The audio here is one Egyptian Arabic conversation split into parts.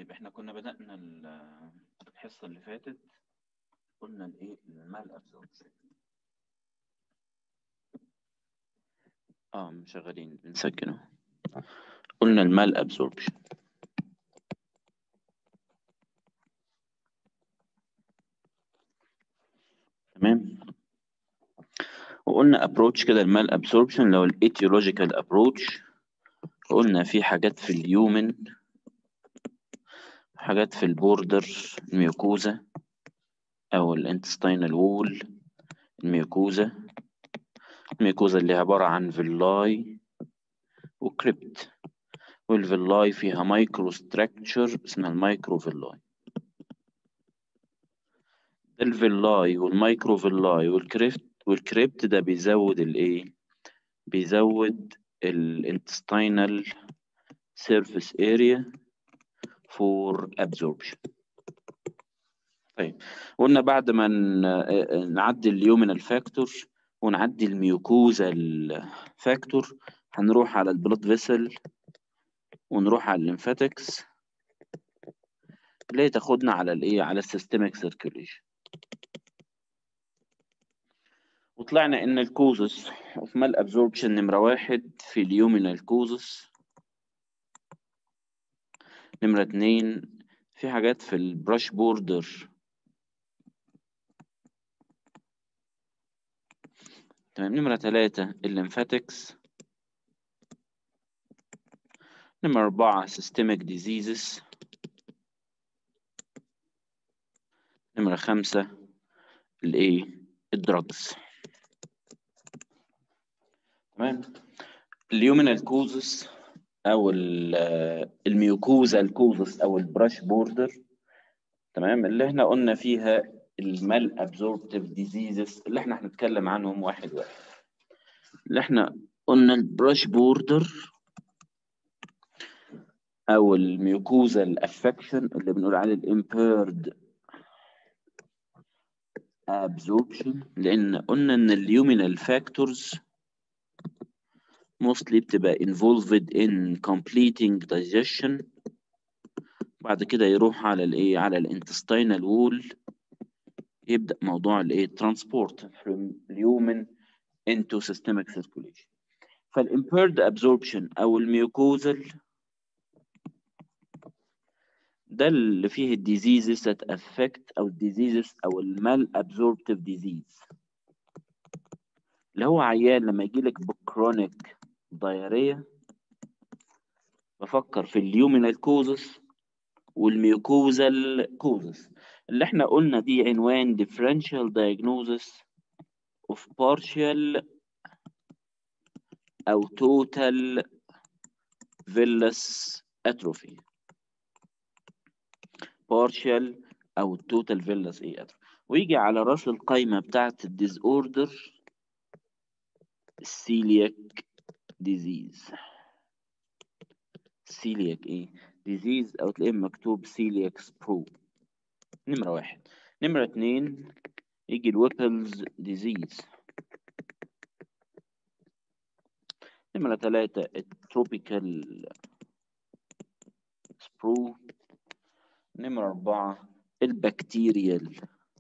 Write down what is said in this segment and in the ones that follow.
طيب احنا كنا بدأنا ال- الحصة اللي فاتت قلنا الايه المال ابزوربشن اه مشغلين بنسجل اهو. قلنا المال ابزوربشن تمام وقلنا ابروتش كده المال ابزوربشن لو الايتيولوجيكال ابروتش قلنا في حاجات في اليومن حاجات في البوردر الميوكوزا او الانتستينال وول الميوكوزا الميوكوزا اللي عبارة عن فيلاي وكريبت والفيلاي فيها مايكرو ستراكشر اسمها المايكرو فيلاي الفيلاي والمايكرو فيلاي والكريبت والكريبت ده بيزود الايه بيزود الانتستينال سيرفيس اريا فور absorption طيب قلنا بعد ما ن- نعدي اليومينال فاكتور ونعدي الميوكوزا الفاكتور هنروح على البلاد فيسل ونروح على الليمفاتكس اللي هي تاخدنا على الايه على السيستميك سيركيوليشن وطلعنا ان الكوزس اوف مال ابزوربشن نمره واحد في اليومينال كوزس نمره اتنين في حاجات في البراش بوردر تمام نمرة تلاتة الليمفاتكس نمرة أربعة systemic diseases نمرة خمسة الإيه الدراجز تمام اليومينال كوزس أو ال- الميوكوزا الكوزس أو البراش بوردر تمام اللي احنا قلنا فيها المال ابزوربتيف ديزيزز اللي احنا هنتكلم عنهم واحد واحد اللي احنا قلنا البراش بوردر او الميوكوزا الافكشن اللي بنقول عليه الامبيرد absorption لان قلنا ان اليومينال فاكتورز mostly بتبقى involved in completing digestion بعد كده يروح على الايه على الانتستينال وول يبدأ موضوع الايه transport from اليومن into systemic circulation فالimpaired absorption او الميوكوزال ده اللي فيه الديزيزز that affect او الديزيزز او المال absorptive disease اللي هو عيان لما يجي لك بكرونيك دايريا بفكر في اليومينال كوزس والميوكوزال كوزس اللي احنا قلنا دي عنوان differential diagnosis of partial او total villus atrophy partial او total villus ايه atrophy ويجي على راس القايمة بتاعت الديزوردر السيلياك ديزيز سيلياك ايه ديزيز او تلاقيه مكتوب سيلياك سبرو نمرة واحد نمرة اتنين يجي الويبلز ديزيز نمرة تلاتة التروبيكال سبرو نمرة أربعة البكتيريال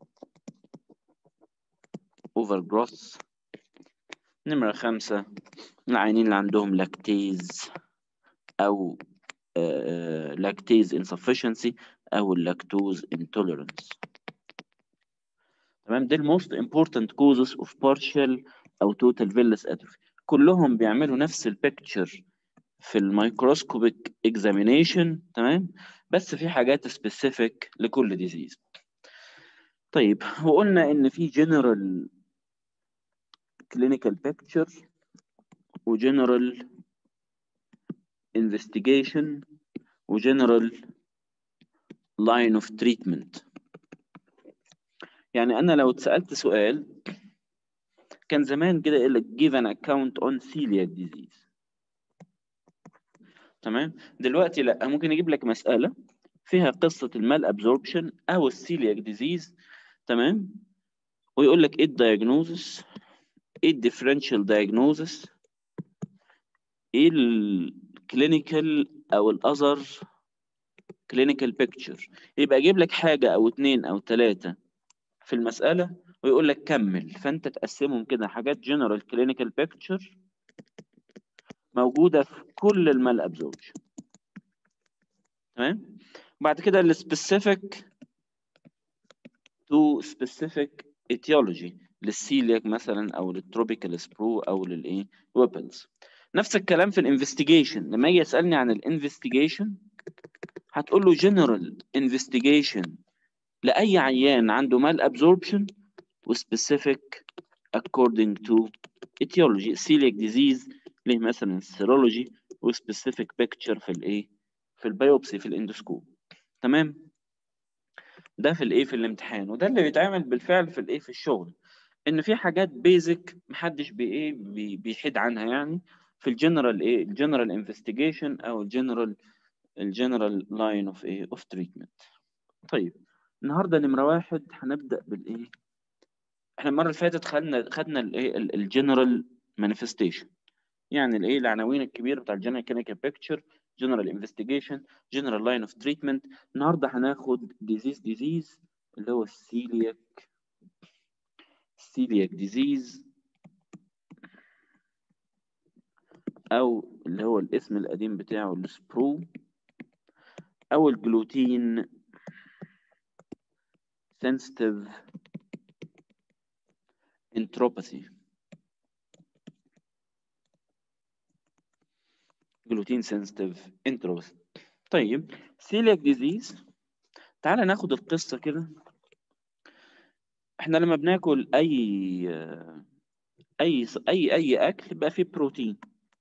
اوفر جروث نمرة خمسة العيانين اللي عندهم لاكتيز أو لاكتيز insufficiency أو اللاكتوز intolerance تمام دي الموست important causes of partial أو total villus atrophy كلهم بيعملوا نفس البيكتشر في الميكروسكوبيك examination تمام بس في حاجات specific لكل ديزيز طيب وقلنا إن في general clinical picture وجنرال investigation وجنرال line of treatment يعني أنا لو اتسألت سؤال كان زمان كده يقول لك give an account on celiac disease تمام دلوقتي لا ممكن يجيب لك مسألة فيها قصة المال absorption أو السيلياك ديزيز تمام ويقول لك ايه الدايجنوزس ايه الديفرنشال دايجنوزس ايه الكلينيكال او الاذر clinical picture يبقى يجيب لك حاجة أو اتنين أو تلاتة في المسألة ويقول لك كمل فأنت تقسمهم كده حاجات general clinical picture موجودة في كل المال absorption تمام بعد كده السبيسيفيك to specific etiology للسيلياك مثلا او للتروبيكال سبرو او للايه ويبلز نفس الكلام في الانفستيجيشن لما يجي يسالني عن الانفستيجيشن هتقول له جنرال انفستيجيشن لاي عيان عنده مال ابزوربشن وسبيسيفيك according to etiology celiac disease ليه مثلا السيرولوجي وسبيسيفيك بيكتشر في الايه في البيوبسي في الاندوسكوب تمام ده في الايه في الامتحان وده اللي بيتعمل بالفعل في الايه في الشغل ان في حاجات بيزك محدش بايه بي بيحيد عنها يعني في الجنرال ايه الجنرال انفستيجيشن او الجنرال الجنرال لاين اوف ايه اوف تريتمنت طيب النهارده نمره واحد هنبدا بالايه احنا المره اللي فاتت خدنا خدنا الايه الجنرال مانيفستيشن يعني الايه العناوين الكبيره بتاع الجنرال كلينيكال بيكتشر جنرال انفستيجيشن جنرال لاين اوف تريتمنت النهارده هناخد ديزيز ديزيز اللي هو السيلياك سيلياك ديزيز او اللي هو الاسم القديم بتاعه السبرو او الجلوتين sensitive enteropathy جلوتين sensitive enteropathy طيب celiac disease تعال ناخد القصة كده احنا لما بناكل اي اي اي اي اكل بقى فيه بروتين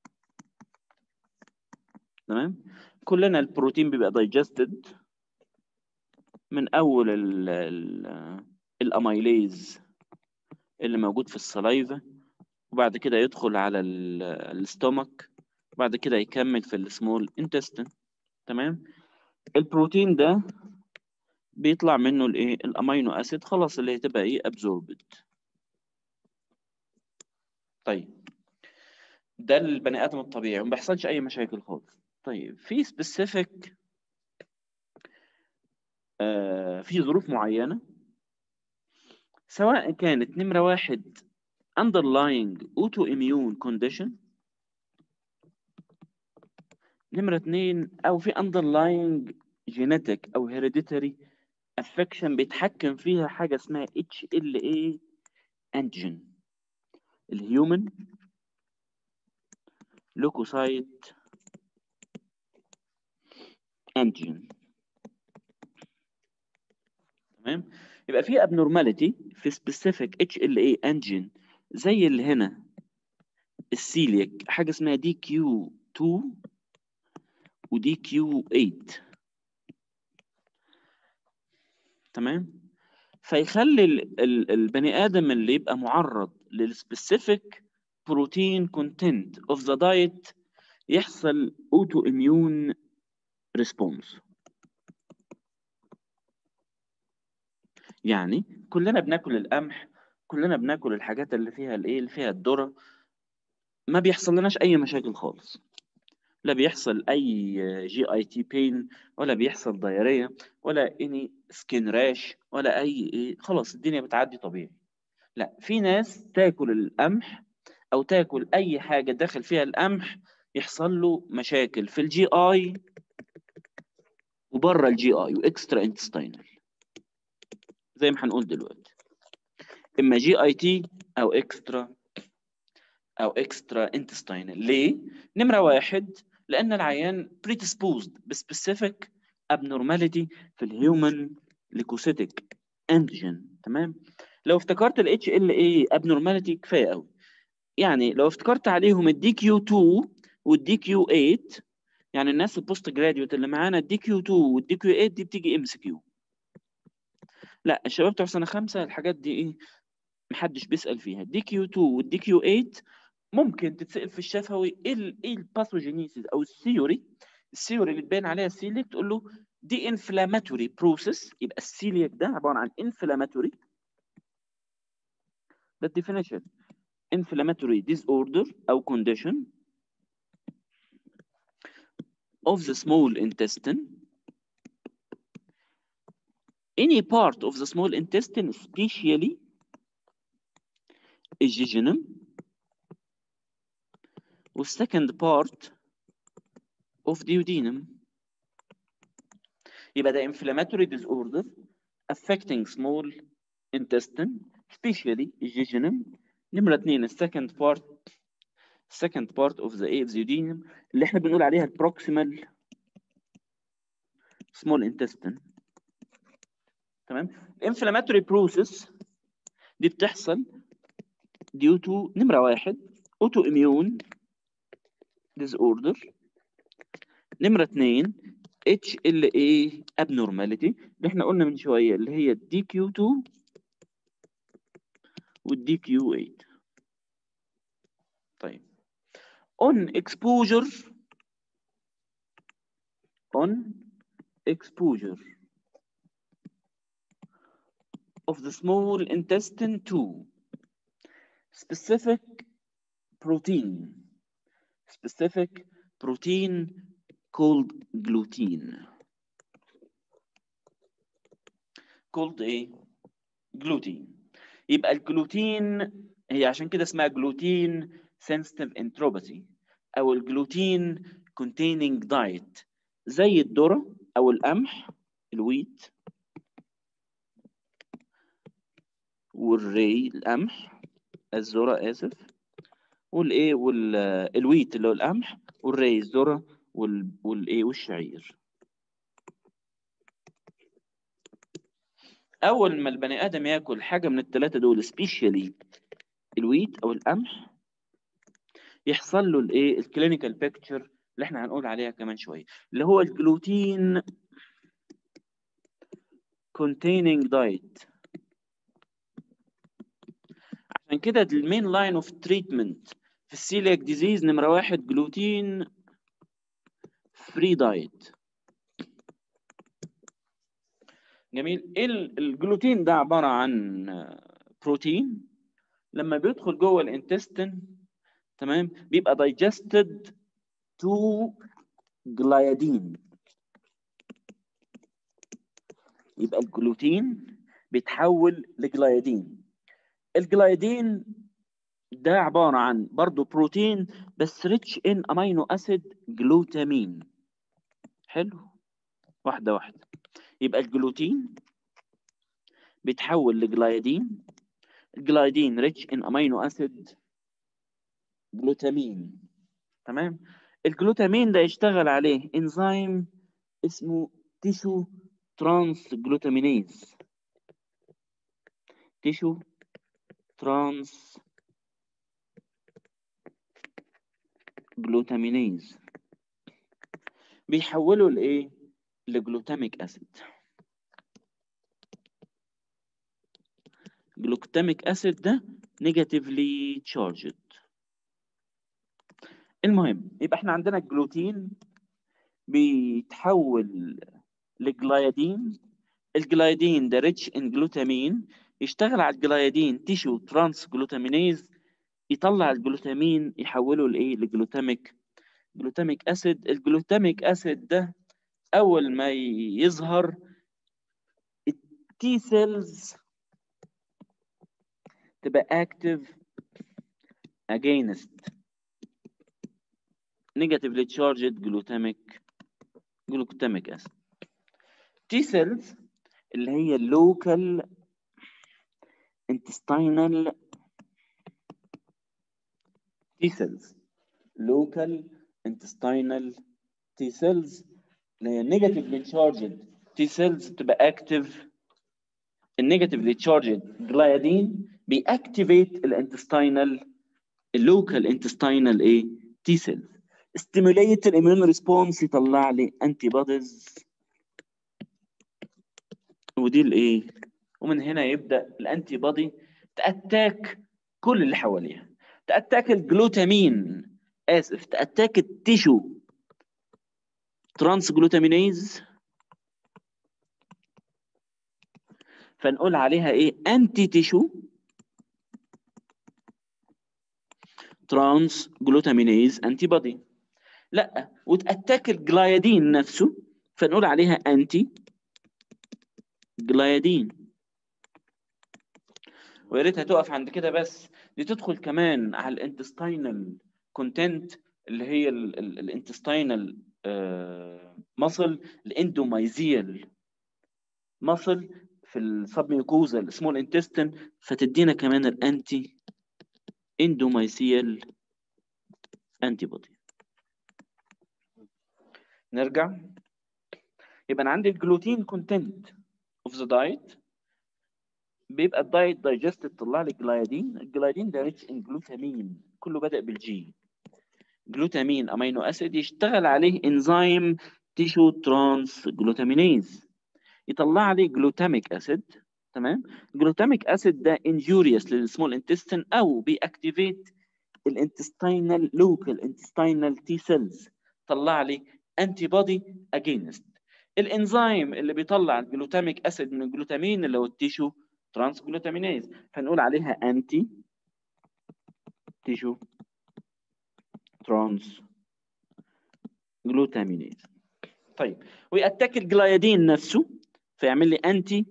تمام كلنا البروتين بيبقى دايجستد من اول ال ال الاميليز اللي موجود في السلايفا وبعد كده يدخل على الاستومك وبعد كده يكمل في السمول انتستين تمام البروتين ده بيطلع منه الايه الامينو اسيد خلاص اللي هتبقى ايه ابزوربد طيب ده البني ادم الطبيعي وما بيحصلش اي مشاكل خالص طيب في سبيسيفيك آه في ظروف معينه سواء كانت نمره واحد underlying autoimmune condition نمرة اتنين أو في underlying genetic أو hereditary affection بيتحكم فيها حاجة اسمها HLA antigen الهيومن لوكوسايت antigen تمام يبقى في abnormality في specific HLA antigen زي اللي هنا السيليك حاجة اسمها دي كيو 2 ودي كيو 8 تمام فيخلي ال ال البني ادم اللي يبقى معرض للسبيسيفيك بروتين كونتنت اوف ذا دايت يحصل اوتو اميون ريسبونس يعني كلنا بناكل القمح كلنا بناكل الحاجات اللي فيها الايه اللي فيها الذره ما بيحصل لناش اي مشاكل خالص لا بيحصل اي جي اي تي بين ولا بيحصل ضياريه ولا اني سكين راش ولا اي ايه خلاص الدنيا بتعدي طبيعي لا في ناس تاكل القمح او تاكل اي حاجه داخل فيها القمح يحصل له مشاكل في الجي اي وبره الجي اي واكسترا انتستينال زي ما هنقول دلوقتي اما جي اي تي او اكسترا او اكسترا انتستينال ليه نمره واحد لان العيان predisposed بسبيسيفيك abnormality في الهيومن ليكوسيتيك انتيجين تمام لو افتكرت ال HLA abnormality كفايه قوي يعني لو افتكرت عليهم الدي كيو 2 والدي كيو 8 يعني الناس البوست جراديوت اللي معانا الدي كيو 2 والدي كيو 8 دي بتيجي ام سي كيو لا الشباب بتوع سنه خمسه الحاجات دي ايه محدش بيسال فيها الدي كيو 2 والدي كيو 8 ممكن تتسال في الشفوي ايه ال ايه الباثوجينيسيس او الثيوري الثيوري اللي تبان عليها السيليك تقول له دي انفلاماتوري بروسيس يبقى السيليك ده عباره عن انفلاماتوري ده الديفينيشن inflammatory disorder او condition of the small intestine any part of the small intestine especially الجيجينم والsecond part of duodenum يبقى ده inflammatory disorder affecting small intestine especially الجيجينم نمرة اثنين السكند part second part of the A of the duodenum اللي احنا بنقول عليها البروكسيمال small intestine تمام inflammatory process دي بتحصل due to نمرة واحد autoimmune disorder نمرة اثنين HLA abnormality اللي احنا قلنا من شوية اللي هي الدي كيو 2 والدي كيو 8 طيب on exposure on exposure of the small intestine to specific protein specific protein called gluten called ايه gluten يبقى الجلوتين هي عشان كده اسمها gluten sensitive enteropathy او الجلوتين containing diet زي الذره او القمح الويت والري القمح الذره اسف والايه والويت اللي هو القمح والري الذره وال والايه والشعير اول ما البني ادم ياكل حاجه من الثلاثه دول سبيشالي الويت او القمح يحصل له الايه الكلينيكال بيكتشر اللي احنا هنقول عليها كمان شويه اللي هو الجلوتين containing diet عشان كده المين لاين اوف تريتمنت في السيلياك ديزيز نمره واحد جلوتين فري دايت جميل ايه الجلوتين ده عباره عن بروتين لما بيدخل جوه الانتستين تمام بيبقى digested to جلايدين يبقى الجلوتين بيتحول لجلايدين الجلايدين ده عبارة عن برضه بروتين بس ريتش ان امينو اسيد جلوتامين حلو واحدة واحدة يبقى الجلوتين بيتحول لجلايدين الجلايدين ريتش ان امينو اسيد جلوتامين تمام الجلوتامين ده يشتغل عليه انزيم اسمه تيشو ترانس جلوتامينيز تيشو ترانس جلوتامينيز بيحولوا لايه لجلوتاميك اسيد جلوتاميك اسيد ده نيجاتيفلي تشارجد المهم يبقى احنا عندنا الجلوتين بيتحول لجلايدين الجلايدين ده ريتش ان جلوتامين يشتغل على الجلايدين تيشو ترانس جلوتامينيز يطلع الجلوتامين يحوله لايه لجلوتاميك جلوتاميك اسيد الجلوتاميك اسيد ده اول ما يظهر التي سيلز تبقى اكتف against negatively charged glutamic glutamic acid T cells اللي هي local intestinal T cells local intestinal T cells اللي هي negatively charged T cells تبقى active النيجاتيفلي تشارجد جلايدين بيأكتيفيت الانتستينال اللوكال انتستينال ايه تي سيلز ستيموليت الاميون ريسبونس يطلع لي انتي بوديز ودي الايه ومن هنا يبدا الانتي بودي تاتاك كل اللي حواليها تاتاك الجلوتامين اسف تاتاك التيشو ترانس جلوتامينيز فنقول عليها ايه انتي تيشو ترانس جلوتامينيز انتي بودي لا وتاتاك الجلايدين نفسه فنقول عليها انتي جلايدين ويا ريتها تقف عند كده بس دي تدخل كمان على الانتستينال كونتنت اللي هي الانتستينال مصل الاندومايزيال مصل في السبميوكوزا السمول انتستين فتدينا كمان الانتي اندومايسيال انتي بودي نرجع يبقى انا عندي الجلوتين كونتنت اوف ذا دايت بيبقى الدايت دايجست تطلع لي جلايدين الجلايدين ده ريتش ان جلوتامين كله بدا بالجي جلوتامين امينو اسيد يشتغل عليه انزيم تيشو ترانس جلوتامينيز يطلع لي جلوتاميك اسيد تمام جلوتاميك اسيد ده انجوريوس للسمول انتستين او بيأكتيفيت الانتستينال لوكال انتستينال تي سيلز طلع لي انتي بودي اجينست الانزيم اللي بيطلع الجلوتاميك اسيد من الجلوتامين اللي هو التيشو ترانس جلوتامينيز فنقول عليها انتي تيشو ترانس جلوتامينيز طيب ويأتاك الجلايدين نفسه فيعمل لي انتي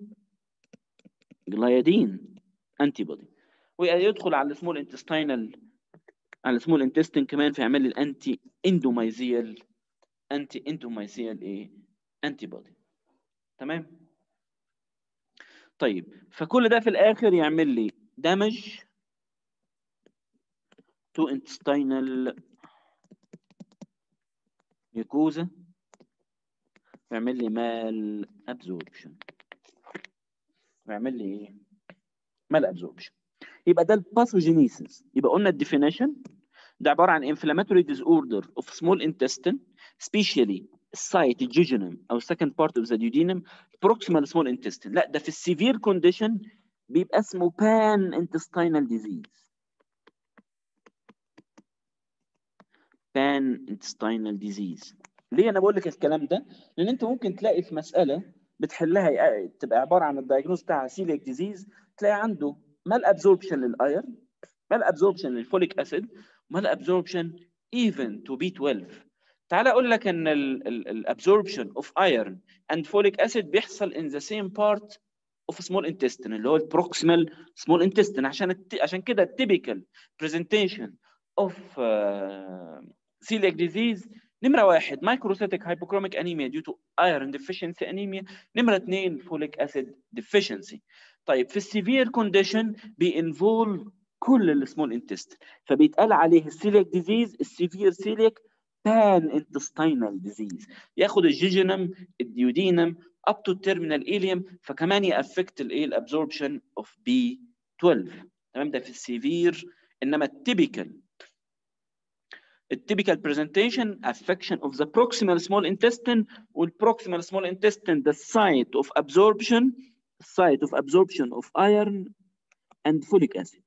جلايدين انتي بودي ويدخل على السمول انتستينال على السمول انتستين كمان فيعمل لي الانتي اندومايزيال انتي اندومايزيال ايه انتي بودي تمام طيب فكل ده في الاخر يعمل لي دامج تو intestinal mucosa ويعمل لي مال ابزوربشن ويعمل لي ايه مال ابزوربشن يبقى ده الباثوجينيسيس يبقى قلنا الديفينيشن ده عباره عن inflammatory disorder of small intestine especially السايت الجوجينم او second part of the duodenum proximal small intestine لا ده في السيفير كونديشن بيبقى اسمه pan intestinal disease pan intestinal disease ليه انا بقول لك الكلام ده لان انت ممكن تلاقي في مساله بتحلها تبقى عباره عن الدايجنوز بتاع سيليك ديزيز تلاقي عنده مال ابزوربشن للايرن مال ابزوربشن للفوليك اسيد مال ابزوربشن even to B12 تعال اقول لك ان الابزوربشن اوف ايرن اند فوليك اسيد بيحصل in the same part of small intestine اللي هو البروكسيمال small intestine عشان الت... عشان كده التيبيكال presentation of uh, celiac disease نمره واحد مايكروسيتيك هايبوكروميك انيميا due to iron deficiency anemia نمره اثنين فوليك اسيد deficiency طيب في السيفير كونديشن بينفولف كل السمول انتستين فبيتقال عليه السيليك ديزيز السيفير سيليك بان انتستينال ديزيز ياخد الجيجينم الديودينم اب تو التيرمينال ايليوم فكمان يافكت الايه الابزوربشن اوف بي 12 تمام ده في السيفير انما التيبيكال التيبيكال برزنتيشن affection of the proximal small intestine والproximal small intestine the site of absorption site of absorption of iron and folic acid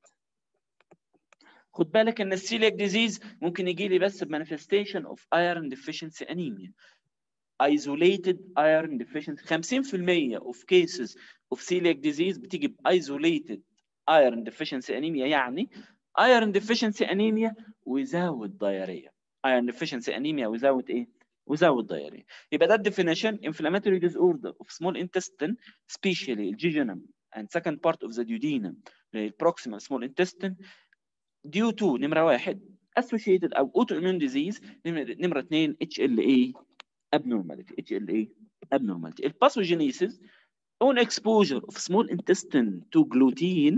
خد بالك ان السيليك ديزيز ممكن يجي لي بس بمانيفستيشن اوف ايرون ديفيشنسي انيميا isolated iron deficiency 50% of cases of celiac disease بتيجي ب isolated iron deficiency anemia يعني iron deficiency anemia without diarrhea iron deficiency anemia without ايه without diarrhea يبقى ده definition inflammatory disorder of small intestine especially الجيجينم and second part of the duodenum proximal small intestine due to نمرة واحد associated أو autoimmune disease نمرة اثنين HLA abnormality HLA abnormality الباثوجينيسيس on exposure of small intestine to gluten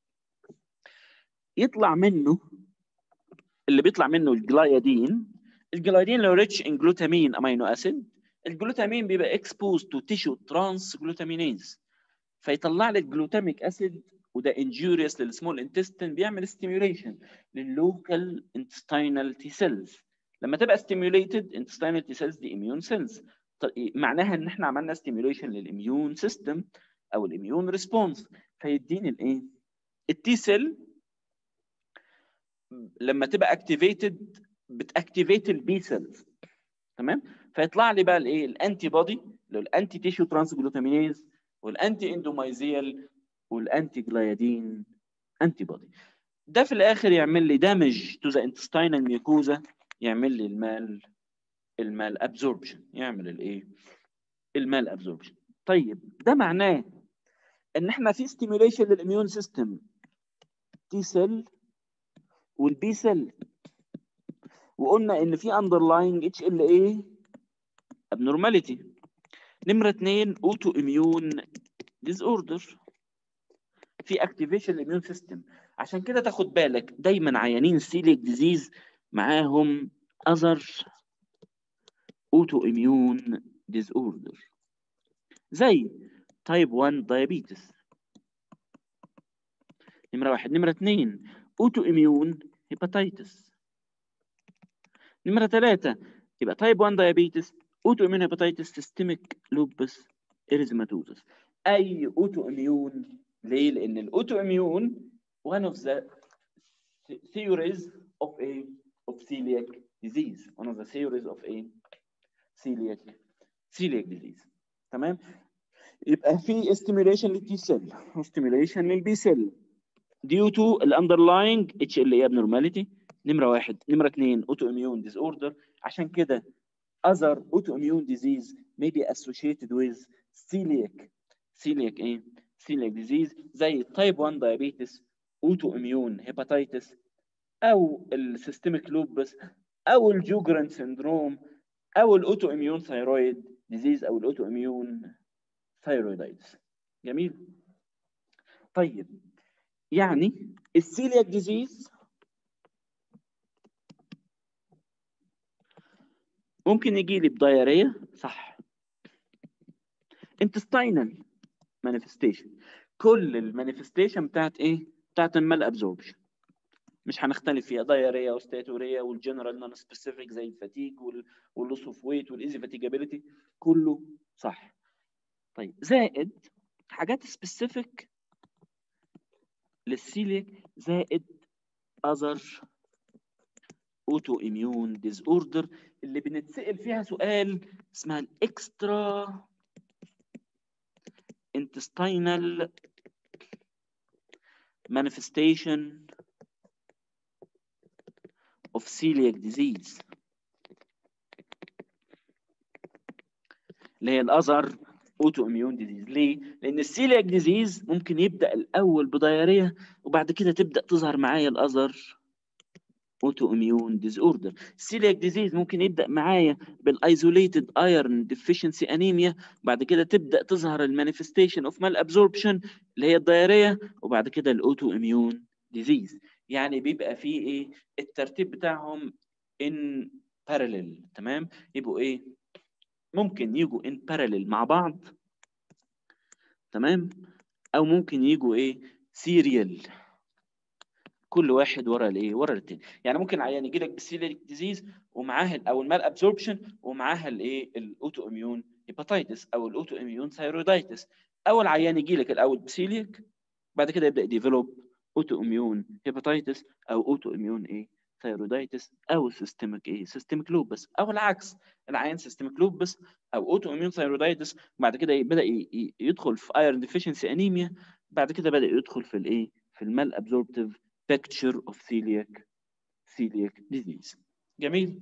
يطلع منه اللي بيطلع منه الجلايدين الجلايدين لو ريتش ان جلوتامين امينو اسيد الجلوتامين بيبقى exposed to tissue trans glutamines فيطلع لك جلوتاميك اسيد وده injurious للسمول انتستين بيعمل ستيميوليشن لللوكال انتستينال تي سيلز لما تبقى ستيميوليتد انتستينال تي سيلز دي اميون سيلز معناها ان احنا عملنا ستيميوليشن للاميون سيستم او الاميون ريسبونس فيديني الايه التي سيل لما تبقى اكتيفيتد بتاكتيفيت البي سيلز تمام فيطلع لي بقى الايه الانتي بودي اللي هو الانتي تيشو ترانس جلوتامينيز والانتي اندومايزيال والانتي جلايدين انتي بودي ده في الاخر يعمل لي دامج تو ذا انتستينال ميوكوزا يعمل لي المال المال ابزوربشن يعمل الايه المال ابزوربشن طيب ده معناه ان احنا في ستيميوليشن للاميون سيستم تي سيل والبي سيل وقلنا ان في اندرلاينج اتش ال اي abnormality نمره اثنين اوتو اميون ديز اوردر في اكتيفيشن للاميون سيستم عشان كده تاخد بالك دايما عيانين السيليك ديزيز معاهم اذر اوتو اميون ديز اوردر زي تايب 1 دايابيتس نمره واحد نمره اثنين اوتو اميون هيباتيتس نمره ثلاثه يبقى تايب 1 دايابيتس اوتو اميون هيباتيتس سيستميك لوبس اريزماتوزس اي اوتو اميون ليه؟ لان الاوتو اميون one of the theories of a of celiac disease one of the theories of a celiac celiac disease تمام يبقى في stimulation للتي سيل stimulation للبي سيل due to الاندرلاينج اتش ال اي abnormality نمره واحد نمره اثنين اوتو اميون ديز اوردر عشان كده other autoimmune disease may be associated with celiac celiac ايه celiac disease زي type 1 diabetes autoimmune hepatitis او السيستميك لوبس او الجوجران سندروم او الاوتو اميون ثايرويد ديزيز او الاوتو اميون ثايرويدايتس جميل طيب يعني السيلياك ديزيز ممكن يجي لي بدايريه صح انتستينال مانيفستيشن كل المانيفستيشن بتاعت ايه بتاعت المال ابزوربشن مش هنختلف فيها دايريا وستاتوريا والجنرال نون سبيسيفيك زي الفاتيج واللوس اوف ويت والايزي فاتيجابيلتي كله صح طيب زائد حاجات سبيسيفيك للسيليك زائد اذر اوتو اميون ديز اوردر اللي بنتسال فيها سؤال اسمها الاكسترا intestinal manifestation of celiac disease اللي هي الاذر اوتو اميون ديزيز ليه؟ لان السيلياك ديزيز ممكن يبدا الاول بدايريه وبعد كده تبدا تظهر معايا الاذر اوتو اميون ديز اوردر السيلياك ديزيز ممكن يبدا معايا بالايزوليتد ايرون ديفيشنسي انيميا بعد كده تبدا تظهر المانيفستيشن اوف مال ابزوربشن اللي هي الدايريه وبعد كده الاوتو اميون ديزيز يعني بيبقى فيه ايه الترتيب بتاعهم ان باراليل تمام يبقوا ايه ممكن يجوا ان باراليل مع بعض تمام او ممكن يجوا ايه سيريال كل واحد ورا الايه ورا التاني يعني ممكن عيان يجي لك بالسيليك ديزيز ومعاه او المال ابزوربشن ومعاها الايه الاوتو اميون هيباتيتس او الاوتو اميون ثايرويدايتس اول عيان يجي لك الاول بسيليك بعد كده يبدا يديفلوب اوتو اميون هيباتيتس او اوتو اميون ايه ثايرويدايتس او سيستميك ايه سيستميك لوبس او العكس العيان سيستميك لوبس او اوتو اميون ثايرويدايتس بعد كده بدا يدخل في ايرون ديفيشنسي انيميا بعد كده بدا يدخل في الايه في المال ابزوربتيف picture of celiac celiac disease جميل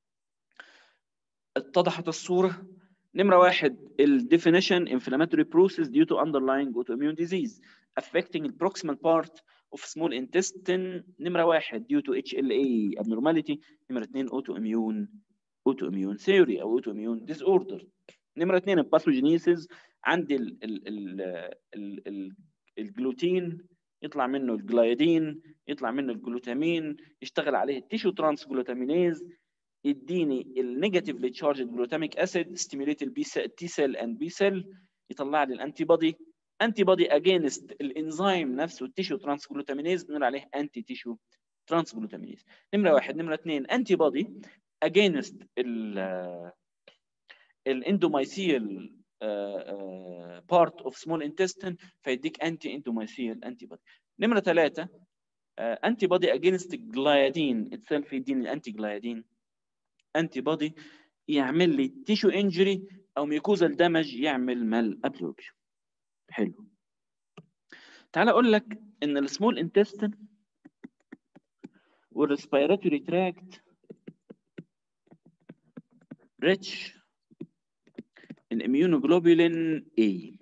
اتضحت الصورة نمرة واحد ال definition inflammatory process due to underlying autoimmune disease affecting the proximal part of small intestine نمرة واحد due to HLA abnormality نمرة اثنين autoimmune autoimmune theory أو autoimmune disorder نمرة اثنين الباثوجينيسيس عندي ال ال ال ال ال الجلوتين يطلع منه الجلايدين يطلع منه الجلوتامين يشتغل عليه التيشو ترانس جلوتامينيز يديني النيجاتيفلي تشارجد جلوتاميك اسيد ستيميوليت البي تي سيل اند بي سيل يطلع لي الانتي بودي انتي بودي اجينست الانزيم نفسه التيشو ترانس جلوتامينيز بنقول عليه انتي تيشو ترانس جلوتامينيز نمره واحد نمره اثنين انتي بودي اجينست ال الاندومايسيال بارت اوف سمول انتستين فيديك انتي اندومايسيال انتي بودي نمره ثلاثه انتي بودي اجينست جلايدين اتسيلف يديني الانتي جلايدين انتي بودي يعمل لي تيشو انجري او ميكوزال دامج يعمل مال ابزوربشن حلو تعال اقول لك ان السمول انتستين والريسبيراتوري تراكت rich الاميونوجلوبولين A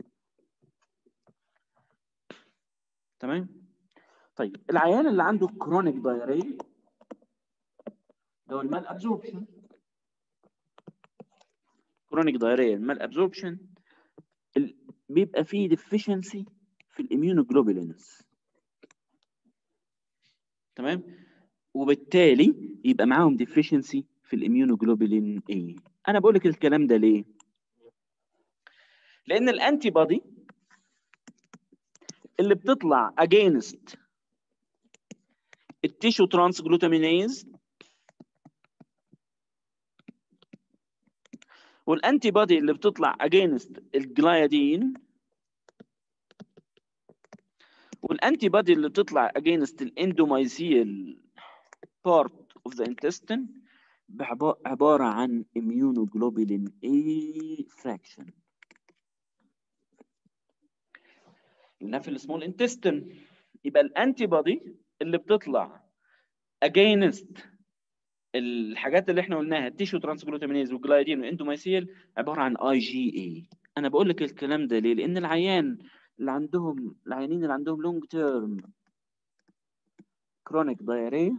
تمام طيب العيان اللي عنده كرونيك دايريا ده المال ابزوربشن كرونيك دايريا المال ابزوربشن بيبقى فيه ديفيشنسي في الاميونوجلوبولينز تمام وبالتالي يبقى معاهم ديفيشنسي في الاميونوجلوبولين A انا بقول لك الكلام ده ليه لان الانتي بودي اللي بتطلع against التيشو ترانس جلوتامينيز والانتي بودي اللي بتطلع against الجلايدين والانتي بودي اللي بتطلع against الاندوميسيال part of the intestine عبارة عن immunoglobulin A fraction لأنها في السمول intestine يبقى الانتي بودي اللي بتطلع against الحاجات اللي احنا قلناها التيشو ترانسجلوتامينيز والجلايدين والاندوميسيل عباره عن اي جي اي انا بقول لك الكلام ده ليه لان العيان اللي عندهم العيانين اللي عندهم لونج تيرم كرونيك دايريا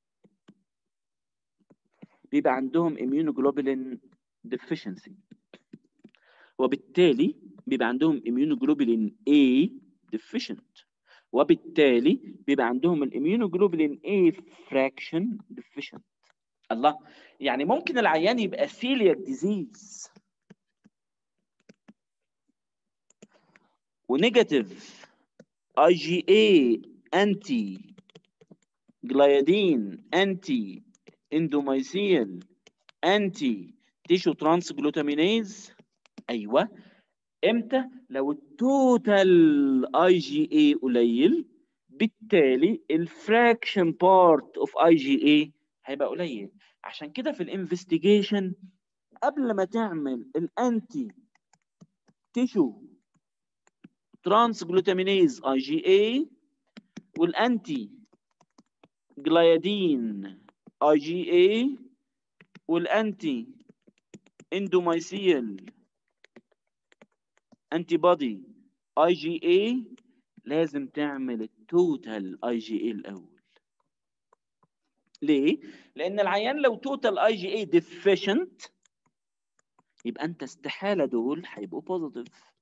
بيبقى عندهم immunoglobulin deficiency وبالتالي بيبقى عندهم immunoglobulin A deficient وبالتالي بيبقى عندهم الاميونوجلوبولين A fraction deficient الله يعني ممكن العيان يبقى celiac disease ونيجاتيف اي جي اي انتي جلايدين انتي اندوميسيل انتي تيشو ترانس جلوتامينيز ايوه امتى لو التوتال اي جي اي قليل بالتالي الفراكشن بارت اوف اي جي اي هيبقى قليل عشان كده في الانفستيجيشن قبل ما تعمل الانتي تيشو ترانس جلوتامينيز اي جي اي والانتي جلايدين اي جي اي والانتي اندوميسيل انتي بودي اي جي اي لازم تعمل التوتال اي جي اي الاول ليه لان العيان لو توتال اي جي اي ديفيشنت يبقى انت استحاله دول هيبقوا بوزيتيف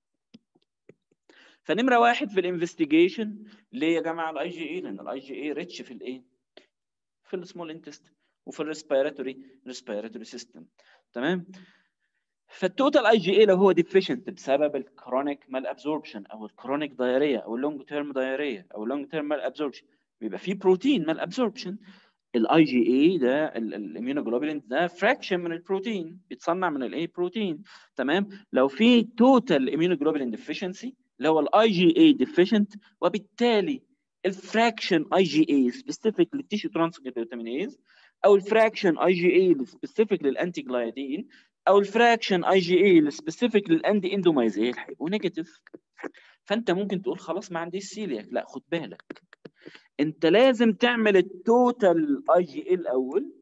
فنمره واحد في الانفستيجيشن ليه يا جماعه الاي جي اي لان الاي جي اي ريتش في الايه في السمول انتست وفي الريسبيراتوري ريسبيراتوري سيستم تمام فالتوتال اي جي اي لو هو ديفيشنت بسبب الكرونيك مال ابزوربشن او الكرونيك دايريا او اللونج تيرم دايريا او اللونج تيرم مال ابزوربشن بيبقى في بروتين مال ابزوربشن الاي جي اي ده الاميونوجلوبولين ده فراكشن من البروتين بيتصنع من الاي بروتين تمام لو في توتال اميونوجلوبولين ديفيشنسي اللي هو الاي جي اي ديفيشنت وبالتالي الفراكشن اي جي اي سبيسيفيك للتيشو ترانسجلوتامينيز او الفراكشن اي جي اي سبيسيفيك للانتي جلايدين او الفراكشن اي جي اي السبيسيفيك للاندي اندومايزيل هيبقوا نيجاتيف فانت ممكن تقول خلاص ما عنديش سيلياك لا خد بالك انت لازم تعمل التوتال اي جي اي الاول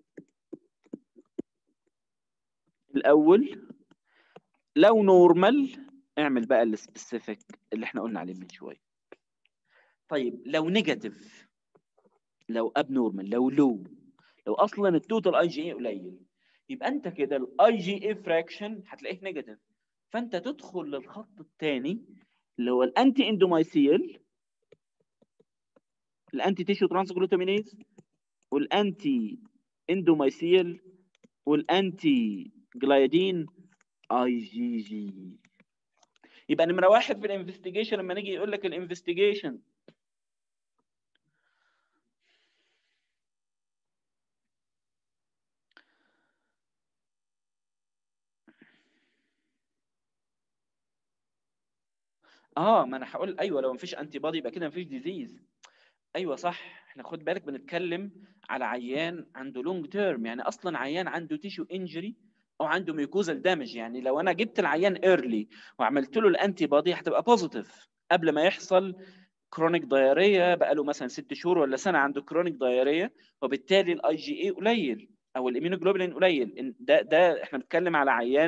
الاول لو نورمال اعمل بقى السبيسيفيك اللي احنا قلنا عليه من شويه طيب لو نيجاتيف لو اب نورمال لو لو لو اصلا التوتال اي جي اي قليل يبقى انت كده الاي جي اي فراكشن هتلاقيه نيجاتيف فانت تدخل للخط الثاني اللي هو الانتي اندومايسيل الانتي تيشو ترانس جلوتامينيز والانتي اندومايسيل والانتي جلايدين اي جي جي يبقى نمره واحد في الانفستيجيشن لما نيجي يقول لك الانفستيجيشن اه ما انا هقول ايوه لو مفيش انتي بادي يبقى كده مفيش ديزيز ايوه صح احنا خد بالك بنتكلم على عيان عنده لونج تيرم يعني اصلا عيان عنده تيشو انجري او عنده ميوكوزال دامج يعني لو انا جبت العيان ايرلي وعملت له الانتي بادي هتبقى بوزيتيف قبل ما يحصل كرونيك دايريا بقى له مثلا ست شهور ولا سنه عنده كرونيك دايريا وبالتالي الاي جي اي قليل او الاميونوجلوبولين قليل ده ده احنا بنتكلم على عيان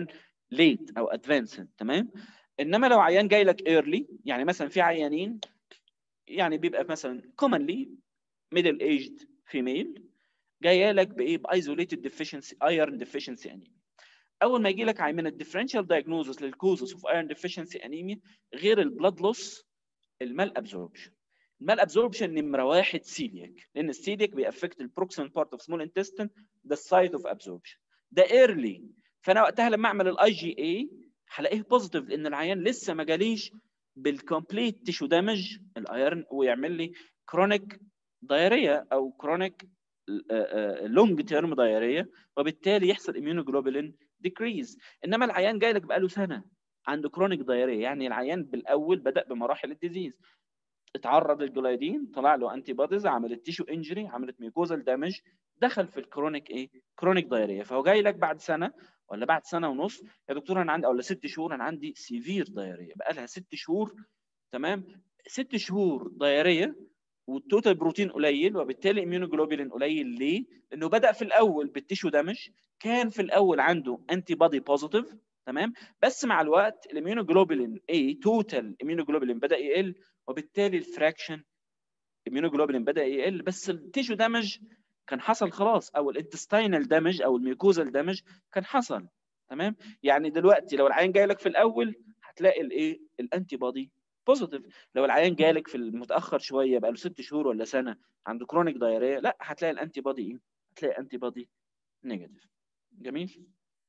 ليت او ادفانسد تمام انما لو عيان جاي لك ايرلي يعني مثلا في عيانين يعني بيبقى مثلا commonly middle aged female جايه لك بايه بايزوليتد ديفيشنسي ايرن ديفيشنسي انيميا اول ما يجي لك من الديفرنشال دايجنوزس للكوزس اوف ايرن ديفيشنسي انيميا غير البلاد لوس المال ابزوربشن المال ابزوربشن نمره واحد سيلياك لان السيلياك بيأفكت البروكسيمال بارت اوف سمول انتستين ذا سايت اوف ابزوربشن ده ايرلي فانا وقتها لما اعمل الاي جي اي هلاقيه بوزيتيف لان العيان لسه ما جاليش بالكومبليت تيشو دامج الايرن ويعمل لي كرونيك دايريا او كرونيك لونج تيرم دايريا وبالتالي يحصل اميونوجلوبولين ديكريز انما العيان جاي لك بقاله سنه عنده كرونيك دايريا يعني العيان بالاول بدا بمراحل الديزيز اتعرض للجلايدين طلع له انتي بوديز عملت تيشو انجري عملت ميوكوزال دامج دخل في الكرونيك ايه كرونيك دايريا فهو جاي لك بعد سنه ولا بعد سنه ونص يا دكتور انا عندي ولا ست شهور انا عندي سيفير دايريا بقى لها ست شهور تمام ست شهور دايريا والتوتال بروتين قليل وبالتالي اميونوجلوبولين قليل ليه؟ لانه بدا في الاول بالتيشو دامج كان في الاول عنده انتي بودي بوزيتيف تمام بس مع الوقت الاميونوجلوبولين اي توتال اميونوجلوبولين بدا يقل وبالتالي الفراكشن اميونوجلوبولين بدا يقل بس التيشو دامج كان حصل خلاص او الانتستينال دامج او الميوكوزال دامج كان حصل تمام يعني دلوقتي لو العيان جاي لك في الاول هتلاقي الايه الانتي بودي بوزيتيف لو العيان جالك في المتاخر شويه بقى له ست شهور ولا سنه عنده كرونيك دايريا لا هتلاقي الانتي بودي ايه هتلاقي انتي بودي نيجاتيف جميل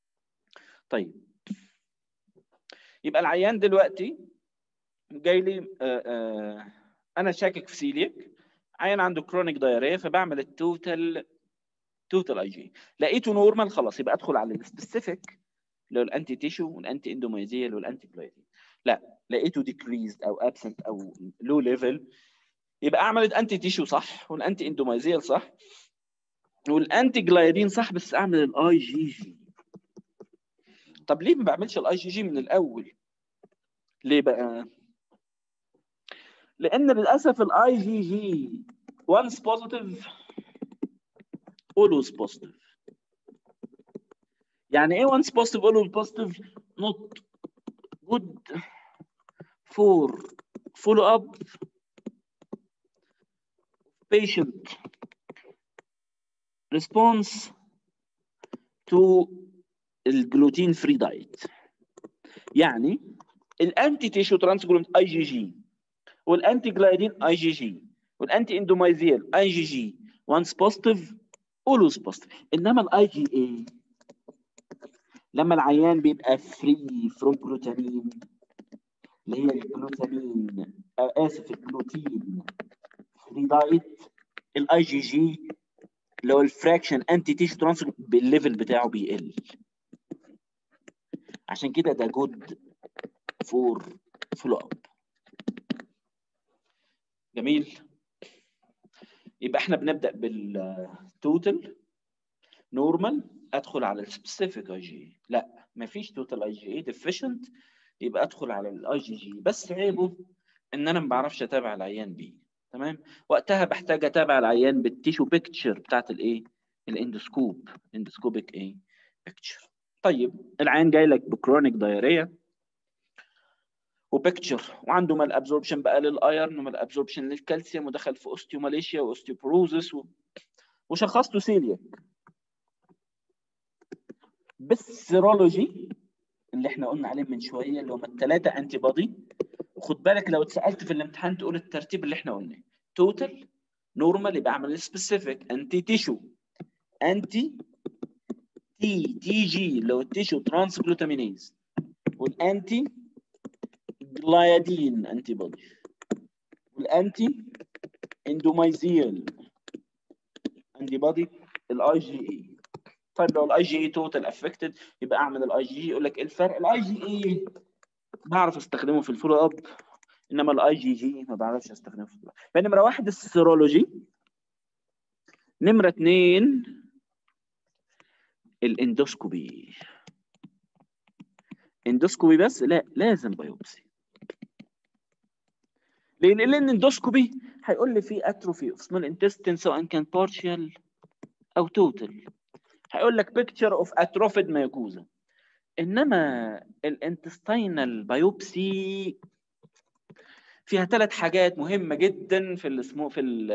طيب يبقى العيان دلوقتي جاي لي آآ آآ انا شاكك في سيليك عيان عنده كرونيك دايريا فبعمل التوتال توتال اي جي لقيته نورمال خلاص يبقى ادخل على السبيسيفيك اللي هو الانتي تيشو والانتي اندوميزيال والانتي بلايتين لا لقيته ديكريزد او ابسنت او لو ليفل يبقى اعمل انتي تيشو صح والانتي اندوميزيال صح والانتي جلايدين صح بس اعمل الاي جي جي طب ليه ما بعملش الاي جي جي من الاول ليه بقى لان للاسف الاي جي جي once positive always positive يعني ايه once positive always positive not good for follow up patient response to الجلوتين فري دايت يعني الانتي تيشو ترانسجلومت اي جي جي والانتي جلايدين اي جي جي والانتي اندومايزيال اي جي جي وانس بوزيتيف اولوز بوزيتيف انما الاي جي اي لما العيان بيبقى فري فروم جلوتامين اللي هي الجلوتامين اسف الجلوتين فري دايت الاي جي جي اللي هو الفراكشن انتي تيشو ترانسفير بالليفل بتاعه بيقل عشان كده ده جود فور فولو اب جميل يبقى احنا بنبدا بالتوتال نورمال ادخل على السبيسيفيك اي جي لا مفيش توتال اي جي اي ديفيشنت يبقى ادخل على الاي جي جي بس عيبه ان انا ما بعرفش اتابع العيان بيه تمام وقتها بحتاج اتابع العيان بالتيشو بيكتشر بتاعت الايه الاندوسكوب اندوسكوبيك ايه بيكتشر طيب العيان جاي لك بكرونيك دايريا وبيكتشر وعنده مال ابزوربشن بقى للايرن ومال ابزوربشن للكالسيوم ودخل في اوستيوماليشيا واوستيوبروزس و... وشخصته سيلياك بالسيرولوجي اللي احنا قلنا عليه من شويه اللي هم الثلاثه انتي بودي وخد بالك لو اتسالت في الامتحان تقول الترتيب اللي احنا قلناه توتال نورمال يبقى اعمل سبيسيفيك انتي تيشو انتي تي تي جي اللي هو التيشو ترانس جلوتامينيز والانتي جلايدين انتي بودي والانتي اندوميزيال انتي بودي الاي جي اي طيب لو الاي جي اي توتال افكتد يبقى اعمل الاي جي يقول لك ايه الفرق الاي جي اي بعرف استخدمه في الفولو اب انما الاي جي جي ما بعرفش استخدمه في الفولو اب فنمره واحد السيرولوجي نمره اثنين الاندوسكوبي اندوسكوبي بس لا لازم بايوبسي لان الاندوسكوبي هيقول لي في اتروفي اوف سمول انتستين سواء كان بارشال او توتال هيقول لك بيكتشر اوف اتروفيد ميوكوزا انما الانتستينال بايوبسي فيها ثلاث حاجات مهمه جدا في الاسمو في ال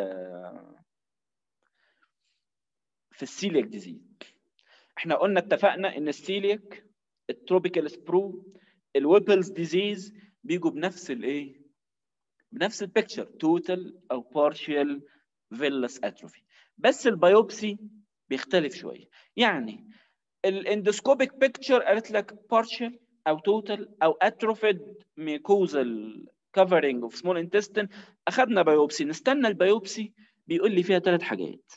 في السيليك ديزيز احنا قلنا اتفقنا ان السيليك التروبيكال سبرو الويبلز ديزيز بيجوا بنفس الايه بنفس البيكتشر توتال او بارشال فيلس اتروفي بس البيوبسي بيختلف شويه يعني الاندوسكوبيك بيكتشر قالت لك بارشال او توتال او اتروفيد ميكوزال كفرنج اوف سمول انتستين اخذنا بايوبسي نستنى البيوبسي بيقول لي فيها ثلاث حاجات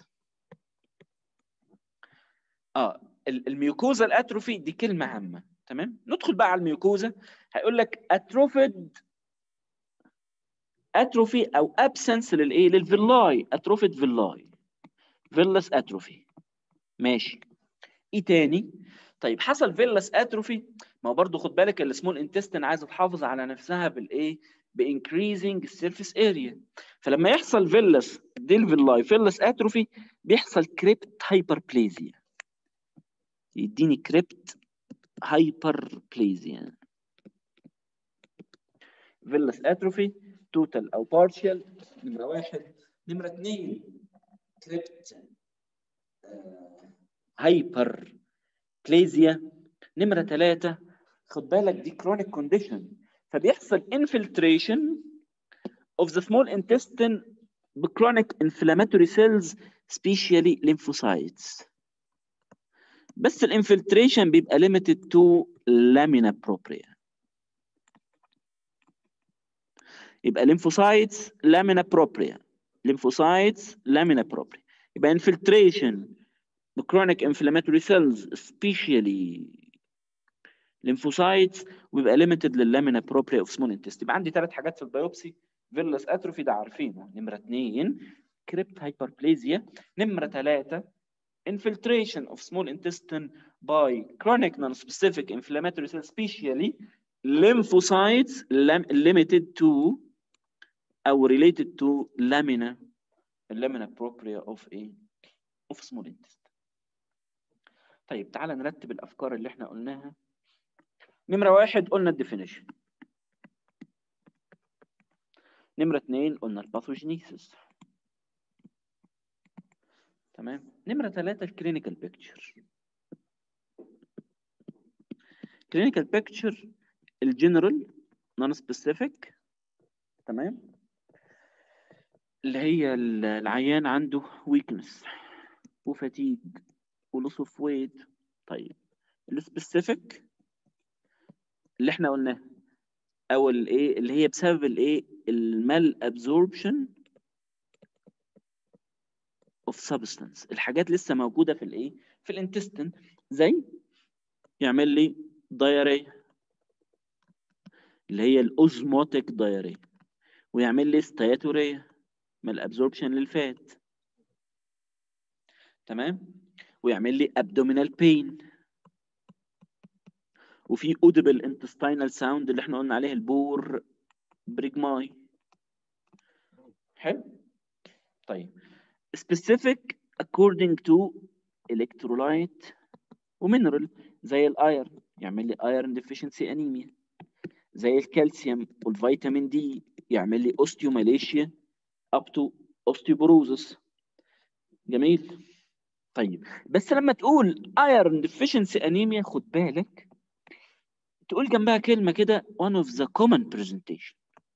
اه الميوكوزا الاتروفي دي كلمه عامه تمام ندخل بقى على الميوكوزا هيقول لك اتروفيد اتروفي او ابسنس للايه للفيلاي اتروفيد فيلاي فيلس اتروفي ماشي ايه تاني طيب حصل فيلس اتروفي ما هو برضه خد بالك السمول انتستين عايزه تحافظ على نفسها بالايه بانكريزنج السيرفيس اريا فلما يحصل فيلس ديل فيلاي فيلس اتروفي بيحصل كريبت هايبربليزيا يديني كريبت هايبربليزيا فيلس اتروفي توتال او بارشال نمره واحد نمره اثنين كريبت هايبر بليزيا نمره ثلاثه خد بالك دي كرونيك كونديشن فبيحصل infiltration of the small intestine بchronic inflammatory cells especially lymphocytes بس الانفلتريشن بيبقى limited to lamina propria يبقى lymphocytes lamina propria lymphocytes lamina propria يبقى infiltration بchronic inflammatory cells especially lymphocytes ويبقى limited لللامينا propria اوف سمول intestine يبقى عندي ثلاث حاجات في البيوبسي فيلس اتروفي ده عارفينه نمره اثنين كريبت هايبربليزيا نمره ثلاثه infiltration of small intestine by chronic non-specific inflammatory cells, especially lymphocytes limited to or related to lamina, lamina propria of a of small intestine. طيب تعالى نرتب الافكار اللي احنا قلناها. نمرة واحد قلنا الديفينيشن. نمرة اثنين قلنا الباثوجينيسيس. تمام نمرة ثلاثة الكلينيكال بيكتشر كلينيكال بيكتشر الجنرال نون سبيسيفيك تمام اللي هي العيان عنده ويكنس وفاتيج ولوس اوف ويت طيب السبيسيفيك اللي احنا قلناه او الايه اللي هي بسبب الايه المال ابزوربشن اوف سبستانس الحاجات لسه موجوده في الايه في الانتستين زي يعمل لي دايريا اللي هي الاوزموتيك دايريا ويعمل لي ستياتوريا من الابزوربشن للفات تمام ويعمل لي ابدومينال بين وفي اودبل انتستينال ساوند اللي احنا قلنا عليه البور بريجماي حلو طيب specific according to electrolyte ومينرال زي الايرن يعمل لي ايرن ديفيشنسي انيميا زي الكالسيوم والفيتامين دي يعمل لي اوستيوماليشيا اب تو اوستيوبروزس جميل طيب بس لما تقول ايرن ديفيشنسي انيميا خد بالك تقول جنبها كلمه كده one of the common presentation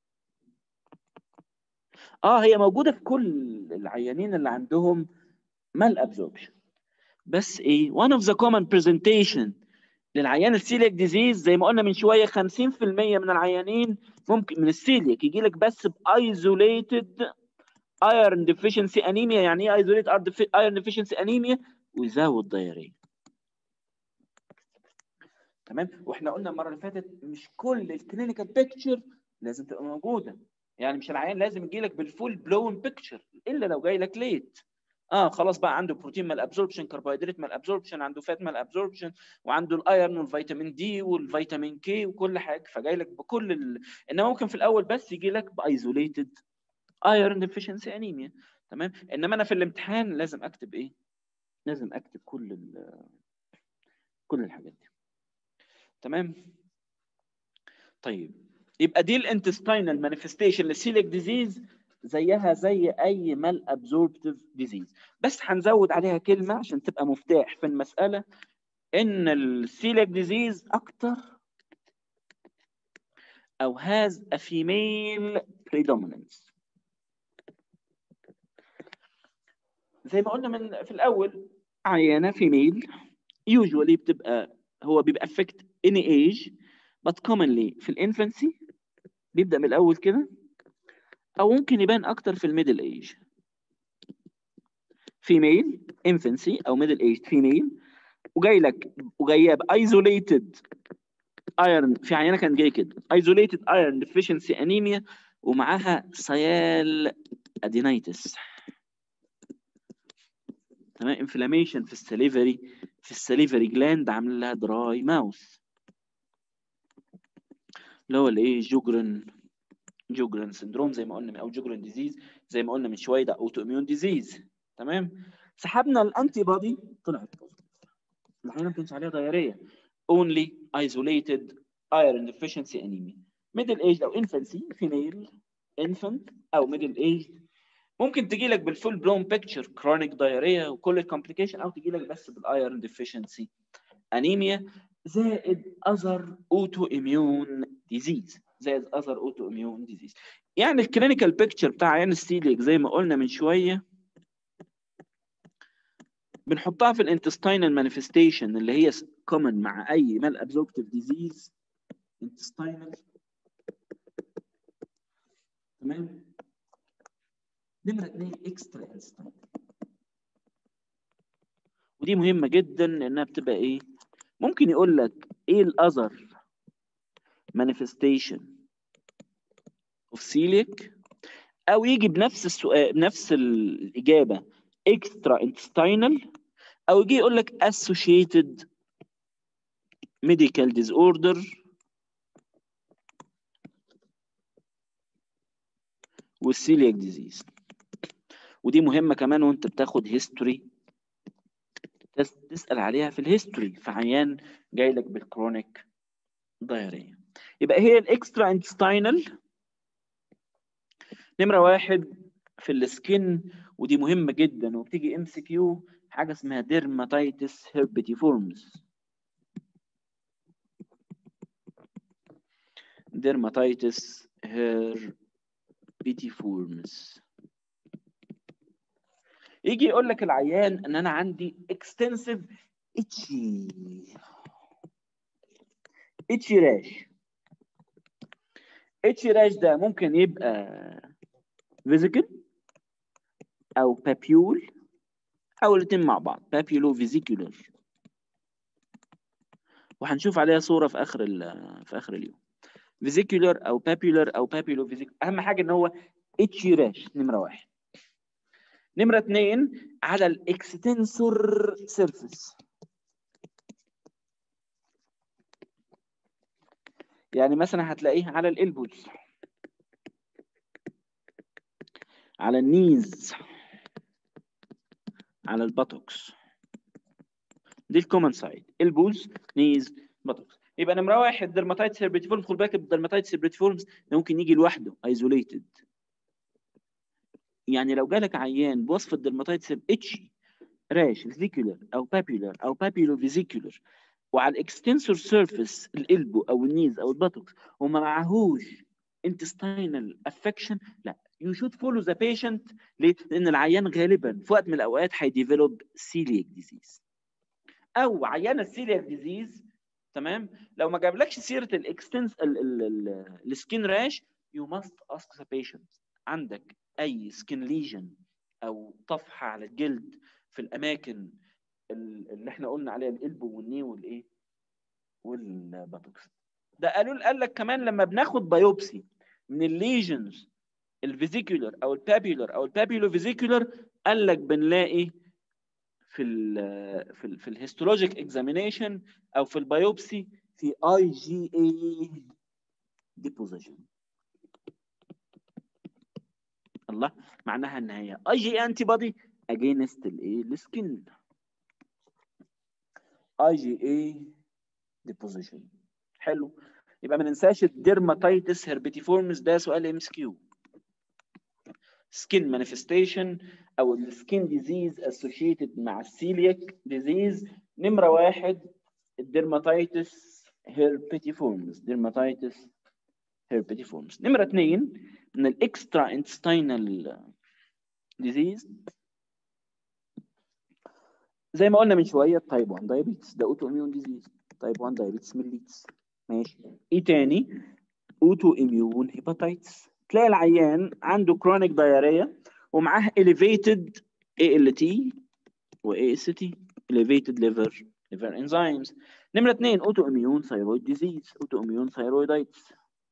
اه هي موجوده في كل العيانين اللي عندهم مال ابزوربشن بس ايه one of the common presentation للعيان السيليك ديزيز زي ما قلنا من شويه 50% من العيانين ممكن من السيليك يجي لك بس بايزوليتد ايرون ديفيشنسي انيميا يعني ايه ايزوليت ايرون ديفيشنسي انيميا ويزود دايريه تمام واحنا قلنا المره اللي فاتت مش كل الكلينيكال بيكتشر لازم تبقى موجوده يعني مش العيان لازم يجي لك بالفول بلون بيكتشر الا لو جاي لك ليت اه خلاص بقى عنده بروتين مال ابزوربشن كربوهيدرات مال ابزوربشن عنده فات مال ابزوربشن وعنده الايرون والفيتامين دي والفيتامين كي وكل حاجه فجاي لك بكل ال... انما ممكن في الاول بس يجي لك بايزوليتد ايرون ديفيشنسي انيميا تمام انما انا في الامتحان لازم اكتب ايه لازم اكتب كل ال... كل الحاجات دي تمام طيب يبقى دي الانتستينال مانيفستيشن للسيليك ديزيز زيها زي اي مال ابزوربتيف ديزيز بس هنزود عليها كلمه عشان تبقى مفتاح في المساله ان السيليك ديزيز اكتر او has a female predominance زي ما قلنا من في الاول عيانه فيميل usually بتبقى هو بيبقى affect any age but commonly في الانفانسي بيبدا من الاول كده او ممكن يبان اكتر في الميدل ايج فيميل انفانسي او ميدل ايج فيميل وجاي لك وجايه بايزوليتد ايرون في عينه كان جاي كده ايزوليتد ايرون ديفيشنسي انيميا ومعاها سيال ادينايتس تمام انفلاميشن في السليفري في السليفري جلاند عامل لها دراي ماوث اللي هو الايه جوجرن جوجرن سندروم زي ما قلنا او جوجرن ديزيز زي ما قلنا من شويه ده اوتو اميون ديزيز تمام سحبنا الانتي بودي طلعت الحقيقه ما كانش عليها ضياريه only isolated iron deficiency anemia middle age او infancy female infant او middle age ممكن تجي لك بالفول بلون بيكتشر كرونيك دايريا وكل الكومبليكيشن او تجي لك بس بالايرون ديفيشنسي انيميا زائد اذر اوتو اميون ديزيز زائد اذر اوتو اميون ديزيز يعني الكلينيكال بيكتشر بتاع عيان السيليك زي ما قلنا من شويه بنحطها في الانتستينال مانيفستيشن اللي هي كومن مع اي مال ابزوربتيف ديزيز انتستينال تمام نمره اثنين اكسترا انتستينال ودي مهمه جدا لانها بتبقى ايه ممكن يقول لك ايه الاذر manifestation of celiac او يجي بنفس السؤال بنفس الاجابه extra intestinal او يجي يقول لك associated medical disorder والسيلياك ديزيز ودي مهمه كمان وانت بتاخد هيستوري تسال عليها في الهيستوري في عيان جاي لك بالكرونيك دايريا يبقى هي الاكسترا انتستينال نمره واحد في السكن ودي مهمه جدا وبتيجي ام سي كيو حاجه اسمها ديرماتيتس هيربيتيفورمز ديرماتيتس هيربيتيفورمز يجي يقول لك العيان ان انا عندي اكستنسيف اتشي اتشي راش اتشي راش ده ممكن يبقى فيزيكال او بابيول او الاثنين مع بعض بابيولو فيزيكولر وهنشوف عليها صوره في اخر في اخر اليوم فيزيكولر او بابيولر او بابيولو فيزيكولر اهم حاجه ان هو اتشي راش نمره واحد نمره اثنين على الاكستنسور سيرفيس يعني مثلا هتلاقيه على الالبوز على النيز على الباتوكس دي الكومن سايد البوز نيز باتوكس يبقى نمره واحد درماتايتس هيربيتيفورم خد بالك الدرماتايتس هيربيتيفورمز ده ممكن يجي لوحده ايزوليتد يعني لو جالك عيان بوصف الدرماتايتس اتشي راش فيزيكولر او بابيولر او بابيولو فيزيكولر وعلى الاكستنسور سيرفيس الالبو او النيز او الباتوكس وما معهوش intestinal affection لا you should follow the patient ليه؟ لان العيان غالبا في وقت من الاوقات هيديفلوب celiac disease او عيان السيلياك ديزيز تمام لو ما جابلكش سيره الاكستنس السكين راش you must ask the patient عندك اي سكين ليجن او طفحه على الجلد في الاماكن اللي احنا قلنا عليها القلب والني والايه والباتوكس ده قالوا قال لك كمان لما بناخد بايوبسي من الليجنز الفيزيكولر او البابيولر او البابيولو فيزيكولر قال لك بنلاقي في ال في ال في الهيستولوجيك اكزامينيشن او في البيوبسي في اي جي اي ديبوزيشن الله معناها ان هي اي جي انتي بودي اجينست الايه السكين اي جي اي ديبوزيشن حلو يبقى ما ننساش الديرماتيتس هربيتيفورمز ده سؤال ام اس كيو سكين مانيفستيشن او السكين ديزيز اسوشيتد مع السيلياك ديزيز نمره واحد الديرماتيتس هيربيتيفورمز ديرماتيتس هيربيتيفورمز نمره اثنين من الاكسترا انتستينال ديزيز زي ما قلنا من شويه تايب 1 دايابيتس ده اوتو اميون ديزيز تايب 1 دايابيتس ميليتس ماشي ايه تاني اوتو اميون هيباتيتس تلاقي العيان عنده كرونيك دايريا ومعاه elevated ALT و AST elevated liver liver enzymes نمرة اثنين اوتو اميون ثايرويد ديزيز اوتو اميون ثايرويدايتس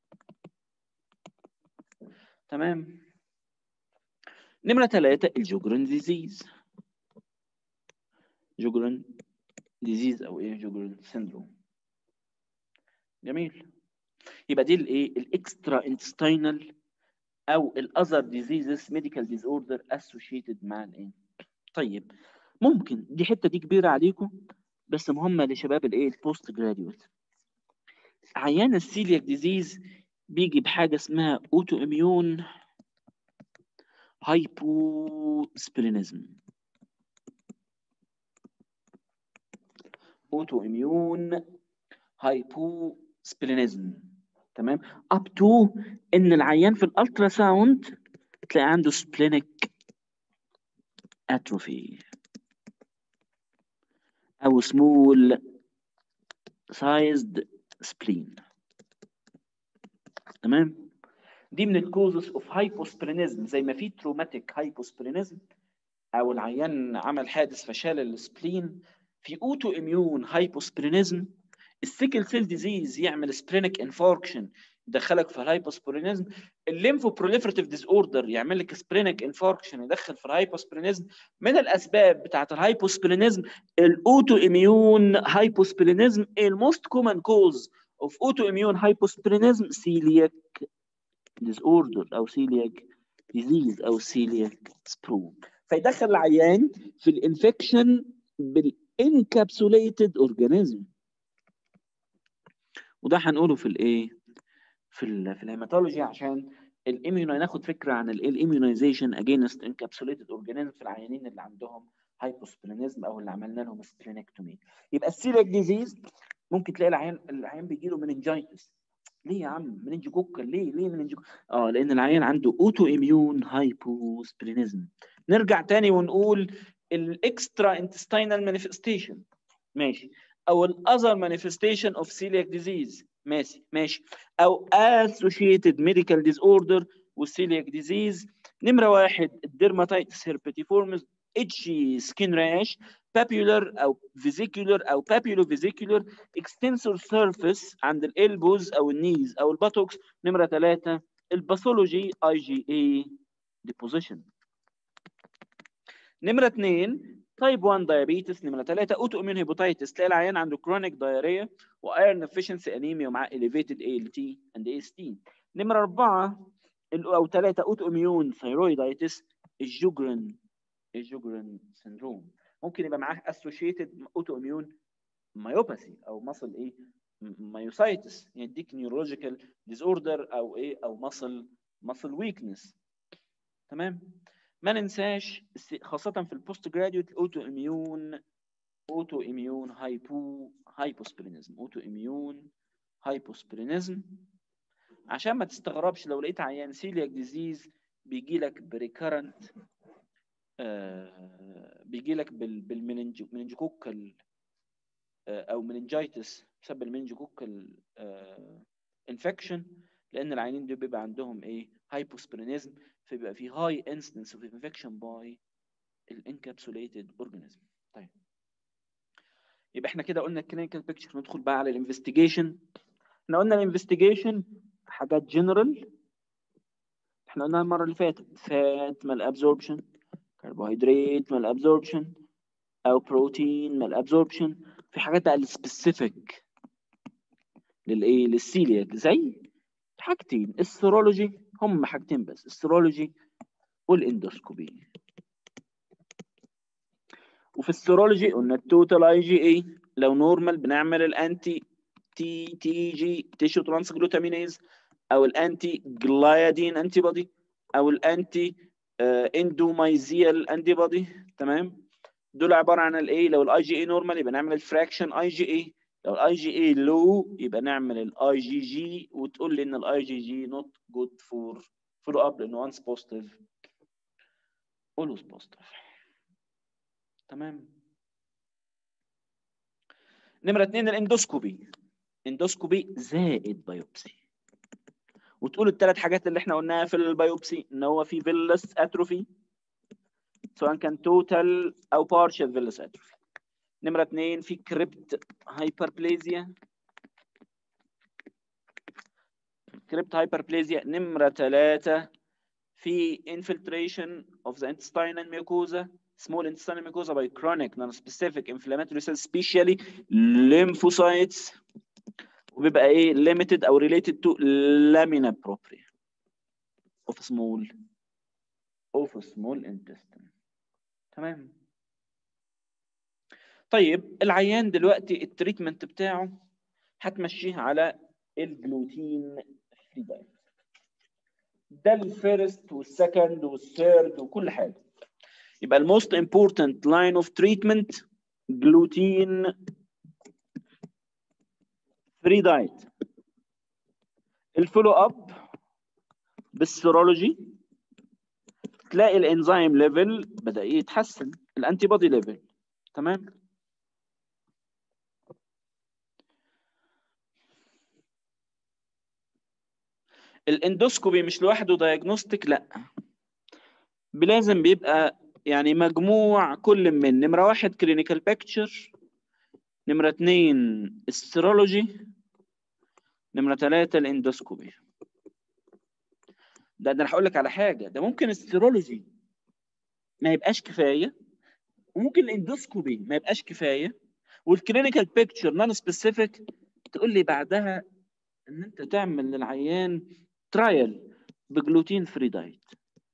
تمام نمرة ثلاثة الجوجرن ديزيز جوجرن ديزيز او ايه جوجرن سيندروم جميل يبقى دي الايه الاكسترا انتستينال او الاذر ديزيزز ميديكال ديز اوردر اسوشيتد مع الايه طيب ممكن دي حته دي كبيره عليكم بس مهمه لشباب الايه البوست جراديويت عيان السيلياك ديزيز بيجي بحاجه اسمها اوتو اميون هايبوسبلينيزم اوتو اميون هايبوسبلينيزم تمام اب تو ان العيان في الالترا ساوند تلاقي عنده سبلينيك اتروفي او سمول سايزد سبلين تمام دي من الكوزز اوف هايبوسبلينيزم زي ما في تروماتيك هايبوسبلينيزم او العيان عمل حادث فشال السبلين في اوتو اميون هايبوسبلينيزم السيكل سيل ديزيز يعمل سبرينيك انفاركشن يدخلك في الهايبوسبرينيزم الليمفو بروليفراتيف ديز اوردر يعمل لك سبرينيك انفاركشن يدخل في الهايبوسبرينيزم من الاسباب بتاعت الهايبوسبرينيزم الاوتو اميون هايبوسبرينيزم الموست كومن كوز اوف اوتو اميون هايبوسبرينيزم سيلياك ديز اوردر او سيلياك ديزيز او سيلياك سبرو فيدخل العيان في الانفكشن بالانكابسوليتد اورجانيزم وده هنقوله في الايه في ال في الهيماتولوجي عشان الاميونو ناخد فكره عن الايه الاميونيزيشن اجينست انكابسوليتد اورجانيزم في العيانين اللي عندهم هايبوسبلينيزم او اللي عملنا لهم سبلينكتومي يبقى السيليك ديزيز ممكن تلاقي العيان العيان بيجي له مننجايتس ليه يا عم مننجوكوكال ليه ليه مننجوكال اه لان العيان عنده اوتو اميون هايبوسبلينيزم نرجع تاني ونقول الاكسترا انتستينال مانيفستيشن ماشي او الاذر مانيفستيشن اوف celiac disease ماشي ماشي او associated medical disorder والceliac disease نمره واحد الديرماتيتس هيربيتيفورمز itchy skin rash papular او vesicular او papullovesicular extensor surface عند الالبوز او النيز او الباتوكس نمره ثلاثه الباثولوجي اي جي اي deposition نمره اثنين تايب 1 دايابيتس نمره 3 اوتو اميون هيباتيتس تلاقي العيان عنده كرونيك دايريا وايرن افشنسي انيميا ومعاه اليفيتد اي ال تي اند اي اس تي نمره 4 او 3 اوتو اميون ثايرويدايتس الجوجرن الجوجرن سندروم ممكن يبقى معاه اسوشيتد اوتو اميون مايوباثي او مصل ايه مايوسايتس يديك نيورولوجيكال ديز اوردر او ايه او مصل مصل ويكنس تمام ما ننساش خاصة في البوست جراديويت الاوتو اميون اوتو اميون هايبو هايبوسبلينيزم اوتو اميون هايبوسبلينيزم عشان ما تستغربش لو لقيت عيان سيلياك ديزيز بيجي لك بريكرنت آه بيجي لك بالمننجوكوكال آه او مننجايتس بسبب المننجوكوكال آه انفكشن لان العيانين دول بيبقى عندهم ايه هايبوسبلينيزم فبيبقى في هاي انسنس اوف انفكشن باي الانكابسوليتد اورجانيزم طيب يبقى احنا كده قلنا الكلينيكال بيكتشر ندخل بقى على الانفستيجيشن احنا قلنا الانفستيجيشن حاجات جنرال احنا قلنا المره اللي فاتت فات مال ابزوربشن كربوهيدرات مال ابزوربشن او بروتين مال ابزوربشن في حاجات بقى السبيسيفيك للايه للسيلياك زي حاجتين السيرولوجي هم حاجتين بس السيرولوجي والاندوسكوبي وفي السيرولوجي قلنا التوتال اي جي اي لو نورمال بنعمل الانتي تي تي جي تيشو ترانس جلوتامينيز او الانتي جلايدين انتي بودي او الانتي اندومايزيال انتي بودي تمام دول عباره عن الايه لو الاي جي اي نورمال يبقى نعمل الفراكشن اي جي اي لو الاي جي اي لو يبقى نعمل الاي جي جي وتقول لي ان الاي جي جي نوت جود فور فولو اب لان وانس بوزيتيف اولويز بوزيتيف تمام نمره اثنين الاندوسكوبي اندوسكوبي زائد بايوبسي وتقول الثلاث حاجات اللي احنا قلناها في البايوبسي ان هو في فيلس اتروفي سواء كان توتال او بارشال فيلس اتروفي نمره اثنين في كريبت هايبربليزيا كريبت هايبربليزيا نمره ثلاثه في infiltration of the intestinal mucosa small intestinal mucosa by chronic non-specific inflammatory cells especially lymphocytes وبيبقى ايه limited او related to lamina propria of small of small intestine تمام طيب العيان دلوقتي التريتمنت بتاعه هتمشيه على الجلوتين فري دايت ده الفيرست والسكند والثيرد وكل حاجه يبقى الموست امبورتنت لاين اوف تريتمنت جلوتين فري دايت الفولو اب بالسيرولوجي تلاقي الانزيم ليفل بدا يتحسن الانتي بودي ليفل تمام الاندوسكوبي مش لوحده دايجنوستيك لا لازم بيبقى يعني مجموع كل من نمره واحد كلينيكال بيكتشر نمره اثنين السيرولوجي نمره ثلاثه الاندوسكوبي ده ده انا هقول لك على حاجه ده ممكن السيرولوجي ما يبقاش كفايه وممكن الاندوسكوبي ما يبقاش كفايه والكلينيكال بيكتشر نون سبيسيفيك تقول لي بعدها ان انت تعمل للعيان ترايل بجلوتين فري دايت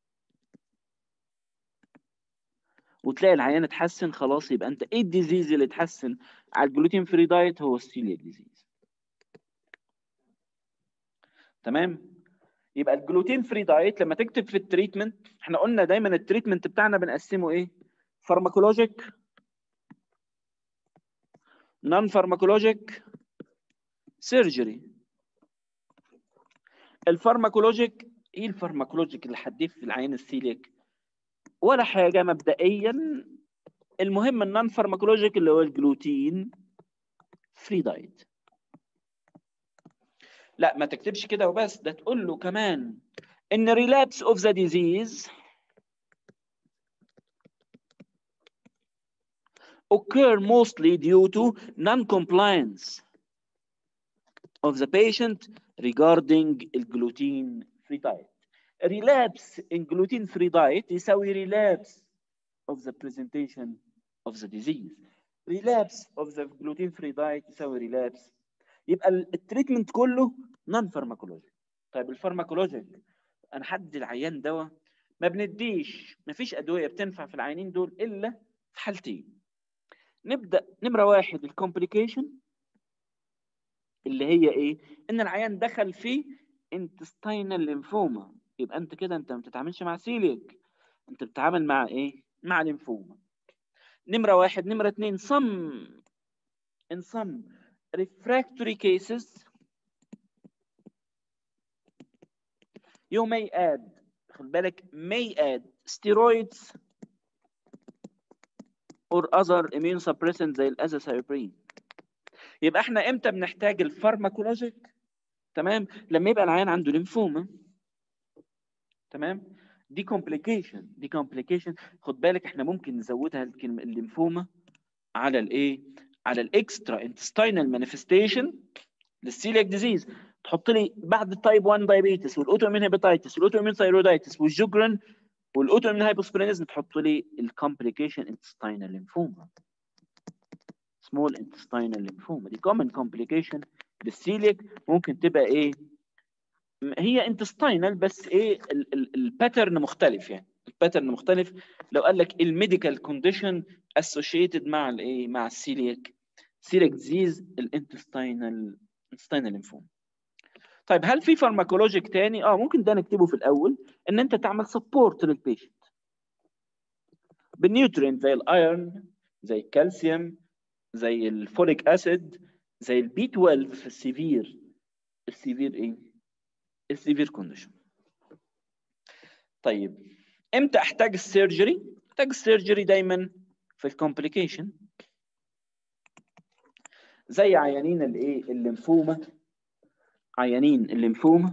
وتلاقي العيان اتحسن خلاص يبقى انت ايه الديزيز اللي اتحسن على الجلوتين فري دايت هو السيلياك ديزيز تمام يبقى الجلوتين فري دايت لما تكتب في التريتمنت احنا قلنا دايما التريتمنت بتاعنا بنقسمه ايه فارماكولوجيك نون فارماكولوجيك سيرجري الفارماكولوجيك ايه الفارماكولوجيك اللي هتضيف في العين السيليك ولا حاجه مبدئيا المهم النون فارماكولوجيك اللي هو الجلوتين فري دايت لا ما تكتبش كده وبس ده تقول له كمان ان relapse of the disease occur mostly due to non-compliance of the patient regarding الجلوتين free diet. relapse in gluten free diet يساوي relapse of the presentation of the disease. relapse of the gluten free diet يساوي relapse يبقى التريتمنت كله نون فارماكولوجيك. طيب الفارماكولوجيك انا حد العيان دواء ما بنديش ما فيش ادويه بتنفع في العيانين دول الا في حالتين. نبدا نمره واحد الكومبليكيشن اللي هي ايه؟ ان العيان دخل في انتستينال ليمفوما يبقى انت كده انت ما بتتعاملش مع سيليك انت بتتعامل مع ايه؟ مع ليمفوما. نمره واحد، نمره اثنين some in some refractory cases you may add خد بالك may add steroids or other immune suppressants زي الازاثيوبرين يبقى احنا امتى بنحتاج الفارماكولوجيك تمام لما يبقى العيان عنده ليمفوما تمام دي كومبليكيشن دي كومبليكيشن خد بالك احنا ممكن نزودها الكلمه الليمفوما على الايه على الاكسترا انتستينال مانيفستيشن للسيليك ديزيز تحط لي بعد التايب 1 دايابيتس والاوتو امين هيباتيتس والاوتو امين ثايرويدايتس والجوجرن والاوتو امين هايبوسبرينيزم تحط لي الكومبليكيشن انتستينال ليمفوما سمول انتستينال ليمفوما دي كومن كومبليكيشن للسيليك ممكن تبقى ايه هي انتستينال بس ايه الباترن مختلف يعني الباترن مختلف لو قال لك الميديكال كونديشن اسوشيتد مع الايه مع السيليك سيليك ديزيز الانتستينال انتستينال ليمفوما طيب هل في فارماكولوجيك تاني اه ممكن ده نكتبه في الاول ان انت تعمل سبورت للبيشنت بالنيوترين زي الايرن زي الكالسيوم زي الفوليك اسيد زي البي 12 في السيفير السيفير ايه السيفير كونديشن طيب امتى احتاج السيرجري احتاج السيرجري دايما في الكومبليكيشن زي عيانين الايه الليمفوما عيانين الليمفوما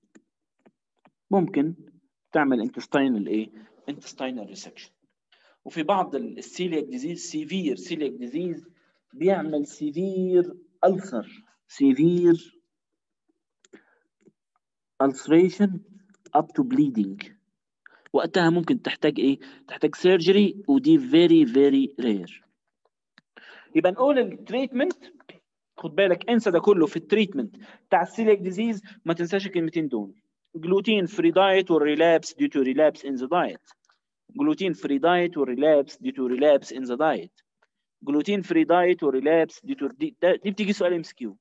ممكن تعمل انتستينال ايه انتستينال ريسكشن وفي بعض السيلياك ديزيز سيفير سيلياك ديزيز بيعمل سيفير ألسر سيفير ulceration up to bleeding وقتها ممكن تحتاج ايه تحتاج سيرجري ودي very very rare يبقى نقول التريتمنت خد بالك انسى ده كله في التريتمنت بتاع السيليك ديزيز ما تنساش الكلمتين دول gluten free diet or relapse due to relapse in the diet gluten free diet or relapse due to relapse in the diet gluten free diet or relapse due to دي, دي بتيجي سؤال ام اس كيو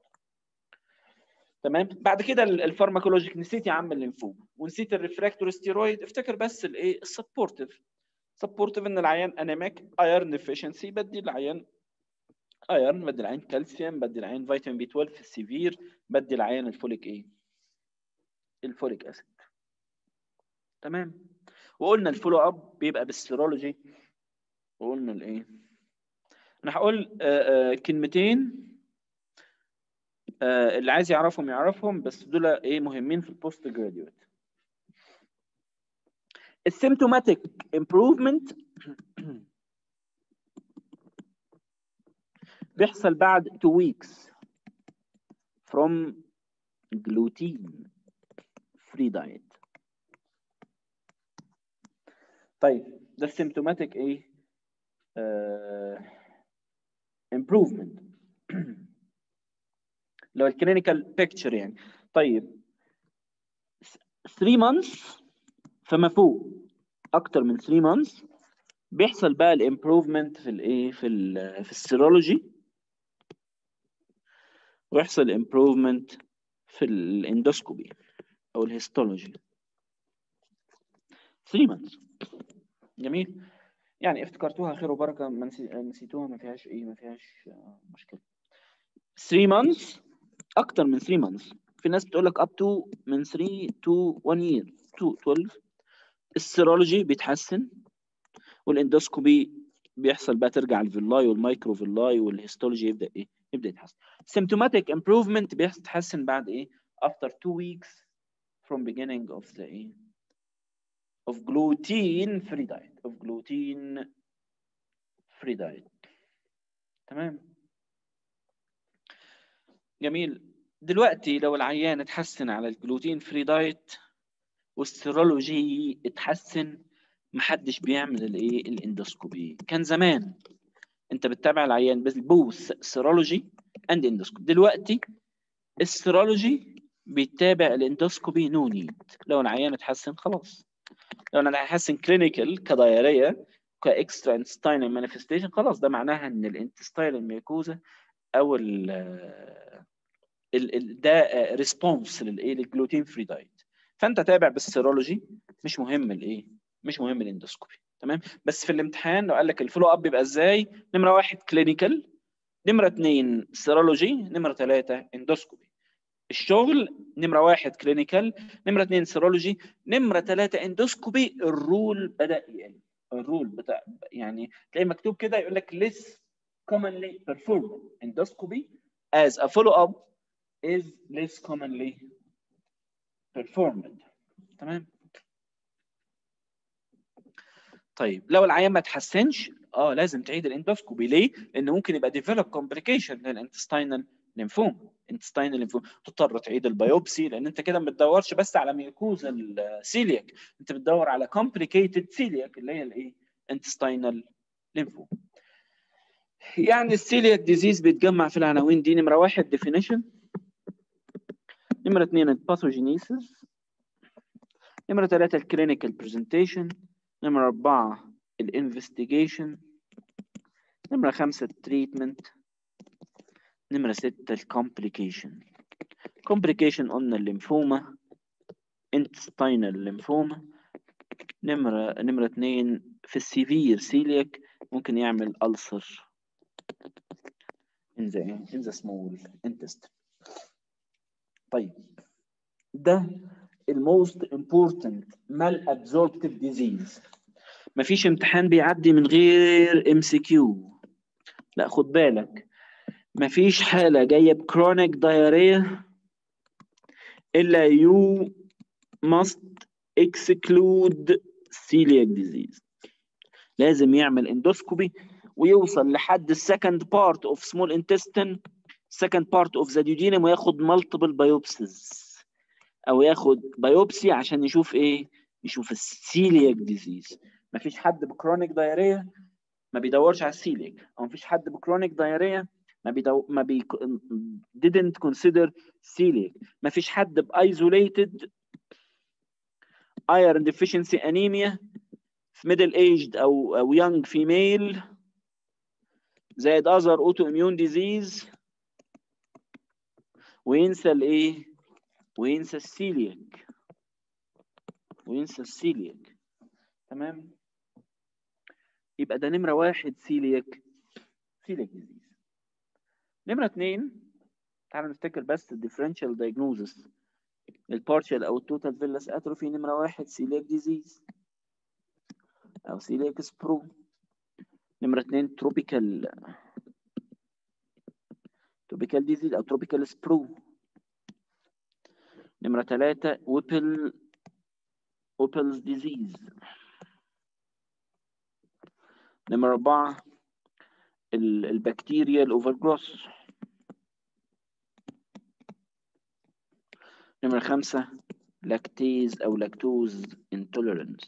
تمام بعد كده الفارماكولوجيك نسيت يا عم الليمفوما ونسيت الريفراكتور ستيرويد افتكر بس الايه السبورتيف سبورتيف ان العيان انيميك ايرن ديفيشنسي بدي العيان ايرن بدي العيان كالسيوم بدي العيان فيتامين بي 12 في السيفير بدي العيان الفوليك ايه الفوليك اسيد تمام وقلنا الفولو اب بيبقى بالسيرولوجي وقلنا الايه انا هقول آآ آآ كلمتين اللي عايز يعرفهم يعرفهم بس دول ايه مهمين في البوست جراديويت السيمتوماتيك امبروفمنت بيحصل بعد 2 weeks from gluten free diet طيب ده السيمتوماتيك ايه امبروفمنت لو الكلينيكال بيكتشر يعني طيب 3 months فما فوق اكتر من 3 months بيحصل بقى الامبروفمنت في الايه في ال في السيرولوجي ويحصل امبروفمنت في الاندوسكوبي او الهيستولوجي 3 months جميل يعني افتكرتوها خير وبركه ما نسيتوها ما فيهاش ايه ما فيهاش مشكله 3 months اكتر من 3 months في ناس بتقول لك up to من 3 to 1 year to 12 السيرولوجي بيتحسن والاندوسكوبي بيحصل بقى ترجع الفيلاي والمايكرو فيلاي والهيستولوجي يبدا ايه يبدا يتحسن symptomatic improvement بيتحسن بعد ايه after 2 weeks from beginning of the ايه of gluten free diet of gluten free diet تمام جميل دلوقتي لو العيان اتحسن على الجلوتين فري دايت والسيرولوجي اتحسن محدش بيعمل الايه الاندوسكوبي كان زمان انت بتتابع العيان بوث سيرولوجي اند اندوسكوبي دلوقتي السيرولوجي بيتابع الاندوسكوبي نو نيد لو العيان اتحسن خلاص لو انا هحسن كلينيكال كدايريه كاكسترا انتستينال مانيفستيشن خلاص ده معناها ان الانتستينال ميكوزا او ال ال ده ريسبونس للايه للجلوتين فري دايت فانت تابع بالسيرولوجي مش مهم الايه مش مهم الاندوسكوبي تمام بس في الامتحان لو قال لك الفولو اب بيبقى ازاي نمره واحد كلينيكال نمره اثنين سيرولوجي نمره ثلاثه اندوسكوبي الشغل نمره واحد كلينيكال نمره اثنين سيرولوجي نمره ثلاثه اندوسكوبي الرول بدا يقل الرول بتاع يعني تلاقي مكتوب كده يقول لك less commonly performed endoscopy as a follow-up is less commonly performed تمام طيب لو العيان ما تحسنش اه لازم تعيد الاندوسكوبي ليه؟ لان ممكن يبقى ديفلوب كومبليكيشن للانتستينال ليمفوم انتستينال ليمفوم تضطر تعيد البيوبسي لان انت كده ما بتدورش بس على ميوكوزا السيلياك انت بتدور على كومبليكيتد سيلياك اللي هي الايه؟ انتستينال ليمفوم يعني السيلياك ديزيز بيتجمع في العناوين دي نمره واحد ديفينيشن نمره اثنين الباثوجينيسيس نمره ثلاثه الكلينيكال برزنتيشن نمره اربعه الانفستيجيشن نمره خمسه التريتمنت نمرة ستة الكومبليكيشن كومبليكيشن قلنا الليمفوما intestinal ليمفوما نمرة نمرة اتنين في السيفير سيليك ممكن يعمل ألسر in the in the small intestine طيب ده الموست important malabsorptive disease مفيش امتحان بيعدي من غير ام سي كيو لا خد بالك مفيش حالة جاية بكرونيك دايريا إلا you must exclude celiac disease لازم يعمل اندوسكوبي ويوصل لحد السكند بارت اوف سمول انتستين second part of the duodenum وياخد multiple biopsies او ياخد بايوبسي عشان يشوف ايه يشوف السيلياك ديزيز مفيش حد بكرونيك دايريا ما بيدورش على السيلياك او مفيش حد بكرونيك دايريا ما بيدو ما بي didn't consider celiac مفيش حد بايزوليتد iron deficiency anemia في middle aged او او young female زائد other autoimmune disease وينسى الايه وينسى السيلياك وينسى السيلياك تمام يبقى ده نمرة واحد سيلياك سيلياك ديزيز نمرة اتنين تعالى نفتكر بس الديفرنشال دايجنوزس البارشال او التوتال فيلاس اتروفي نمرة واحد سيلياك ديزيز او سيلياك سبرو نمرة اتنين تروبيكال تروبيكال ديزيز او تروبيكال سبرو نمرة ثلاثة ويبل ويبلز ديزيز نمرة أربعة البكتيريا الأوفر جروس نمرة خمسة لاكتيز أو لاكتوز انتوليرنس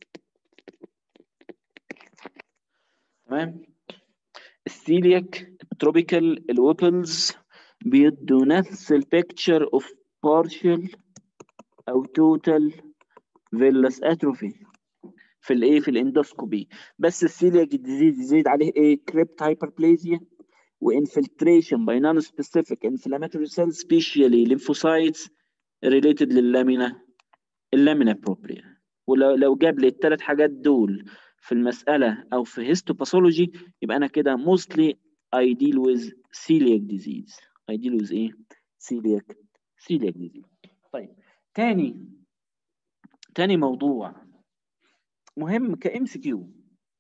تمام السيلياك التروبيكال الويبلز بيدوا نفس البيكتشر اوف partial او total villus atrophy في الايه في الاندوسكوبي بس السيلياك ديزيز يزيد عليه ايه كريبت هايبربليزيا وانفلتريشن باي نون سبيسيفيك انفلاماتوري سيل سبيشالي ليمفوسايتس ريليتد لللامينا اللامينا بروبريا ولو لو جاب لي الثلاث حاجات دول في المساله او في هيستوباثولوجي يبقى انا كده mostly I deal with celiac disease I deal with ايه celiac celiac disease طيب تاني تاني موضوع مهم كام سي كيو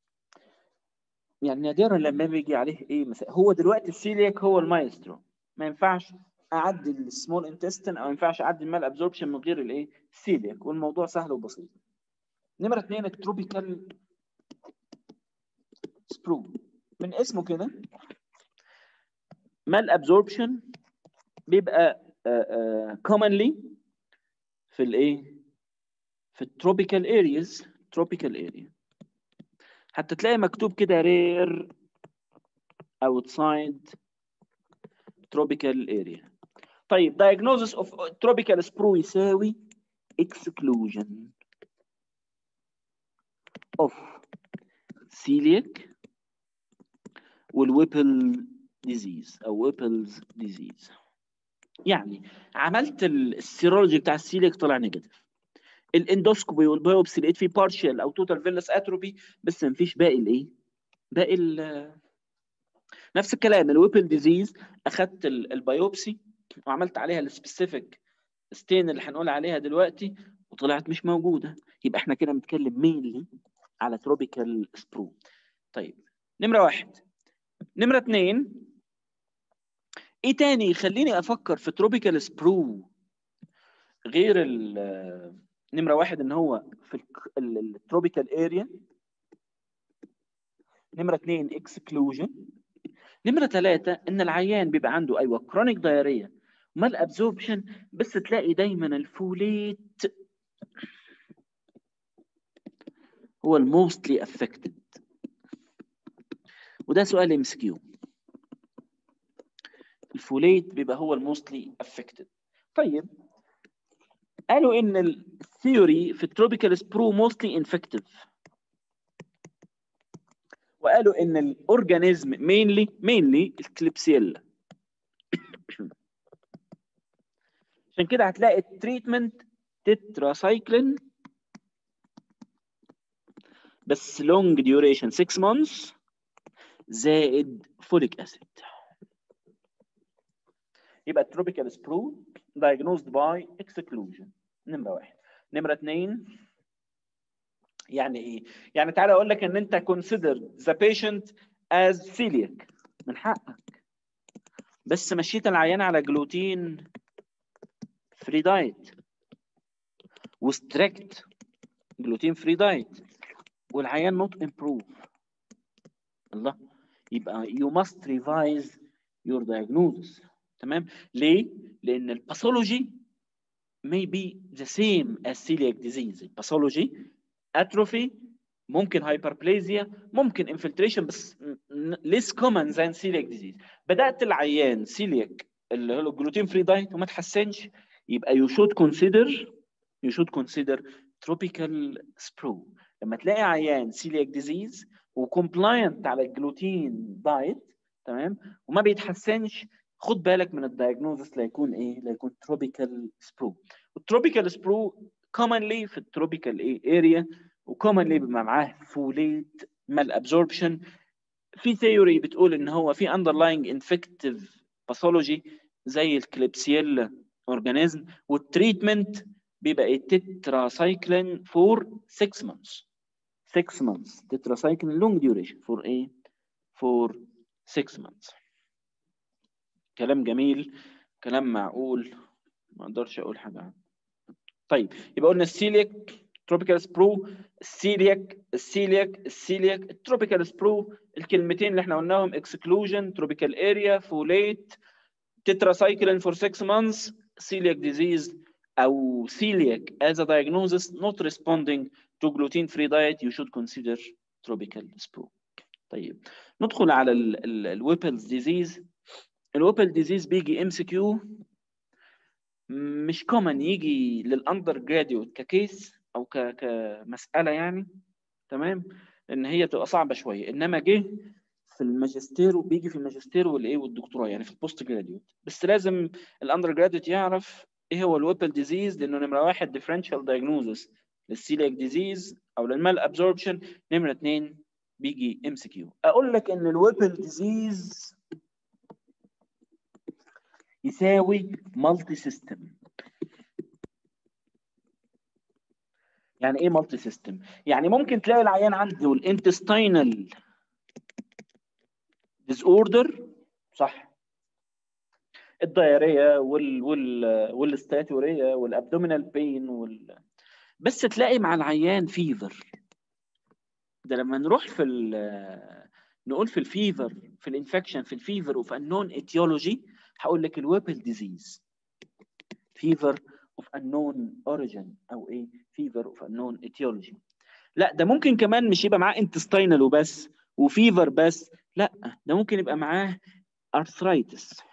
يعني نادرا لما بيجي عليه ايه مثلا هو دلوقتي السيلياك هو المايسترو ما ينفعش اعدي السمول انتستين او ما ينفعش اعدي المال ابزوربشن من غير الايه السيلياك والموضوع سهل وبسيط نمره اثنين التروبيكال سبرو من اسمه كده مال ابزوربشن بيبقى commonly في الايه في التروبيكال ارياز تروبيكال اريا حتى تلاقي مكتوب كده رير outside tropical area طيب diagnosis of tropical sprue يساوي exclusion of celiac والويبل disease او ويبلز disease يعني عملت السيرولوجي بتاع السيليك طلع نيجاتيف الاندوسكوبي والبيوبسي لقيت فيه بارشال او توتال فيلس اتروبي بس مفيش باقي الايه باقي ال نفس الكلام الويبل ديزيز اخدت البيوبسي وعملت عليها السبيسيفيك ستين اللي هنقول عليها دلوقتي وطلعت مش موجوده يبقى احنا كده بنتكلم مينلي على تروبيكال سبرو طيب نمره واحد نمره اثنين ايه تاني يخليني افكر في تروبيكال سبرو غير نمره واحد ان هو في التروبيكال اريا نمره اثنين اكسكلوجن نمره ثلاثه ان العيان بيبقى عنده ايوه كرونيك دايريا مال ابزوربشن بس تلاقي دايما الفوليت هو الموستلي افكتد وده سؤال ام اس كيو الفوليت بيبقى هو الموستلي افكتد طيب قالوا ان الثيوري في التروبيكال سبرو موستلي انفكتيف وقالوا ان الاورجانيزم مينلي مينلي الكليبسيلا عشان كده هتلاقي التريتمنت تتراسايكلين بس لونج ديوريشن 6 مانثs زائد فوليك اسيد يبقى التروبيكال سبرو diagnosed by exclusion نمره واحد نمره اثنين يعني ايه؟ يعني تعالى اقول لك ان انت consider the patient as celiac من حقك بس مشيت العيان على جلوتين فري دايت وستريكت جلوتين فري دايت والعيان نوت امبروف الله يبقى you must revise your diagnosis تمام ليه؟ لان الباثولوجي may be the same as celiac disease الباثولوجي atrophy ممكن hyperplasia ممكن infiltration بس less common than celiac disease بدات العيان celiac اللي هو الجلوتين فري دايت وما تحسنش يبقى you should consider you should consider tropical spro لما تلاقي عيان celiac disease وكومبلاينت على الجلوتين دايت تمام وما بيتحسنش خد بالك من الدايجنوزس لا يكون ايه لا يكون تروبيكال سبرو التروبيكال سبرو commonly في التروبيكال ايه اريا وكومنلي بيبقى معاه فوليت مال ابزوربشن في ثيوري بتقول ان هو في underlying infective pathology زي الكليبسيلا اورجانيزم والتريتمنت بيبقى ايه تتراسايكلين فور 6 months 6 months تتراسايكلين لونج ديوريشن فور ايه فور 6 months كلام جميل كلام معقول ما اقدرش اقول حاجه عنه طيب يبقى قلنا السيليك تروبيكال سبرو السيلياك السيلياك السيلياك التروبيكال سبرو الكلمتين اللي احنا قلناهم اكسكلوجن تروبيكال اريا فوليت تتراسايكلين فور 6 months celiac disease او celiac as a diagnosis not responding to gluten free diet you should consider tropical spro طيب ندخل على الويبلز ديزيز الويبل ديزيز بيجي ام سي كيو مش كومن يجي للاندر جراديوت ككيس او ك... كمساله يعني تمام ان هي تبقى صعبه شويه انما جه في الماجستير وبيجي في الماجستير والايه والدكتوراه يعني في البوست جراديوت بس لازم الاندر جراديوت يعرف ايه هو الويبل ديزيز لانه نمره واحد ديفرنشال دايجنوزس للسيليك ديزيز او للمال ابزوربشن نمره اثنين بيجي ام سي كيو اقول لك ان الويبل ديزيز يساوي مالتي سيستم يعني ايه مالتي سيستم يعني ممكن تلاقي العيان عنده الانتستينال ديز اوردر صح الدياريه وال وال والاستاتوريه والابدومينال بين وال بس تلاقي مع العيان فيفر ده لما نروح في نقول في الفيفر في الانفكشن في الفيفر وفي النون اتيولوجي هقول لك الويبل ديزيز فيفر اوف unknown origin او ايه فيفر اوف unknown etiology لا ده ممكن كمان مش يبقى معاه انتستينال وبس وفيفر بس لا ده ممكن يبقى معاه arthritis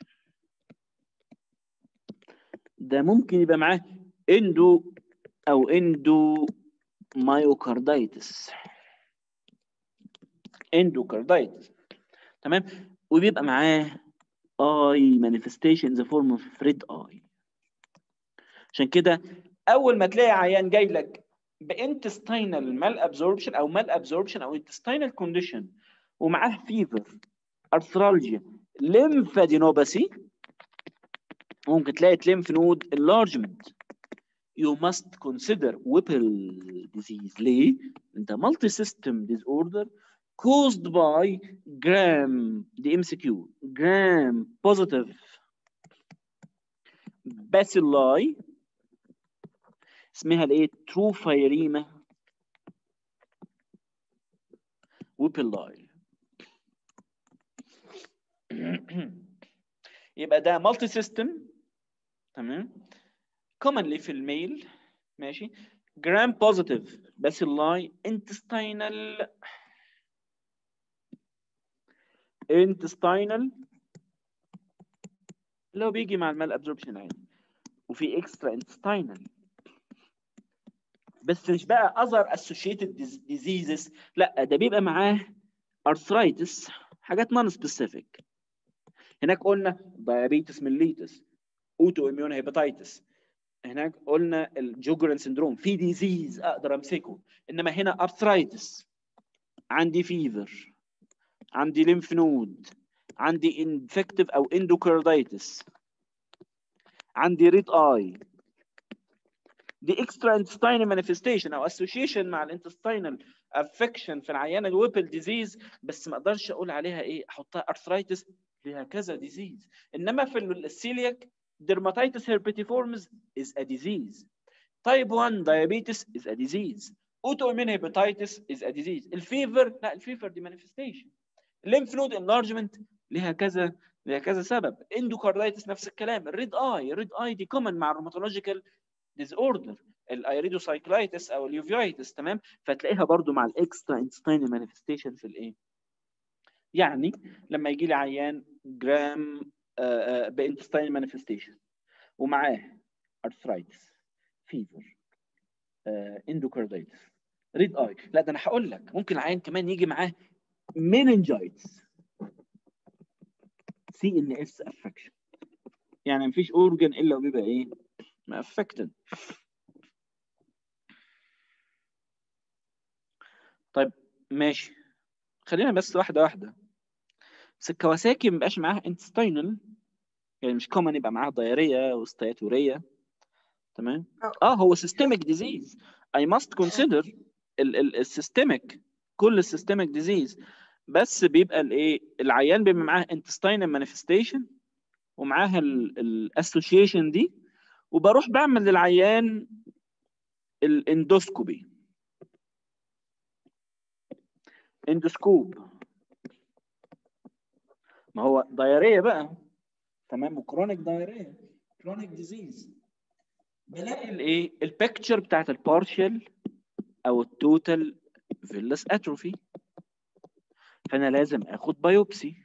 ده ممكن يبقى معاه اندو او اندو مايوكاردايتس اندوكاردايتس تمام وبيبقى معاه اي manifestation in the form of red eye عشان كده اول ما تلاقي عيان جاي لك بانتستينال مال ابزوربشن او مال ابزوربشن او انتستينال كونديشن ومعاه فيفر ارثرالجيا ليمفادينوباثي ممكن تلاقي lymph node enlargement you must consider Whipple disease ليه؟ انت multi system disorder caused by gram دي MCQ gram positive bacilli اسمها الايه تروفايريما وبيلاي يبقى ده مالتي سيستم تمام commonly في الميل ماشي جرام بوزيتيف باسيلاي intestinal intestinal اللي هو بيجي مع المال ابزوربشن عادي وفي اكسترا intestinal بس مش بقى اذر اسوشيتد ديزيزز لا ده بيبقى معاه ارثرايتس حاجات نون سبيسيفيك هناك قلنا دايابيتس ميليتس اوتو اميون هيباتيتس هناك قلنا الجوجرن سندروم في ديزيز اقدر امسكه انما هنا ارثرايتس عندي فيفر عندي ليمف نود عندي انفكتيف او اندوكاردايتس عندي ريد اي دي اكسترا انتستينال مانيفستيشن او اسوشيشن مع الانتستينال افكشن في العيان الويبل ديزيز بس ما اقدرش اقول عليها ايه احطها ارثرايتس ليها كذا ديزيز انما في السيلياك dermatitis herpetiformis is a disease type 1 diabetes is a disease autoimmune hepatitis is a disease الفيفر لا الفيفر دي manifestation lymph node enlargement ليها كذا ليها كذا سبب اندوكاردايتس نفس الكلام الريد اي الريد اي دي كومن مع الروماتولوجيكال ديز اوردر الايريدوسايكلايتس او اليوفيايتس تمام فتلاقيها برضو مع الاكسترا انتستينال مانيفستيشن في الايه يعني لما يجي لي عيان جرام بانتستينال مانيفستيشن ومعاه ارثرايتس فيفر اندوكاردايتس ريد اي لا ده انا هقول لك ممكن العيان كمان يجي معاه meningitis سي ان اس افكشن يعني مفيش اورجن الا وبيبقى ايه افكتد طيب ماشي خلينا بس واحده واحده بس الكواساكي ما بيبقاش معاها انتستينال يعني مش كومن يبقى معاها ضياريه وستياتوريه تمام اه هو سيستميك ديزيز اي ماست كونسيدر السيستميك كل السيستميك ديزيز بس بيبقى الايه العيان بيبقى معاه انتستينال مانيفستيشن ومعاها الاسوشيشن دي وبروح بعمل للعيان الاندوسكوبي اندوسكوب ما هو دايريه بقى تمام وكرونيك دايريه كرونيك ديزيز بلاقي الايه البيكتشر بتاعت البارشل او التوتال فيلس اتروفي فانا لازم اخد بايوبسي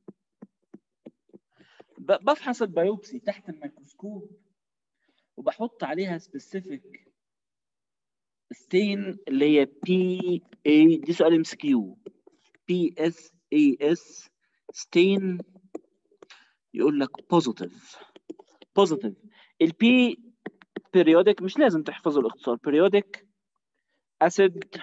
بفحص البايوبسي تحت الميكروسكوب وبحط عليها سبيسيفيك ستين اللي هي بي اي دي سؤال ام اس كيو بي اس اي اس ستين يقول لك بوزيتيف بوزيتيف البي بيريودك مش لازم تحفظوا الاختصار بيريودك اسيد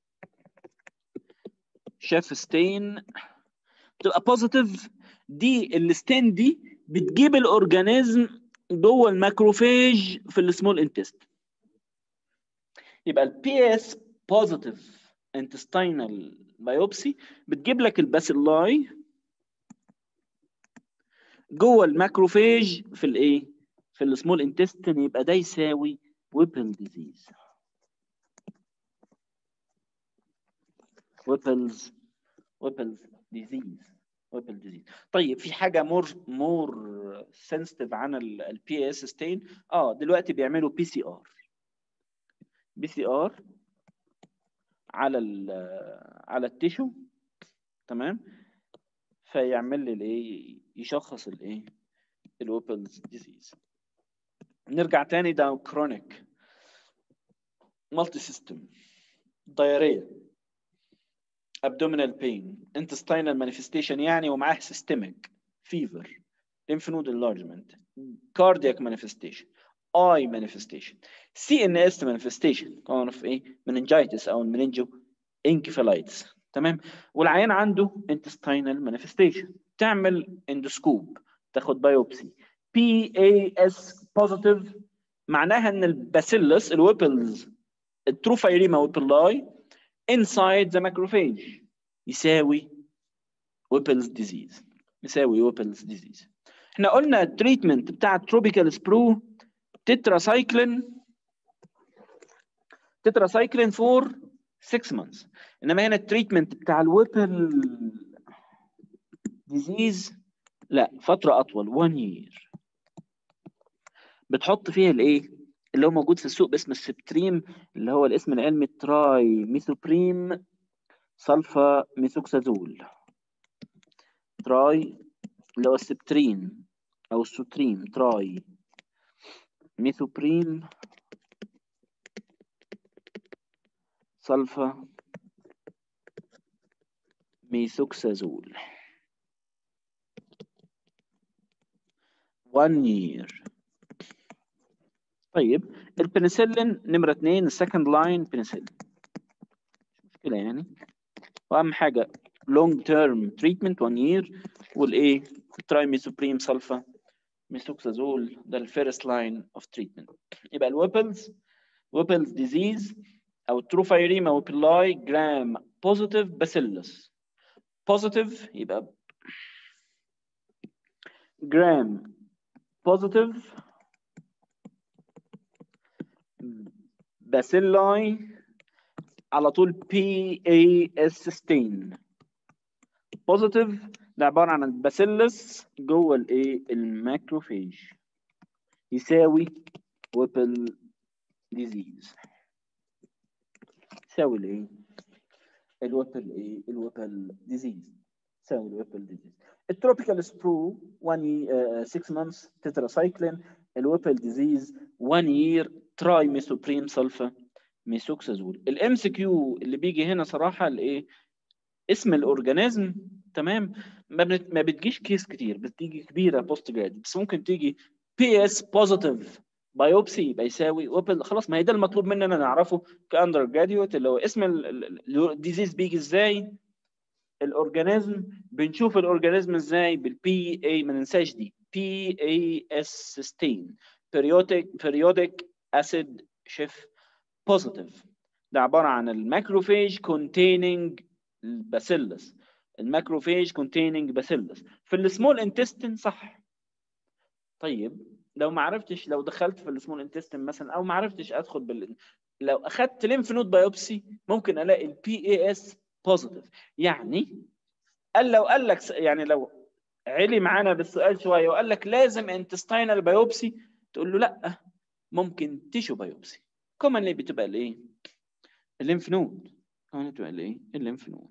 شاف ستين تبقى بوزيتيف دي الستين دي بتجيب الاورجانيزم جوه الماكروفاج في السمول انتست يبقى البي اس بوزيتيف انتستينال بايوبسي بتجيب لك الباسيلاي جوه الماكروفاج في الايه في السمول انتستين يبقى ده يساوي ويبل ديزيز ويبلز ويبلز ديزيز ويبل ديزيز طيب في حاجه مور مور سنسيتيف عن البي اس ستين اه دلوقتي بيعملوا بي سي ار بي سي ار على ال على التيشو تمام فيعمل لي الايه يشخص الايه الويبلز ديزيز نرجع تاني ده كرونيك مالتي سيستم دايريه abdominal pain intestinal manifestation يعني ومعاه systemic fever lymph node enlargement cardiac manifestation eye manifestation CNS manifestation كون في ايه meningitis او meningo encephalitis تمام والعيان عنده intestinal manifestation تعمل اندوسكوب تاخد بايوبسي PAS positive معناها ان الباسيلس الويبلز التروفايريما ويبلاي inside the macrophage يساوي ويبلز ديزيز يساوي ويبلز ديزيز احنا قلنا التريتمنت بتاع التروبيكال سبرو تتراسايكلين تتراسايكلين فور 6 months انما هنا التريتمنت بتاع الويبل ديزيز لا فتره اطول 1 year بتحط فيها الايه اللي هو موجود في السوق باسم السبتريم اللي هو الاسم العلمي تراي ميثوبريم سلفا ميثوكسازول تراي اللي هو السبترين او السوتريم تراي ميثوبريم سلفا ميثوكسازول 1 year طيب البنسلين نمره اثنين السكند لاين بنسلين مش مشكله يعني واهم حاجه لونج تيرم تريتمنت 1 يير والايه الترايميثوبريم سلفا ميثوكسازول ده الفيرست لاين اوف تريتمنت يبقى الويبلز ويبلز ديزيز او تروفايريما ويبلاي جرام بوزيتيف باسيلس بوزيتيف يبقى جرام بوزيتيف باسيلاي على طول بي اي اس ستين بوزيتيف ده عباره عن الباسيلس جوه الايه الماكروفيج يساوي ويبل ديزيز يساوي الايه الويبل ايه الويبل ديزيز يساوي الويبل ديزيز التروبيكال سبرو 1 6 مانثس تتراسايكلين الويبل ديزيز 1 يير تراي ميثوبريم سلفا ميثوكسازول الام سي كيو اللي بيجي هنا صراحه الايه اسم الاورجانيزم تمام ما بنت... ما بتجيش كيس كتير بتيجي كبيره بوست جراد بس ممكن تيجي بي اس بوزيتيف بايوبسي يبقى يساوي وبل خلاص ما هي ده المطلوب مننا نعرفه كاندر جراديويت اللي هو اسم الديزيز بيجي ازاي الاورجانيزم بنشوف الاورجانيزم ازاي بالبي اي ما ننساش دي بي اي اس سيستين periodic periodic acid shift positive ده عباره عن الماكروفيج containing الباسيلس الماكروفيج containing باسيلس في السمول انتستين صح طيب لو ما عرفتش لو دخلت في السمول انتستين مثلا او ما عرفتش ادخل بال لو اخدت ليمف نود بايوبسي ممكن الاقي البي اي اس بوزيتيف يعني قال لو قال لك يعني لو علي معانا بالسؤال شويه وقال لك لازم انتستينال بايوبسي تقول له لا ممكن تيشو بايوبسي كومنلي بتبقى الايه الليمف نود كومنلي بتبقى الايه الليمف نود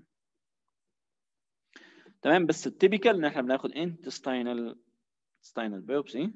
تمام بس التيبيكال ان احنا بناخد انتستينال intestinal biopsy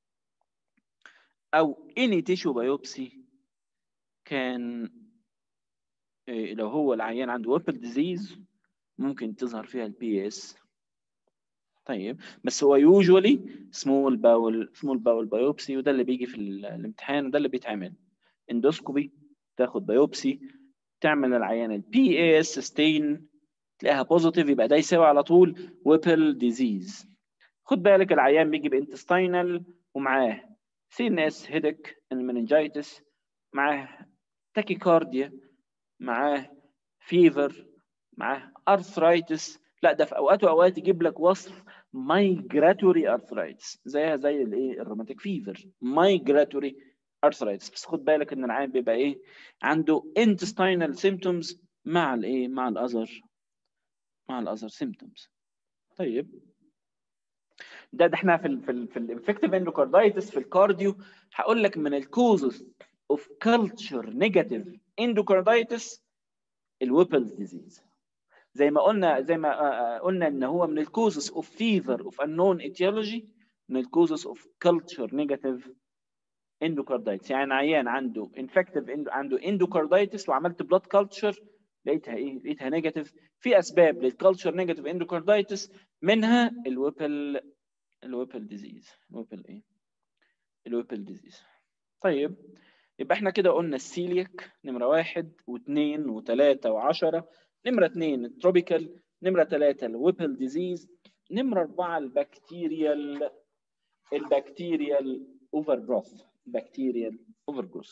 او any tissue biopsy كان إيه لو هو العيان عنده ويبل ديزيز ممكن تظهر فيها البي اس طيب بس هو يوجوالي سمول باول سمول باول بايوبسي وده اللي بيجي في الامتحان وده اللي بيتعمل اندوسكوبي تاخد بايوبسي تعمل العيان البي اي اس ستين تلاقيها بوزيتيف يبقى ده يساوي على طول ويبل ديزيز خد بالك العيان بيجي بانتستينال ومعاه سي ان اس هيدك المننجايتس معاه تاكيكارديا معاه فيفر معاه ارثرايتس لا ده في اوقات واوقات يجيب لك وصف مايجراتوري ارثرايتس زيها زي الايه الروماتيك فيفر مايجراتوري ارثرايتس بس خد بالك ان العيان بيبقى ايه عنده intestinal symptoms مع الايه مع الاذر مع الاذر symptoms طيب ده ده احنا في ال في ال في الانفكتيف اندوكاردايتس في الكارديو هقول لك من الكوزز اوف كلتشر نيجاتيف اندوكاردايتس الويبلز ديزيز زي ما قلنا زي ما قلنا ان هو من الكوزز اوف فيفر اوف unknown etiology من الكوزز اوف كلتشر نيجاتيف اندوكاردايتس يعني عيان عنده انفكتيف عنده اندوكاردايتس وعملت بلاد كلتشر لقيتها ايه؟ لقيتها نيجاتيف في اسباب للكلتشر نيجاتيف اندوكاردايتس منها الويبل الويبل ديزيز الويبل ايه؟ الويبل ديزيز طيب يبقى احنا كده قلنا السيليك نمرة واحد واثنين وثلاثة وعشرة نمرة اثنين التروبيكال نمرة ثلاثة الويبل ديزيز نمرة أربعة البكتيريال البكتيريال اوفر جروث بكتيريال اوفر جروث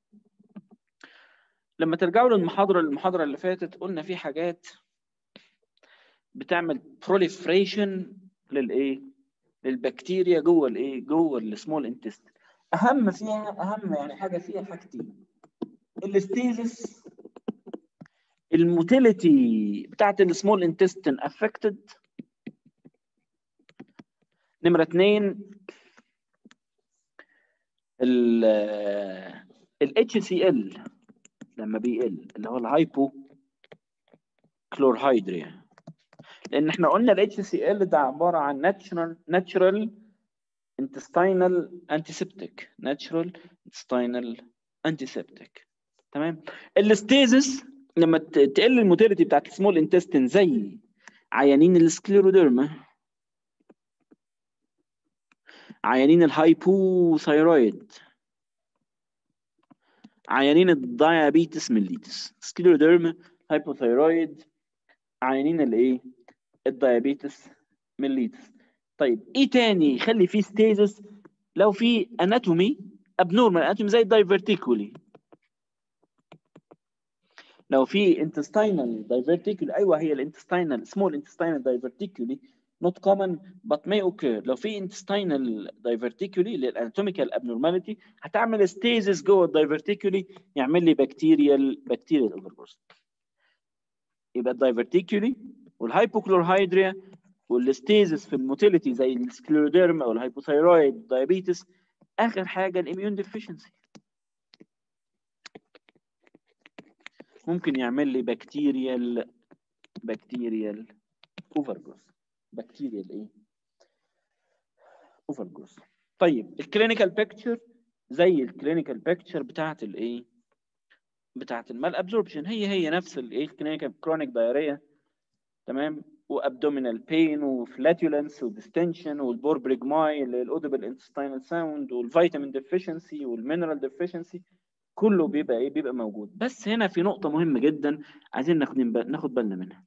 لما ترجعوا للمحاضرة المحاضرة اللي فاتت قلنا في حاجات بتعمل proliferation للايه؟ للبكتيريا جوه الايه؟ جوه السمول انتستين اهم فيها اهم يعني حاجه فيها حاجتين الاستيزس الموتيليتي بتاعت السمول انتستين افكتد نمره اثنين ال اتش سي ال لما بيقل اللي هو الهايبو كلورهيدريا لان احنا قلنا الاتش سي ال ده عباره عن ناتشرال ناتشرال intestinal antiseptic natural intestinal antiseptic تمام الاستيزس لما تقل الموتيليتي بتاعت السمول انتستين زي عيانين السكليروديرما عيانين الهايبوثايرويد عيانين الدايابيتس ميليتس سكليروديرما هايبوثايرويد عيانين الايه الدايابيتس ميليتس طيب ايه تاني يخلي فيه ستيزس لو في اناتومي ابنورمال اناتومي زي الدايفرتيكولي لو في intestinal diverticulum ايوه هي الانتستينال small intestinal diverticulum not common but may occur لو في intestinal diverticulum للاناتوميكال abnormality هتعمل stasis جوه الدايفرتيكولي يعمل لي بكتيريال بكتيريال اوفرجروث يبقى الدايفرتيكولي والهايبوكلورهيدريا والستيزس في الموتيليتي زي السكليروديرما والهايبوثايرويد دايابيتس اخر حاجه الاميون ديفيشنسي ممكن يعمل لي بكتيريال بكتيريال اوفر جروث بكتيريال ايه اوفر جروث طيب الكلينيكال بيكتشر زي الكلينيكال بيكتشر بتاعت الايه بتاعت المال ابزوربشن هي هي نفس الايه الكلينيكال كرونيك دايريا تمام وابدومينال بين وفلاتولنس وديستنشن والبوربريجماي اللي الاودبل انتستينال ساوند والفيتامين ديفيشنسي والمينرال ديفيشنسي كله بيبقى ايه بيبقى موجود بس هنا في نقطه مهمه جدا عايزين ناخد ناخد بالنا منها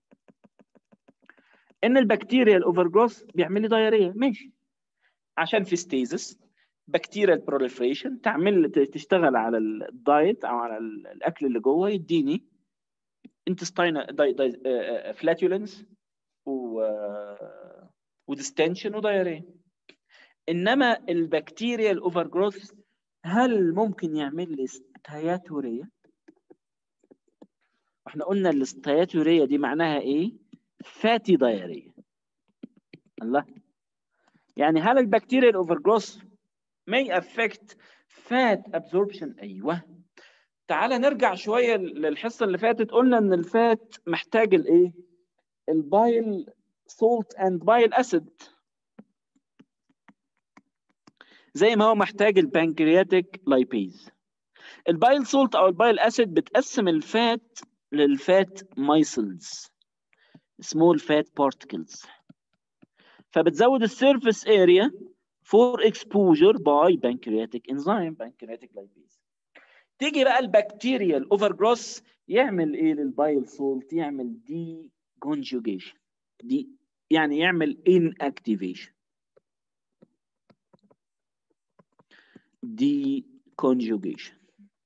ان البكتيريا الاوفر جروث بيعمل لي دايريه ماشي عشان في ستيزس بكتيريال بروليفريشن تعمل تشتغل على الدايت او على الاكل اللي جوه يديني intestinal فلاتولنس و وديستنشن ودايريه انما البكتيريا الاوفر جروث هل ممكن يعمل لي ستياتوريا احنا قلنا الستياتوريا دي معناها ايه فاتي دايريا الله يعني هل البكتيريا الاوفر جروث may affect fat absorption ايوه تعال نرجع شويه للحصه اللي فاتت قلنا ان الفات محتاج الايه البايل سولت اند بايل اسيد زي ما هو محتاج البنكرياتيك لايبيز البايل سولت او البايل اسيد بتقسم الفات للفات مايسلز سمول فات بارتكلز فبتزود السيرفيس اريا فور اكسبوجر باي بنكرياتيك انزيم بنكرياتيك لايبيز تيجي بقى البكتيريا الاوفر جروس يعمل ايه للبايل سولت يعمل دي كونجوجيشن دي يعني يعمل ان اكتيفيشن دي كونجوجيشن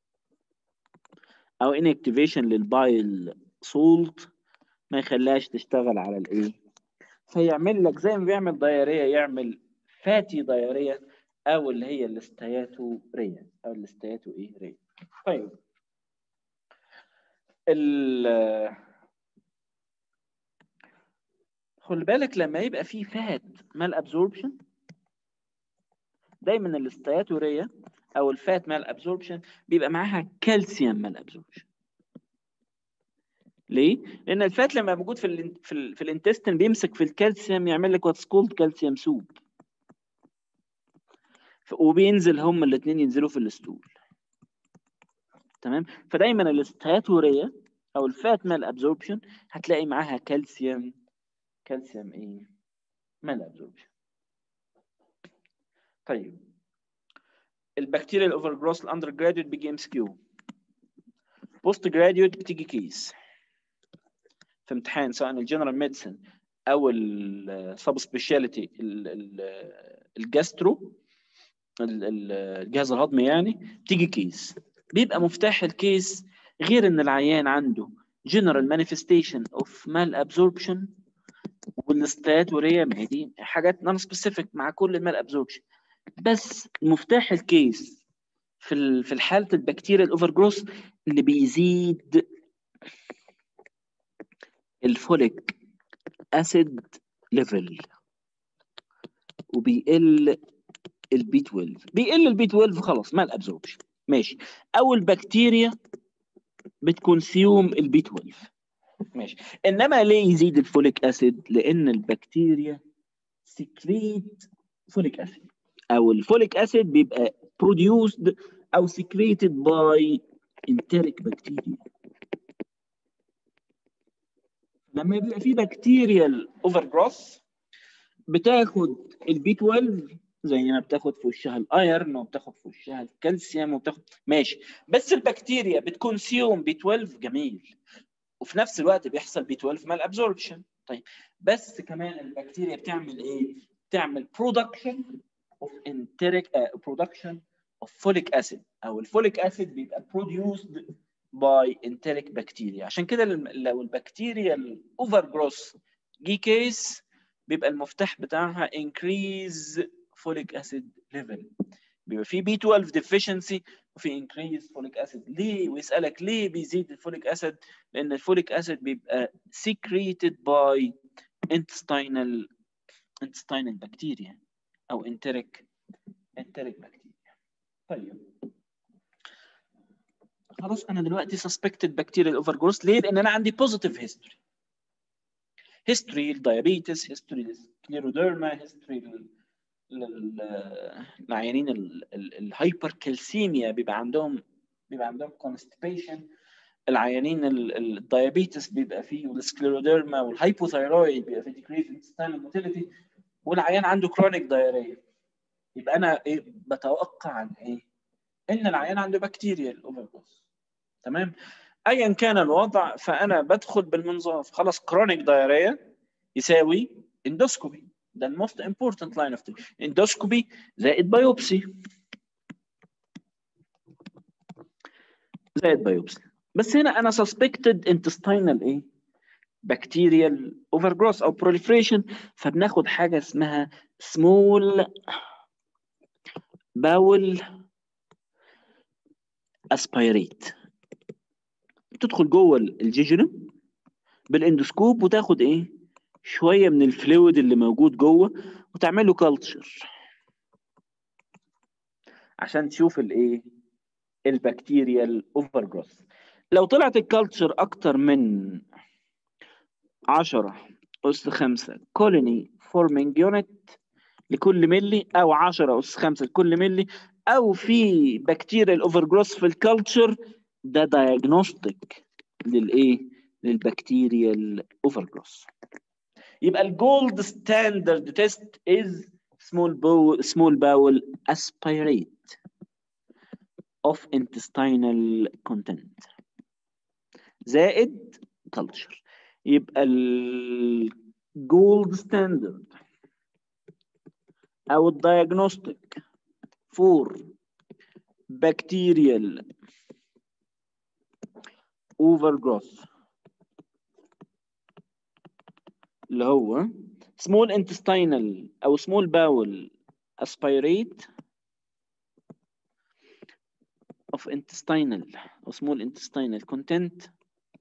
او inactivation للبايل سولت ما يخليهاش تشتغل على الايه فيعمل لك زي ما بيعمل دايريه يعمل فاتي دايريه او اللي هي الاستياتوريا او الاستياتو ايه ريا طيب ال خلي بالك لما يبقى في فات مال ابزوربشن دايما الاستياتوريا او الفات مال ابزوربشن بيبقى معاها كالسيوم مال ابزوربشن ليه؟ لان الفات لما موجود في ال في, ال في الانتستين بيمسك في الكالسيوم يعمل لك واتس كولد كالسيوم سوب وبينزل هما الاثنين ينزلوا في الستول تمام فدايما الاستياتوريا او الفات مال ابزوربشن هتلاقي معاها كالسيوم كالسيوم ايه مال ابزوربشن طيب البكتيريا الاوفر جروث الاندر جراديوت بيجي ام اس كيو بوست جراديوت بتيجي كيس في امتحان سواء الجنرال ميديسن او السب سبيشاليتي الجاسترو الجهاز الهضمي يعني تيجي كيس بيبقى مفتاح الكيس غير ان العيان عنده general manifestation of malabsorption والاستياتوريا ما هي دي حاجات نون سبيسيفيك مع كل المال ابزوربشن بس مفتاح الكيس في في حاله البكتيريا الاوفر جروث اللي بيزيد الفوليك اسيد ليفل وبيقل البي 12 بيقل البي 12 خلاص مال ابزوربشن ماشي او البكتيريا بتكونسيوم البي 12 ماشي انما ليه يزيد الفوليك اسيد لان البكتيريا سكريت فوليك اسيد او الفوليك اسيد بيبقى produced او secreted by enteric bacteria لما يبقى في بكتيريال اوفر جروث بتاخد البي 12 زي ما بتاخد في وشها الايرن وبتاخد في وشها الكالسيوم وبتاخد ماشي بس البكتيريا بتكونسيوم بي 12 جميل وفي نفس الوقت بيحصل بي 12 مال ابزوربشن طيب بس كمان البكتيريا بتعمل ايه؟ بتعمل برودكشن اوف انتريك برودكشن اوف فوليك اسيد او الفوليك اسيد بيبقى produced باي انتريك بكتيريا عشان كده لو البكتيريا الاوفر جروس جي كيس بيبقى المفتاح بتاعها increase folic acid level بيبقى في بي 12 deficiency وفي increase folic acid ليه ويسألك ليه بيزيد الفوليك اسيد لأن الفوليك اسيد بيبقى secreted by intestinal intestinal bacteria أو enteric enteric bacteria طيب خلاص انا دلوقتي suspected bacterial overgrowth ليه؟ لان انا عندي positive history history الدايابيتس history السكليروديرما history العيانين الهايبر كالسيميا بيبقى عندهم بيبقى عندهم constipation العيانين الدايابيتس بيبقى فيه والسكليروديرما والهايبوثايرويد بيبقى فيه decrease intestinal motility والعيان عنده chronic diarrhea يبقى انا ايه بتوقع عن ايه؟ ان العيان عنده بكتيريا الاوفرجوث تمام ايا كان الوضع فانا بدخل بالمنظار خلاص كرونيك دايريا يساوي اندوسكوبي ده الموست امبورتنت لاين اوف اندوسكوبي زائد بايوبسي زائد بايوبسي بس هنا انا سسبكتد انتستينال ايه بكتيريال اوفر جروث او بروليفريشن فبناخد حاجه اسمها سمول باول اسبيريت تدخل جوه الجيجنم بالاندوسكوب وتاخد ايه شويه من الفلويد اللي موجود جوه وتعمل له كلتشر عشان تشوف الايه البكتيريا الاوفر جروث لو طلعت الكالتشر اكتر من 10 اس 5 كولوني فورمينج يونت لكل ملي او 10 اس 5 لكل ملي او في بكتيريا الاوفر جروث في الكالتشر ده دايجنوستيك للايه للبكتيريا الاوفر جروث يبقى الجولد ستاندرد تيست از small bowel small bowel aspirate of intestinal content زائد culture يبقى الجولد ستاندرد او الدايجنوستيك for bacterial overgrowth اللي هو small intestinal او small bowel aspirate of intestinal او small intestinal content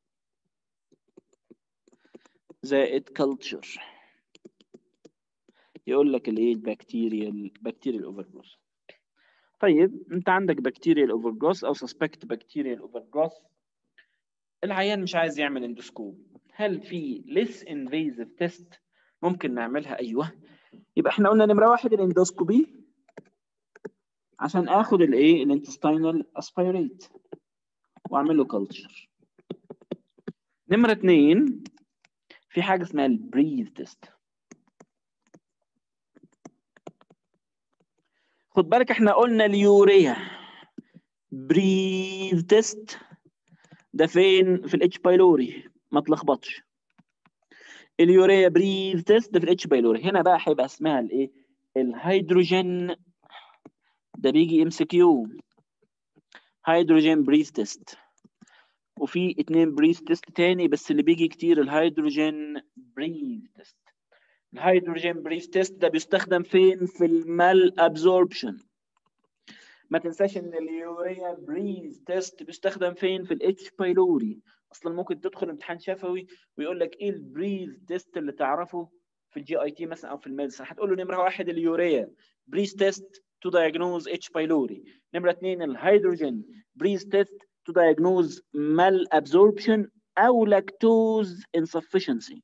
زائد culture يقول لك الايه البكتيريا البكتيريا الاوفرجروث طيب انت عندك بكتيريا الاوفرجروث او سسبكت بكتيريا الاوفرجروث العيان مش عايز يعمل اندوسكوب هل في ليس انفيزيف تيست ممكن نعملها ايوه يبقى احنا قلنا نمره واحد الاندوسكوبي عشان اخد الايه الانتستينال اسبيريت واعمل له كلتشر نمره اثنين في حاجه اسمها البريذ تيست خد بالك احنا قلنا اليوريا بريذ تيست ده فين في الاتش بايلوري ما تلخبطش اليوريا بريذ تيست ده في الاتش بايلوري هنا بقى هيبقى اسمها الايه الهيدروجين ده بيجي ام سي كيو هيدروجين بريث تيست وفي اتنين بريث تيست تاني بس اللي بيجي كتير الهيدروجين بريث تيست الهيدروجين بريث تيست ده بيستخدم فين في المال ابزوربشن ما تنساش ان اليوريا بريز تيست بيستخدم فين في الاتش بايلوري اصلا ممكن تدخل امتحان شفوي ويقول لك ايه البريز تيست اللي تعرفه في الجي اي تي مثلا او في الميديسن هتقول له نمره واحد اليوريا بريز تيست تو دايجنوز اتش بايلوري نمره اثنين الهيدروجين بريز تيست تو دايجنوز مال ابزوربشن او لاكتوز insufficiency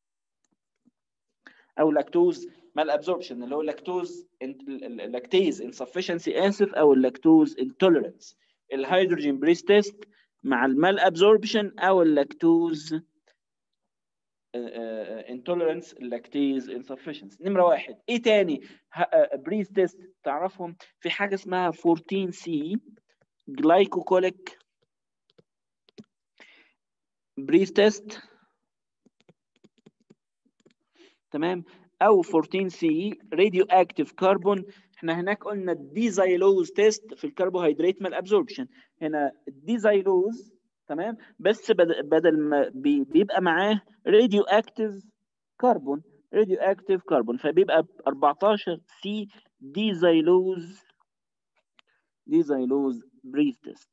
او لاكتوز مال ابزوربشن اللي هو اللاكتوز اللاكتيز insufficiency اسف او اللاكتوز intolerance الهيدروجين بريس تيست مع المال ابزوربشن او اللاكتوز intolerance lactase insufficiency نمره واحد ايه تاني بريز تيست تعرفهم في حاجه اسمها 14 سي جلايكوكوليك بريز تيست تمام او 14 سي راديو اكتيف كربون احنا هناك قلنا الديزايلوز تيست في الكربوهيدرات مال ابزوربشن هنا الديزايلوز تمام بس بدل ما بيبقى معاه راديو اكتيف كربون راديو اكتيف كربون فبيبقى 14 سي ديزايلوز ديزايلوز بريف تيست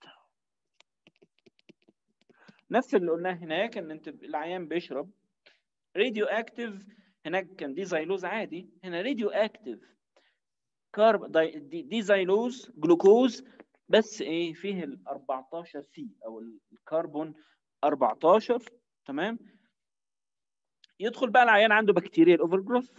نفس اللي قلناه هناك ان انت العيان بيشرب راديو اكتيف هناك كان ديزايلوز عادي هنا راديو اكتيف كارب ديزايلوز جلوكوز بس ايه فيه ال 14 سي او الكربون 14 تمام يدخل بقى العيان عنده بكتيريا الاوفر جروث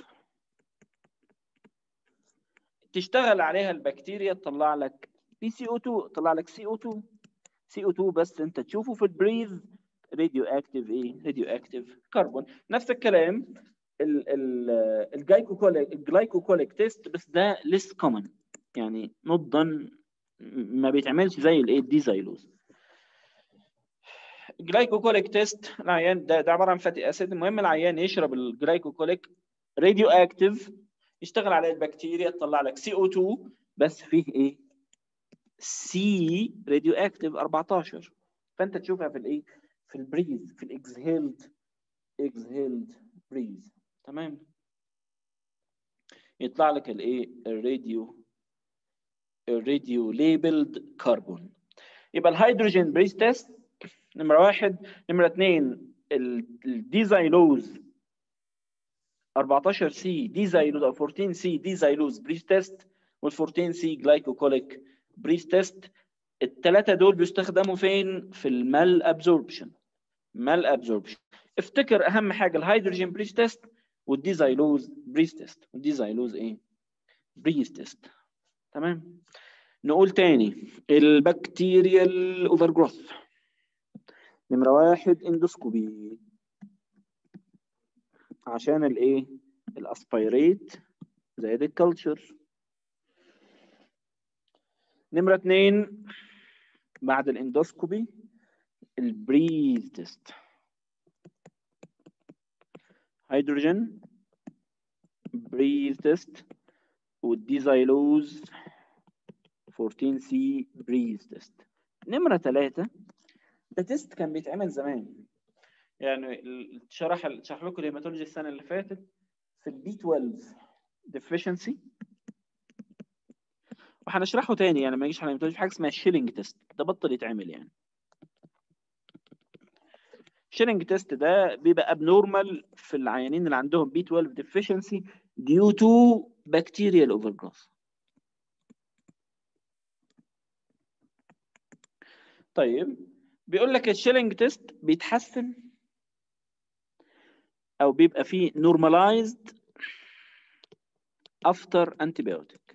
تشتغل عليها البكتيريا تطلع لك بي سي او 2 تطلع لك سي او 2 سي او 2 بس انت تشوفه في البريذ راديو اكتيف ايه راديو اكتيف كربون نفس الكلام الجلايكوكوليك الجلايكوكوليك تيست بس ده ليس كومن يعني نوت دون ما بيتعملش زي الايه الديزايلوز الجلايكوكوليك تيست العيان ده, ده عباره عن فاتي اسيد المهم العيان يشرب الجلايكوكوليك راديو اكتيف يشتغل على البكتيريا تطلع لك سي او 2 بس فيه ايه سي راديو اكتيف 14 فانت تشوفها في الايه في البريز في الاكزهيلد اكزهيلد بريز تمام يطلع لك الايه الراديو الراديو ليبلد كربون يبقى الهيدروجين بريز تيست نمره واحد نمره اثنين الديزايلوز 14 سي ديزايلوز او 14 سي ديزايلوز بريز تيست وال 14 سي جلايكوكوليك بريز تيست الثلاثه دول بيستخدموا فين في المال ابزوربشن مال ابزوربشن افتكر اهم حاجه الهيدروجين بريز تيست والديزايلوز بريز تيست والديزايلوز ايه بريز تيست تمام نقول تاني البكتيريال اوفر جروث نمره واحد اندوسكوبي عشان الايه الاسبيريت زائد الكالتشر نمره اتنين بعد الاندوسكوبي البريز تيست هيدروجين بريز تيست والديزايلوز 14 سي بريز تيست نمرة ثلاثة ده تيست كان بيتعمل زمان يعني شرح شرح لكم الهيماتولوجي السنة اللي فاتت في البي 12 deficiency وهنشرحه تاني يعني ما يجيش على الهيماتولوجي في حاجة اسمها شيلينج تيست ده بطل يتعمل يعني شيلينج تيست ده بيبقى ابنورمال في العيانين اللي عندهم بي 12 deficiency due to bacterial overgrowth طيب بيقول لك الشيلينج تيست بيتحسن او بيبقى فيه normalized after antibiotic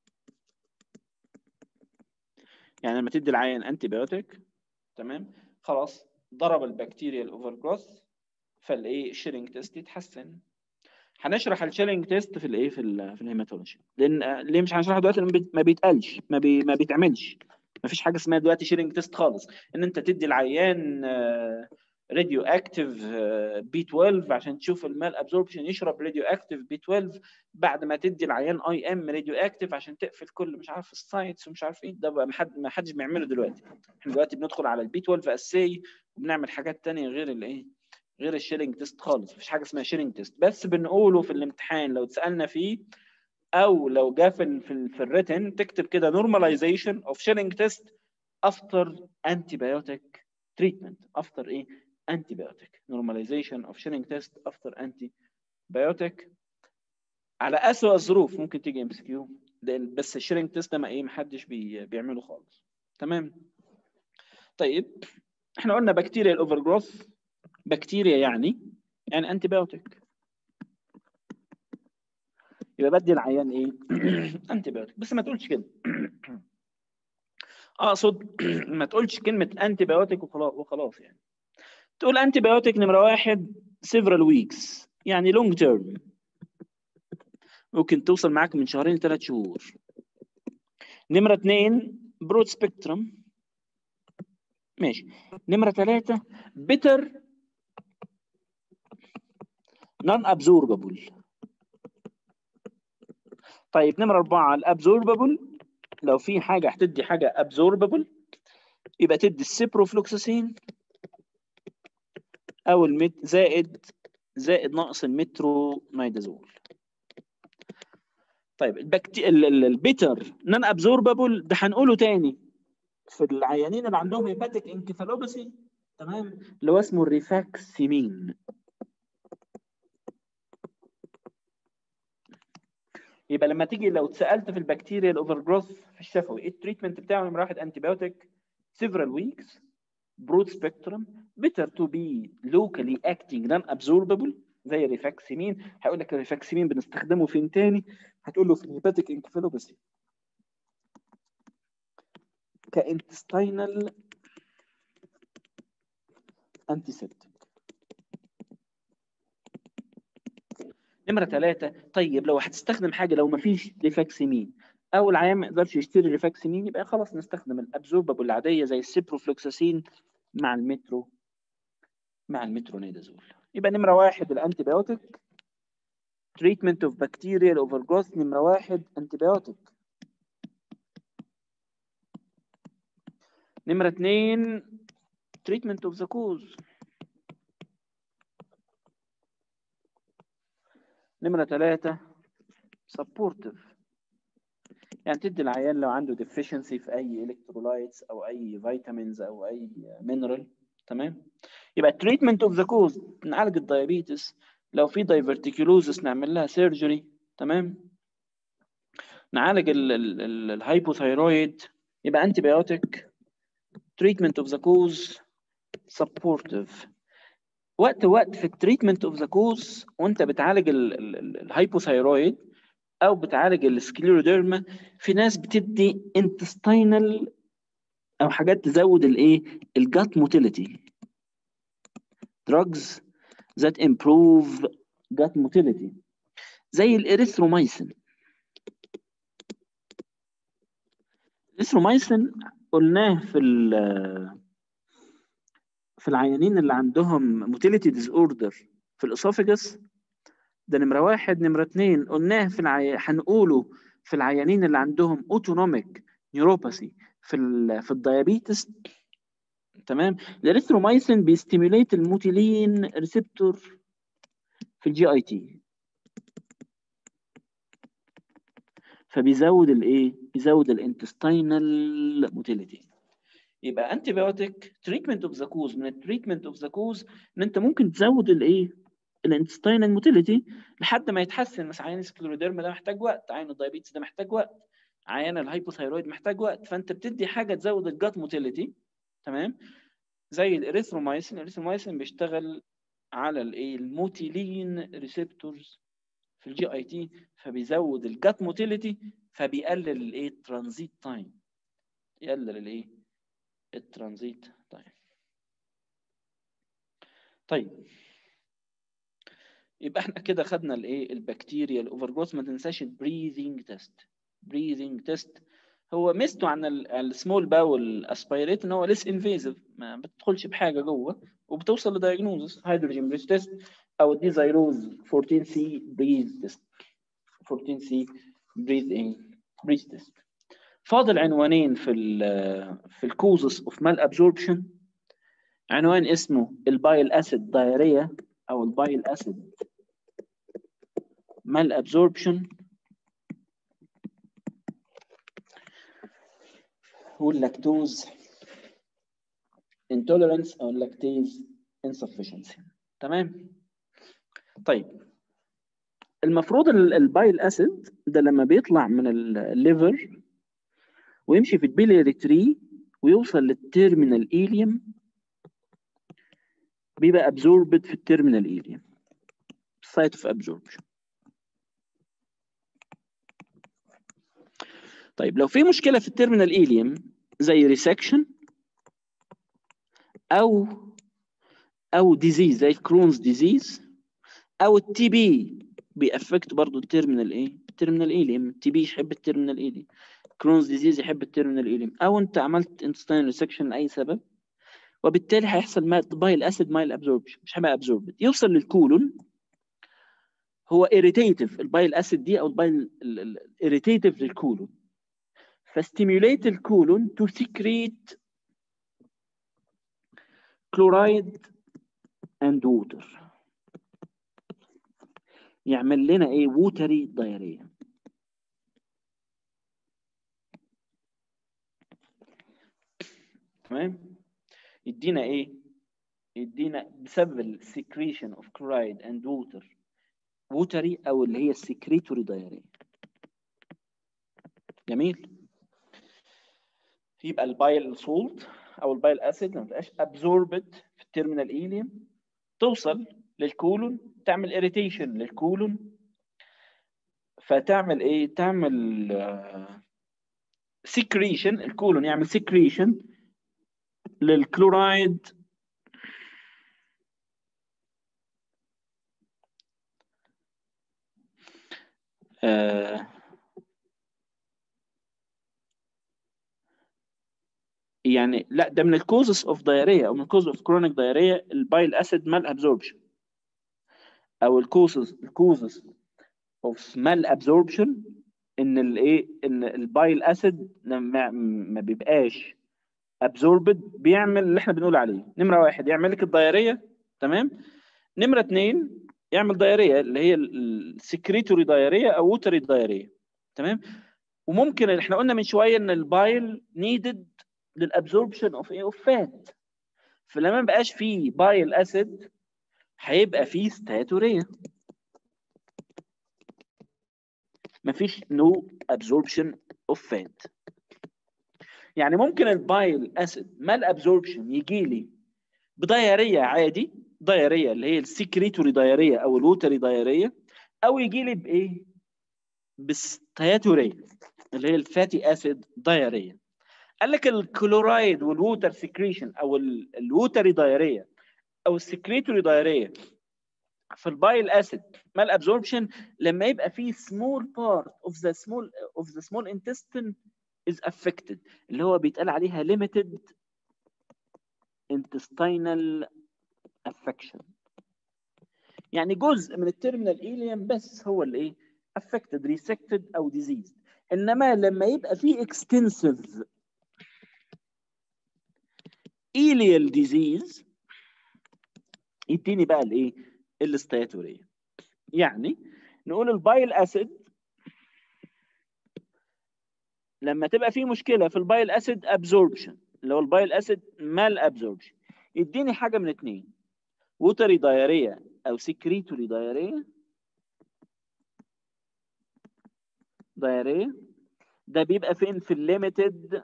يعني لما تدي العيان انتيبيوتيك تمام خلاص ضرب البكتيريا الاوفر جروث فالايه الشيلينج تيست يتحسن هنشرح الشيلينج تيست في الايه في ال في الهيماتولوجي لان ليه مش هنشرحه دلوقتي لان ما بيتقالش ما, بي ما بيتعملش ما فيش حاجه اسمها دلوقتي شيلينج تيست خالص ان انت تدي العيان راديو اكتيف بي 12 عشان تشوف المال ابزوربشن يشرب راديو اكتيف بي 12 بعد ما تدي العيان اي ام راديو اكتيف عشان تقفل كل مش عارف السايتس ومش عارف ايه ده بقى ما حدش بيعمله دلوقتي احنا دلوقتي بندخل على البي 12 اساي وبنعمل حاجات ثانيه غير الايه غير الشيلينج تيست خالص مفيش حاجه اسمها شيلينج تيست بس بنقوله في الامتحان لو اتسالنا فيه او لو جه في في, في الريتن تكتب كده normalization of shilling test after antibiotic treatment after ايه antibiotic normalization of shilling test after antibiotic على اسوء الظروف ممكن تيجي ام اس كيو بس الشيلينج تيست ده ما ايه محدش بي بيعمله خالص تمام طيب احنا قلنا بكتيريا الاوفر جروث بكتيريا يعني يعني انتي بايوتيك يبقى بدي العيان ايه انتي بايوتيك بس ما تقولش كده اقصد ما تقولش كلمه انتي بايوتيك وخلاص يعني تقول انتي بايوتيك نمره واحد several weeks يعني long term ممكن توصل معاك من شهرين لثلاث شهور نمرة اثنين برود سبيكترم ماشي نمرة ثلاثة bitter non absorbable طيب نمرة أربعة الابزوربابل لو في حاجة هتدي حاجة absorbable يبقى تدي السيبروفلوكساسين أو المت زائد زائد ناقص المترو نايدازول طيب البكتي... البيتر نون ابزوربابل ده هنقوله تاني في العيانين اللي عندهم هيباتيك انكفالوباثي تمام اللي هو اسمه الريفاكسيمين يبقى لما تيجي لو اتسالت في البكتيريا الاوفر جروث في الشفوي ايه التريتمنت بتاعه نمره واحد انتي بايوتيك several weeks broad spectrum better to be locally acting non absorbable زي الريفاكسيمين هيقول لك الريفاكسيمين بنستخدمه فين تاني هتقول له في الهيباتيك انكفالوباثي كانتستينال انتيسبتيك نمرة ثلاثة طيب لو هتستخدم حاجة لو ما فيش ريفاكسيمين أو العيان ما يقدرش يشتري ريفاكسيمين يبقى خلاص نستخدم الأبزوربابل العادية زي السيبروفلوكساسين مع المترو مع المترونيدازول يبقى نمرة واحد الأنتي بايوتيك treatment of bacterial overgrowth نمرة واحد أنتي بايوتيك نمرة اتنين treatment of the cause نمرة ثلاثة supportive يعني تدي العيان لو عنده deficiency في أي electrolytes أو أي vitamins أو أي mineral تمام يبقى treatment of the cause نعالج الدايابيتس لو في diverticulosis نعمل لها surgery تمام نعالج الهايبوثايرويد يبقى انتي بايوتيك treatment of the cause supportive وقت وقت في التريتمنت اوف ذا كوز وانت بتعالج الهايبوثايرويد او بتعالج السكليروديرما في ناس بتدي انتستينال او حاجات تزود الايه الجات موتيليتي drugs that improve gut motility زي الاريثرومايسين الاريثرومايسين قلناه في في العيانين اللي عندهم موتيليتي ديز اوردر في الاسوفيجس ده نمره واحد نمره اثنين قلناه في العي... هنقوله في العيانين اللي عندهم اوتونوميك نيوروباثي في ال... في الديابيتس تمام الاريثرومايسين بيستيميوليت الموتيلين ريسبتور في الجي اي تي فبيزود الايه بيزود الانتستينال موتيليتي يبقى انتي بايوتيك تريتمنت اوف ذا كوز من التريتمنت اوف ذا كوز ان انت ممكن تزود الايه الانتستينال موتيليتي لحد ما يتحسن مثلا عيان السكليروديرما ده محتاج وقت عيان الدايابيتس ده محتاج وقت عيان الهايبوثايرويد محتاج وقت فانت بتدي حاجه تزود الجات موتيليتي تمام زي الاريثرومايسين الاريثرومايسين بيشتغل على الايه الموتيلين ريسبتورز في الجي اي تي فبيزود الجات موتيليتي فبيقلل الايه الترانزيت تايم يقلل الايه الترانزيت تايم طيب يبقى احنا كده خدنا الايه البكتيريا الاوفر جروث ما تنساش البريذنج تيست بريذنج تيست هو ميزته عن السمول باول اسبيريت ان هو ليس انفيزيف ما بتدخلش بحاجه جوه وبتوصل لدايجنوزس هيدروجين بريس تيست او الديزايروز 14 سي بريز تيست 14 سي بريز ان بريز تيست فاضل عنوانين في ال في الكوزس اوف مال ابزوربشن عنوان اسمه البايل اسيد دايريا او البايل اسيد مال ابزوربشن واللاكتوز intolerance او lactase insufficiency تمام طيب المفروض البايل اسيد ده لما بيطلع من الليفر ويمشي في البيلياري تري ويوصل للتيرمينال ايليوم بيبقى ابزوربد في التيرمينال ايليوم سايت اوف ابزوربشن طيب لو في مشكله في التيرمينال ايليوم زي ريسكشن او او ديزيز زي الكرونز ديزيز او التي بي بيأفكت برضه التيرمينال ايه التيرمينال ايليم التي بي يحب التيرمينال ايليم كرونز ديزيز يحب التيرمينال ايليم او انت عملت انتستينال ريسكشن لاي سبب وبالتالي هيحصل بايل اسيد مايل ابزوربشن مش هيبقى ابزوربد يوصل للكولون هو irritative البايل اسيد دي او البايل irritative للكولون فستيميوليت الكولون to secrete chloride and water يعمل لنا ايه ووتري دايريا تمام يدينا ايه يدينا بسبب السكريشن اوف كلورايد اند ووتر ووتري او اللي هي السكريتوري دايريا جميل يبقى البايل سولت او البايل اسيد ما تبقاش ابزوربد في التيرمينال ايليوم توصل للكولون تعمل اريتيشن للكولون فتعمل ايه تعمل سكريشن الكولون يعمل سكريشن للكلورايد آه يعني لا ده من الكوزز اوف دايريا او من الكوز اوف كرونيك دايريا البايل اسيد مال ابزوربشن او الكوزز الكوزز اوف مال ابزوربشن ان الايه ان البايل اسيد ما, ما بيبقاش ابزوربد بيعمل اللي احنا بنقول عليه نمره واحد يعمل لك الدايريه تمام نمره اثنين يعمل دايريه اللي هي السكريتوري دايريه او ووتري دايريه تمام وممكن احنا قلنا من شويه ان البايل نيدد للابزوربشن اوف ايه اوف فات فلما ما بقاش فيه بايل اسيد هيبقى فيه ستاتوريا مفيش نو ابزوربشن اوف فات يعني ممكن البايل اسيد مال ابزوربشن يجي لي بدايريه عادي دايريه اللي هي السكريتوري دايريه او الوتري دايريه او يجي لي بايه بستياتوريه اللي هي الفاتي اسيد دايريه قال لك الكلورايد والووتر سكريشن او الووتري دايريه او السكريتوري دايريه في البايل اسيد مال ابزوربشن لما يبقى فيه سمول بارت اوف ذا سمول اوف ذا سمول انتستين is affected اللي هو بيتقال عليها limited intestinal affection يعني جزء من التيرمينال ايليوم بس هو اللي ايه affected resected او diseased انما لما يبقى في extensive ileal disease يديني بقى الايه الاستياتوريه يعني نقول البايل اسيد لما تبقى في مشكله في البايل اسيد ابزوربشن اللي هو البايل اسيد مال ابزوربشن يديني حاجه من اتنين ووتري دايريا او سكريتوري دايريا دايريا ده بيبقى فين في الليميتد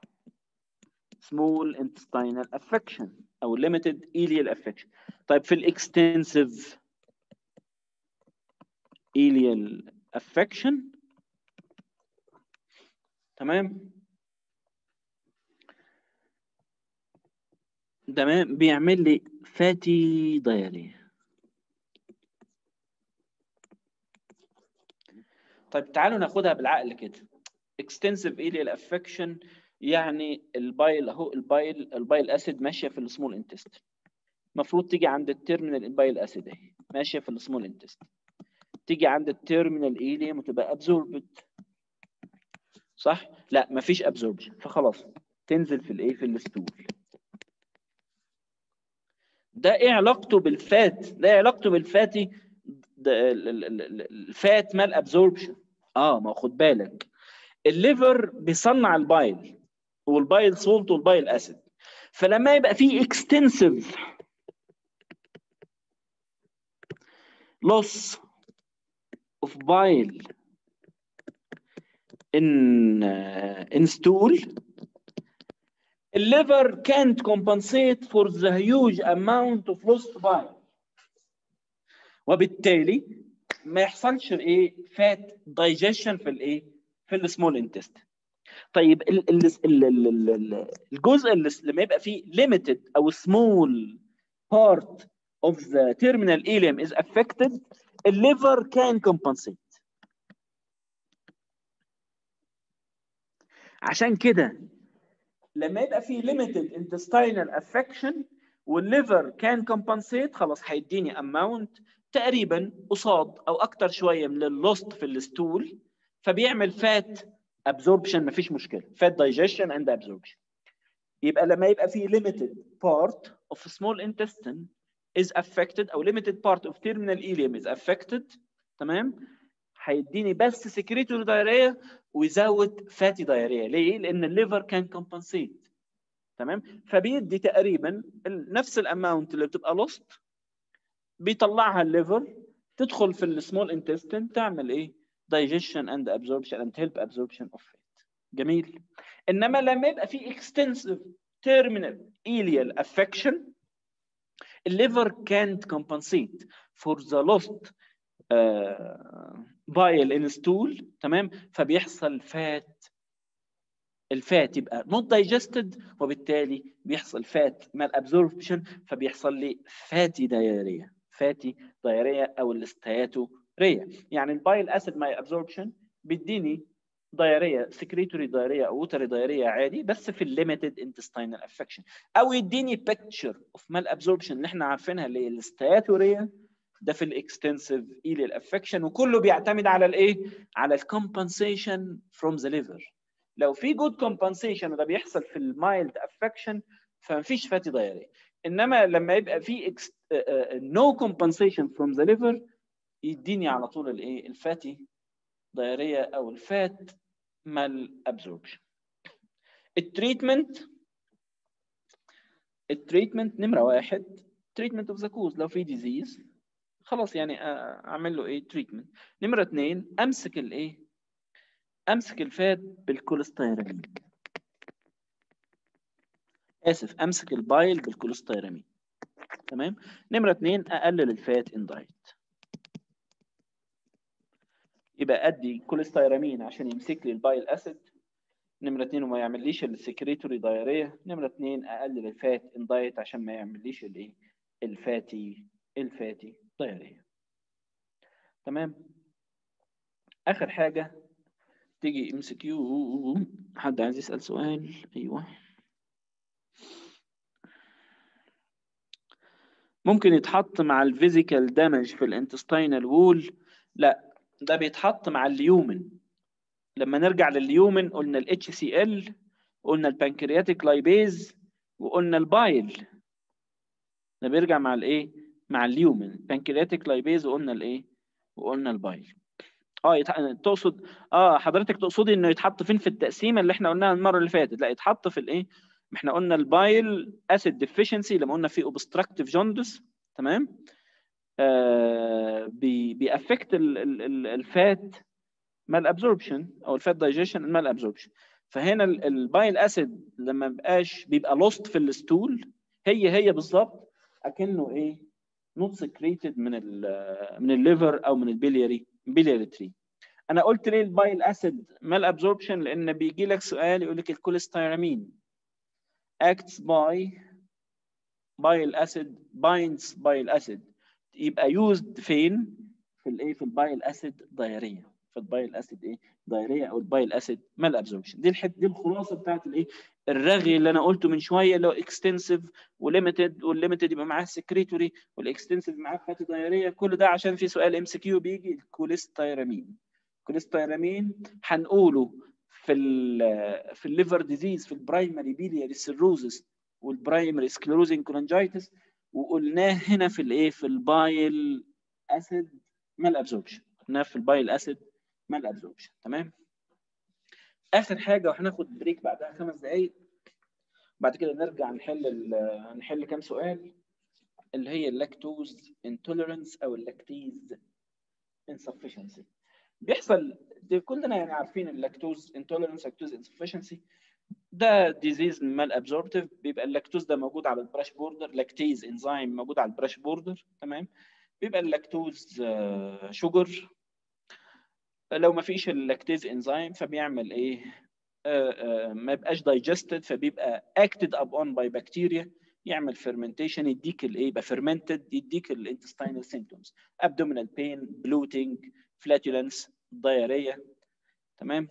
small intestinal affection او limited ileal affection طيب في الاكستنسيف ileal affection تمام تمام بيعمل لي فاتي دايريا طيب تعالوا ناخدها بالعقل كده extensive ileal affection يعني البايل اهو البايل البايل اسيد ماشيه في السمول انتست المفروض تيجي عند التيرمينال البايل اسيد اهي ماشيه في السمول انتست تيجي عند التيرمينال ايليم وتبقى ابزوربد صح لا مفيش ابزوربشن فخلاص تنزل في الايه في الستول ده ايه علاقته بالفات ده ايه علاقته بالفاتي الفات مال ابزوربشن اه ما خد بالك الليفر بيصنع البايل والبايل سولت والبايل اسيد فلما يبقى في اكستنسيف loss of bile in uh, in stool the liver can't compensate for the huge amount of lost bile وبالتالي ما يحصلش ايه فات digestion في الايه في السمول انتست طيب ال ال ال ال ال الجزء اللي لما يبقى فيه limited او small part of the terminal ileum is affected the liver can compensate عشان كده لما يبقى في limited intestinal affection والليفر كان compensate خلاص هيديني amount تقريبا قصاد او اكتر شويه من اللوست في الستول فبيعمل فات absorption مفيش مشكله fat digestion and absorption يبقى لما يبقى في limited part of small intestine is affected او limited part of terminal ileum is affected تمام هيديني بس secretory diarrhea ويزود fatty diarrhea ليه؟ لان الليفر كان compensate تمام فبيدي تقريبا نفس الاماونت اللي بتبقى لوست بيطلعها الليفر تدخل في السمول انتستين تعمل ايه digestion and absorption and help absorption of fat جميل انما لما يبقى في extensive terminal ileal affection الليفر can't compensate for the lost uh, bile in stool تمام فبيحصل فات الفات يبقى not digested وبالتالي بيحصل فات مال absorption فبيحصل لي فاتي دايريا فاتي دايريا او الاستياتوريا يعني البايل اسيد ماي ابزوربشن بيديني دايريا سكريتوري دايريا او ووتري دايريا عادي بس في الليميتد انتستينال افكشن او يديني بيكتشر اوف مال ابزوربشن اللي احنا عارفينها اللي هي الاستياتوريا ده في الاكستنسيف ايليال افكشن وكله بيعتمد على الايه؟ على الكومبنسيشن فروم ذا ليفر لو في جود كومبنسيشن وده بيحصل في المايلد افكشن فمفيش فاتي دايريا انما لما يبقى في نو كومبنسيشن فروم ذا ليفر يديني على طول الايه الفاتي دايريا او الفات مال ابزوربشن التريتمنت التريتمنت نمره واحد تريتمنت اوف ذا كوز لو في ديزيز خلاص يعني اعمل له ايه تريتمنت نمره اثنين امسك الايه امسك الفات بالكوليستيرامين اسف امسك البايل بالكوليستيرامين تمام نمره اثنين اقلل الفات ان دايت يبقى ادي كوليستيرامين عشان يمسك لي البايل اسيد نمرة اتنين وما يعمليش السكريتوري دايريا نمرة اتنين اقلل الفات ان دايت عشان ما يعمليش الايه الفاتي الفاتي دايريا تمام اخر حاجة تيجي ام سي كيو حد عايز يسأل سؤال ايوه ممكن يتحط مع الفيزيكال دامج في الانتستينال وول لا ده بيتحط مع اليومن لما نرجع لليومن قلنا ال HCl قلنا البنكرياتيك لايبيز وقلنا البايل ده بيرجع مع الايه مع اليومن بنكرياتيك لايبيز وقلنا الايه وقلنا البايل اه يتح... تقصد اه حضرتك تقصدي انه يتحط فين في التقسيمه اللي احنا قلناها المره اللي فاتت لا يتحط في الايه ما احنا قلنا البايل اسيد ديفيشنسي لما قلنا في اوبستراكتيف جوندس تمام آه بي بيأفكت الفات مال ابزوربشن او الفات دايجيشن مال ابزوربشن فهنا البايل اسيد لما بيبقاش بيبقى لوست في الستول هي هي بالظبط اكنه ايه نوت سكريتد من ال من الليفر او من البيلياري بيلياري تري انا قلت ليه البايل اسيد مال ابزوربشن لان بيجي لك سؤال يقول لك الكوليستيرامين acts by bile acid binds bile acid يبقى used فين في الايه في البايل اسيد دايريا في البايل اسيد ايه دايريا او البايل اسيد مال ابزوربشن دي الحته دي الخلاصه بتاعت الايه الرغي اللي انا قلته من شويه اللي هو اكستنسيف وليميتد والليميتد يبقى معاه سكريتوري والاكستنسيف معاه فاتي دايريا كل ده عشان في سؤال ام سي كيو بيجي الكوليستيرامين الكوليستيرامين هنقوله في ال في الليفر ديزيز في البرايمري بيلياري سيروزس والبرايمري سكليروزين كولانجايتس وقلناه هنا في الايه في البايل اسيد مال ابزوربشن قلناه في البايل اسيد مال ابزوربشن تمام اخر حاجه وهناخد بريك بعدها خمس دقائق بعد كده نرجع نحل نحل كام سؤال اللي هي اللاكتوز انتوليرنس او اللاكتيز insufficiency بيحصل دي كلنا يعني عارفين اللاكتوز انتوليرنس لاكتوز انسفشنسي ده ديزيز مال ابزوربتيف بيبقى اللاكتوز ده موجود على البراش بوردر لاكتيز انزيم موجود على البراش بوردر تمام بيبقى اللاكتوز شوجر لو ما فيش اللاكتيز انزيم فبيعمل ايه آه آه ما يبقاش دايجستد فبيبقى acted upon by bacteria يعمل فيرمنتيشن يديك الايه يبقى فيرمنتد يديك الانتستينال سيمبتومز ابدومينال بين بلوتنج فلاتولنس ضياريه تمام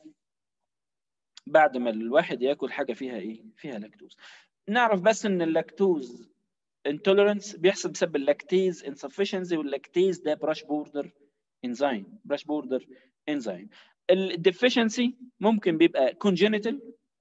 بعد ما الواحد ياكل حاجه فيها ايه فيها لاكتوز نعرف بس ان اللاكتوز intolerance بيحصل بسبب اللاكتيز insufficiency واللاكتيز ده براش بوردر انزيم براش بوردر انزيم الديفيشنسي ممكن بيبقى congenital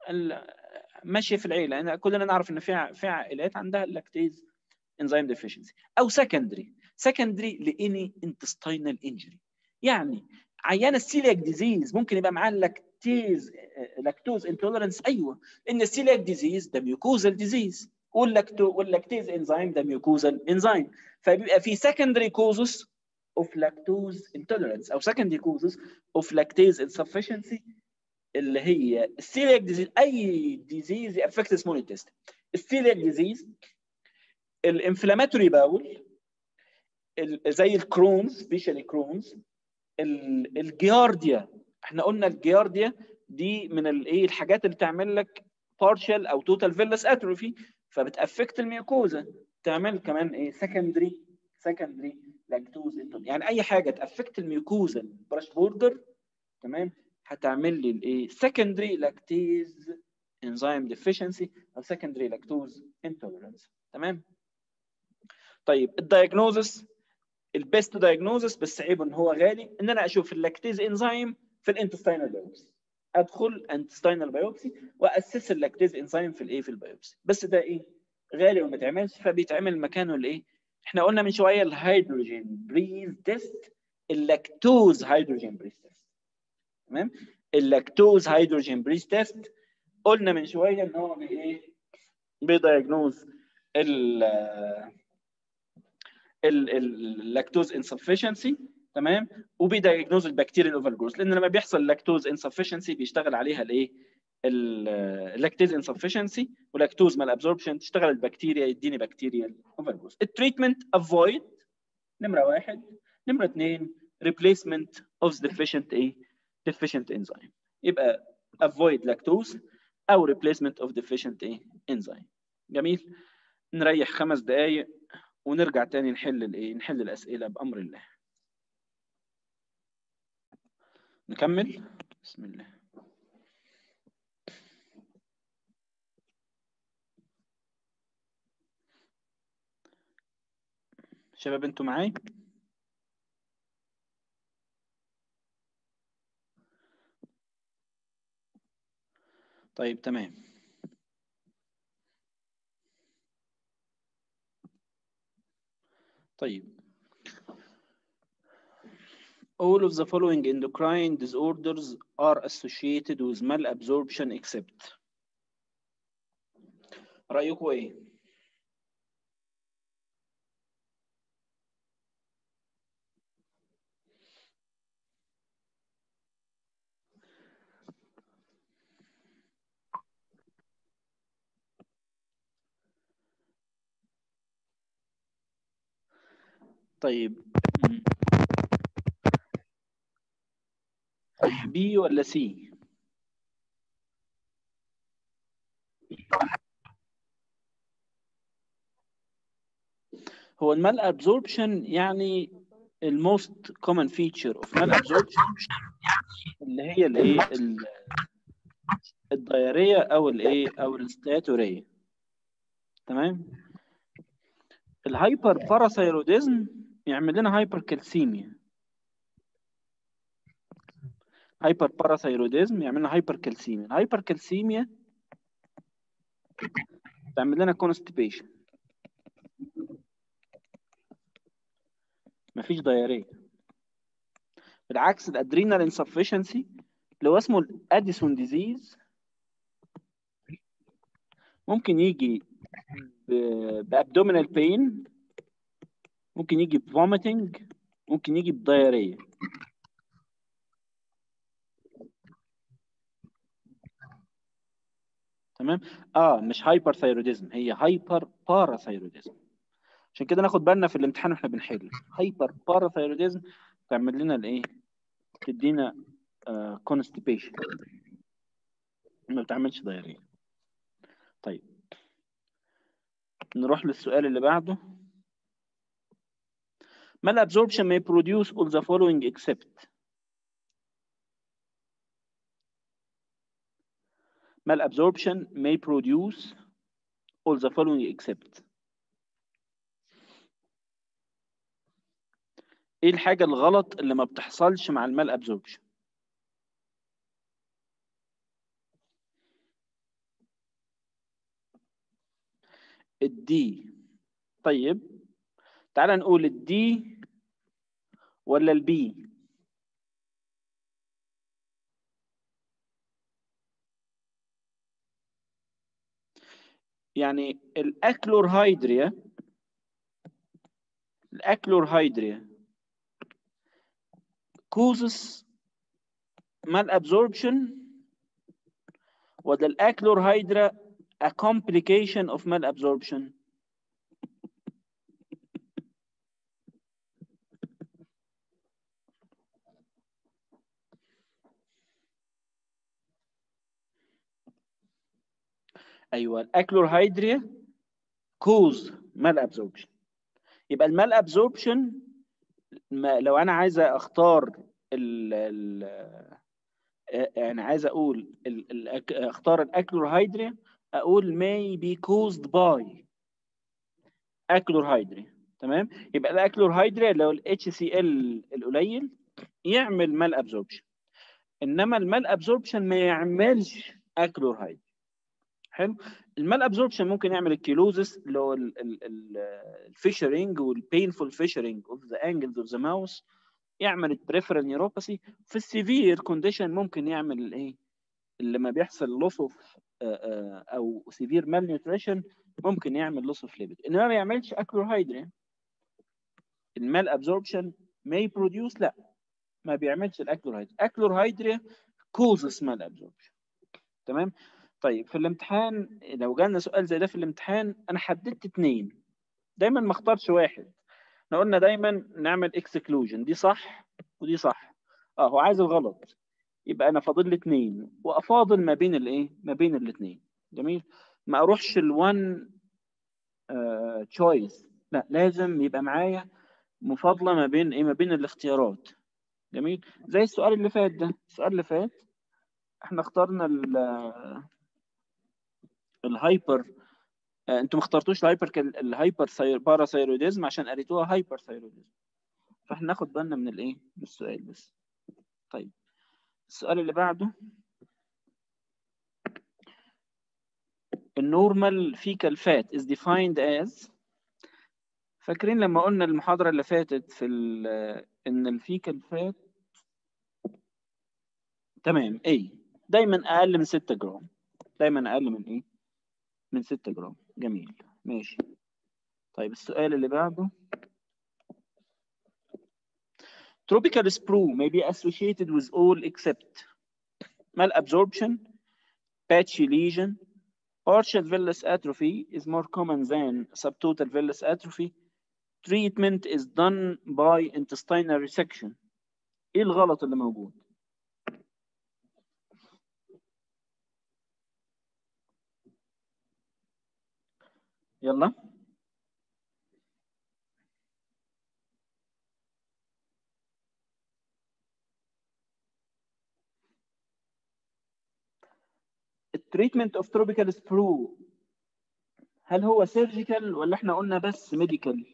ماشيه في العيله يعني كلنا نعرف ان في في عائلات عندها اللاكتيز انزيم ديفيشنسي او سكندري سكندري لاني انتستينال انجري يعني عيان السيلياك ديزيز ممكن يبقى معاه اللاكتيز لاكتوز انتولرنس ايوه ان السيلياك ديزيز ده ميوكوزال ديزيز واللاكتو واللاكتيز انزيم ده ميوكوزال انزيم فبيبقى في secondary causes of lactose intolerance او secondary causes of lactase insufficiency اللي هي السيلياك ديزيز اي ديزيز افكت سمول انتست السيلياك ديزيز الانفلاماتوري باول زي الكرونز سبيشالي كرونز الجيارديا احنا قلنا الجيارديا دي من الايه الحاجات اللي تعمل لك بارشال او توتال فيلس اتروفي فبتافكت الميوكوزا تعمل كمان ايه سكندري سكندري لاكتوز يعني اي حاجه تافكت الميوكوزا براش بوردر تمام هتعمل لي الايه سكندري لاكتيز انزيم ديفيشنسي او سكندري لاكتوز انتوليرنس تمام طيب الدايجنوزس البيست دايجنوزس بس عيب ان هو غالي ان انا اشوف اللاكتيز انزيم في الانتستينال بايوبسي ادخل انتستينال بايوبسي واسس اللاكتيز انزيم في الايه في البايوبسي بس ده ايه غالي وما بيتعملش فبيتعمل مكانه الايه احنا قلنا من شويه الهيدروجين بريز تيست اللاكتوز هيدروجين بريز تيست تمام اللاكتوز هيدروجين بريز تيست قلنا من شويه ان هو بايه بيدايجنوز ال اللاكتوز انسفشنسي تمام وبيدايجنوز البكتيريال اوفر جروث لان لما بيحصل لاكتوز انسفشنسي بيشتغل عليها الايه اللاكتيز انسفشنسي ولاكتوز مال ابزوربشن تشتغل البكتيريا يديني بكتيريال اوفر جروث التريتمنت افويد نمره واحد نمره اثنين ريبليسمنت اوف deficient ايه deficient enzyme يبقى avoid lactose او replacement of deficient ايه enzyme جميل نريح خمس دقائق ونرجع تاني نحل الايه نحل الاسئله بامر الله نكمل بسم الله شباب انتوا معايا طيب تمام طيب all of the following endocrine disorders are associated with malabsorption except رأيكم ايه؟ طيب بي ولا سي هو المال ابزوربشن يعني الموست كومن فيتشر اوف مال ابزوربشن اللي هي الايه الدياريه او الايه او الستاتوريه تمام الهايبر باراثايروديزم يعمل لنا هايبر كالسيميا هايبر باراثايروديزم يعمل لنا هايبر كالسيميا الهايبر كالسيميا تعمل لنا كونستيبيشن مفيش دايريه بالعكس الادرينال انسفشنسي اللي هو اسمه الاديسون ديزيز ممكن يجي بابدومينال بين ممكن يجي بفوميتنج ممكن يجي بدايريه تمام اه مش هايبر ثايروديزم هي هايبر باراثايروديزم عشان كده ناخد بالنا في الامتحان واحنا بنحل هايبر باراثايروديزم تعمل لنا الايه تدينا كونستيبيشن ما بتعملش دايريه طيب نروح للسؤال اللي بعده malabsorption may produce all the following except malabsorption may produce all the following except ايه الحاجة الغلط اللي ما بتحصلش مع المال ابزوربشن الدي طيب تعال نقول الدي ولا البي يعني الاكلورهيدريا الاكلورهيدريا causes malabsorption ولا الاكلورهيدرا a complication of malabsorption ايوه الاكلورهيدريا كوز مال ابزوربشن يبقى المال ابزوربشن لو انا عايز اختار ال ال يعني عايز اقول ال ال اختار الاكلورهيدريا اقول may be caused by اكلورهيدريا تمام يبقى الاكلورهيدريا لو الاتش سي ال القليل يعمل مال ابزوربشن انما المال ابزوربشن ما يعملش اكلورهيدريا حلو المال ابزوربشن ممكن يعمل الكيلوزس اللي هو الفيشرنج والبينفول فيشرنج اوف ذا انجلز اوف ذا ماوس يعمل البريفرال نيوروباثي في السيفير كونديشن ممكن يعمل الايه اللي ما بيحصل لوس اوف او سيفير مال نيوتريشن ممكن يعمل لوس اوف ليبيد انما ما يعملش اكلورهيدرين المال ابزوربشن may produce لا ما بيعملش الاكلورهيدرين اكلورهيدرين كوزس مال ابزوربشن تمام طيب في الامتحان لو جالنا سؤال زي ده في الامتحان انا حددت اثنين دايما ما اختارش واحد احنا قلنا دايما نعمل اكسكلوجن دي صح ودي صح اه هو عايز الغلط يبقى انا فاضل لي اثنين وافاضل ما بين الايه ما بين الاثنين جميل ما اروحش الوان تشويس لا لازم يبقى معايا مفاضله ما بين ايه ما بين الاختيارات جميل زي السؤال اللي فات ده السؤال اللي فات احنا اخترنا الهايبر آه انتوا ما اخترتوش الهايبر الهايبر باراثايروديزم عشان قريتوها هايبر ثايروديزم فاحنا ناخد بالنا من الايه من السؤال بس طيب السؤال اللي بعده النورمال فيكال فات is defined as فاكرين لما قلنا المحاضرة اللي فاتت في ان الفيكال فات تمام ايه دايما اقل من 6 جرام دايما اقل من ايه من 6 جرام جميل ماشي طيب السؤال اللي بعده Tropical sprue may be associated with all except malabsorption, patchy lesion, partial villus atrophy is more common than subtotal villus atrophy. Treatment is done by intestinal resection. ايه الغلط اللي موجود؟ يلا التريتمنت اوف تروبيكال سبرو هل هو سيرجيكال ولا احنا قلنا بس ميديكال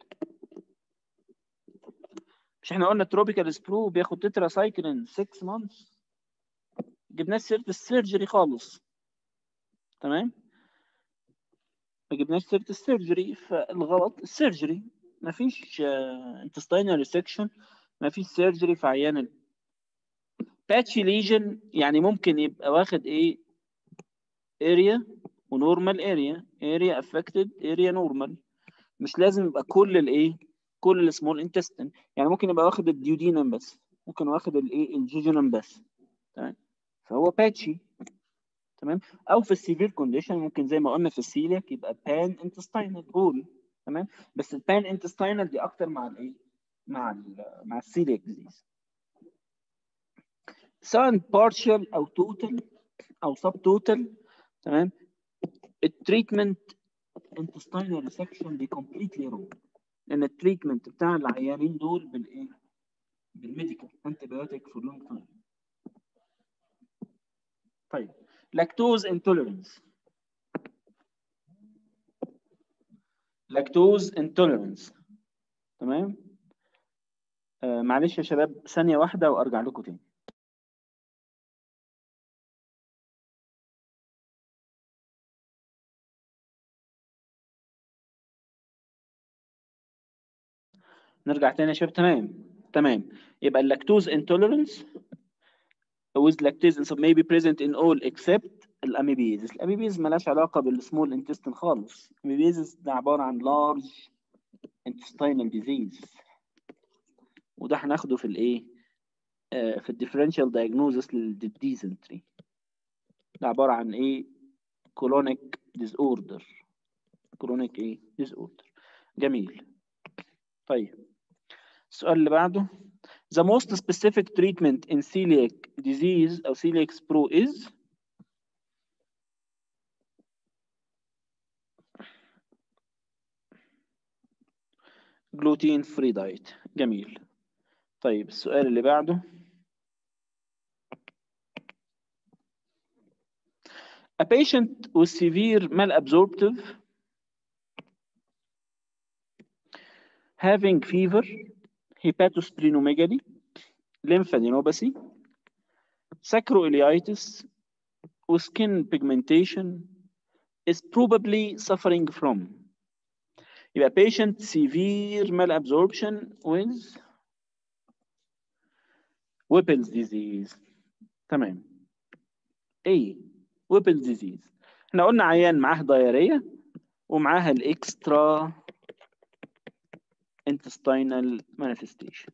مش احنا قلنا التروبيكال سبرو بياخد تترا سايكلين 6 مانثs جبناش سيره السيرجري خالص تمام ما جبناش سيره السيرجري فالغلط السيرجري مفيش انتستينال ريسكشن مفيش سيرجري في عيان باتشي ليجن يعني ممكن يبقى واخد ايه اريا ونورمال اريا اريا افكتد اريا نورمال مش لازم يبقى كل الايه كل السمول انتستين يعني ممكن يبقى واخد الديودينم بس ممكن واخد الايه الجيجينم بس تمام فهو باتشي تمام او في السيفير كونديشن ممكن زي ما قلنا في السيليك يبقى بان انتستينال هول تمام بس البان انتستينال دي اكتر مع الايه مع ال مع السيليك ديزيز سواء بارشال او توتال او سب توتال تمام التريتمنت intestinal resection دي completely wrong لان التريتمنت بتاع العيانين دول بالايه؟ بالميديكال انتبيوتيك فور لونج تايم طيب لاكتوز انتوليرنس لاكتوز انتوليرنس تمام آه معلش يا شباب ثانيه واحده وارجع لكم تاني نرجع تاني يا شباب تمام تمام يبقى اللاكتوز انتوليرنس with lactase may be present in all except الاميبيزيس الاميبيز مالهاش علاقه بالسمول انتستين خالص الاميبيزيس ده عباره عن large intestinal disease وده هناخده في الايه آه في الديفرنشال diagnosis للديزنتري ده عباره عن ايه colonic disorder colonic ايه disorder جميل طيب السؤال اللي بعده The most specific treatment in celiac disease أو celiac pro is gluten free diet جميل طيب السؤال اللي بعده A patient with severe malabsorptive having fever hepatosplenomegaly, lymphadenopathy, sacroiliitis, with skin pigmentation is probably suffering from يبقى patient severe malabsorption with Whipple's disease تمام ايه Whipple's disease احنا قلنا عيان معاه دايرية ومعاها الاكسترا intestinal manifestation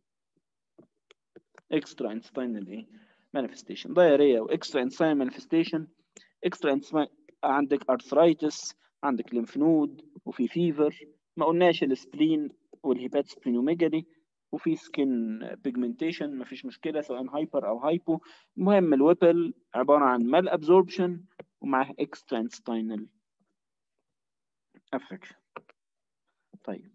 extra intestinal ايه manifestation diarrhea و extra intestinal manifestation extra intestinal عندك arthritis عندك lymph node وفي fever ما قلناش السبلين والهيباتسبلينوميجالي وفي سكين بيجمنتيشن مفيش مشكله سواء هايبر او هايبو المهم الويبل عباره عن مال ابزوربشن ومعاه extra intestinal affection طيب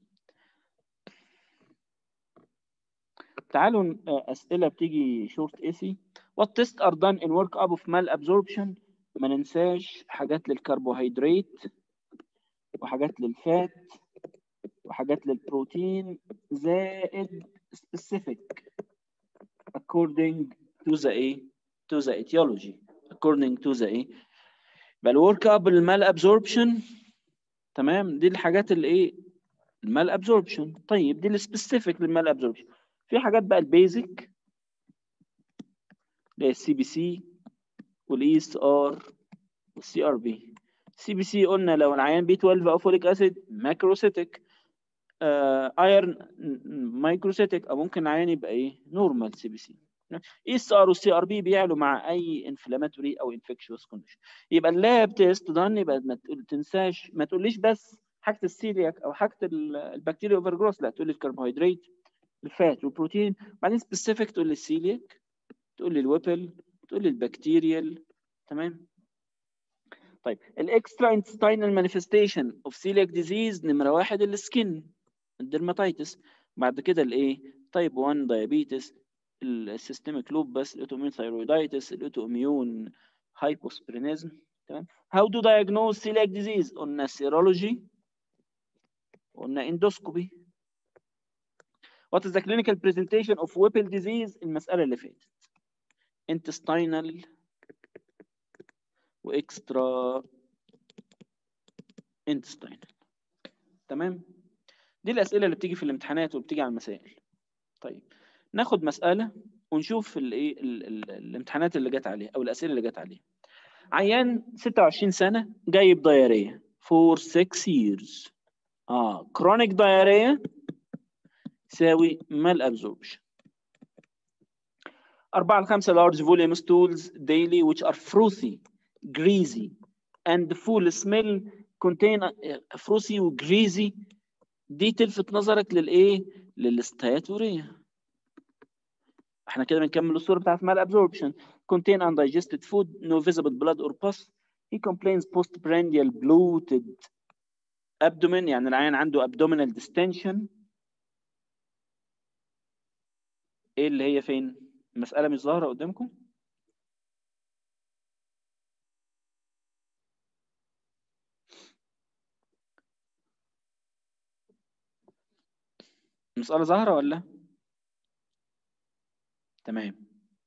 تعالوا اسئله بتيجي شورت ايسي what tests are done in work up of malabsorption ما ننساش حاجات للكربوهيدرات وحاجات للفات وحاجات للبروتين زائد specific according to the ايه to the etiology according to the ايه يبقى الورك اب المال ابزوربشن تمام دي الحاجات اللي ايه المال ابزوربشن طيب دي السبيسيفيك للمال ابزوربشن في حاجات بقى البيزك اللي هي السي بي سي والاي اس ار والسي ار بي سي بي سي قلنا لو العيان بي 12 او فوليك اسيد ماكروسيتك ايرن مايكروسيتك او ممكن العيان يبقى ايه نورمال سي بي سي اي اس ار والسي ار بي بيعلوا مع اي انفلاماتوري او انفكشوس كونديشن يبقى اللاب تيست دان يبقى ما تنساش ما تقوليش بس حاجه السيلياك او حاجه البكتيريا اوفر جروث لا تقول لي الكربوهيدرات الفات والبروتين بعدين سبيسيفيك تقول لي السيلياك تقول لي الويبل تقول لي البكتيريال تمام طيب الاكسترا انتستينال مانيفستيشن اوف سيلياك ديزيز نمره واحد السكن الدرماتيتس بعد كده الايه تايب 1 دايابيتس السيستميك لوبس الاوتوميون ثايرويدايتس الاوتوميون هايبوسبرينيزم تمام هاو دو diagnose celiac disease قلنا سيرولوجي قلنا اندوسكوبي What is the clinical presentation of Whipple disease المسألة اللي فاتت intestinal واكسترا intestinal تمام دي الأسئلة اللي بتيجي في الامتحانات وبتيجي على المسائل طيب ناخد مسألة ونشوف الايه الامتحانات اللي جت عليها او الأسئلة اللي جت عليها عيان 26 سنة جايب دايرية for 6 years اه chronic diarrhea يساوي mal absorption 4 ل 5 large volume stools daily which are frothy greasy and full smell contain frothy و greasy دي تلفت نظرك للايه للاستياتورية احنا كده بنكمل الصورة بتاعت mal absorption contain undigested food no visible blood or pus he complains postprandial bloated ابدومين يعني العيان عنده abdominal distension ايه اللي هي فين المساله مش ظاهره قدامكم المساله ظاهره ولا تمام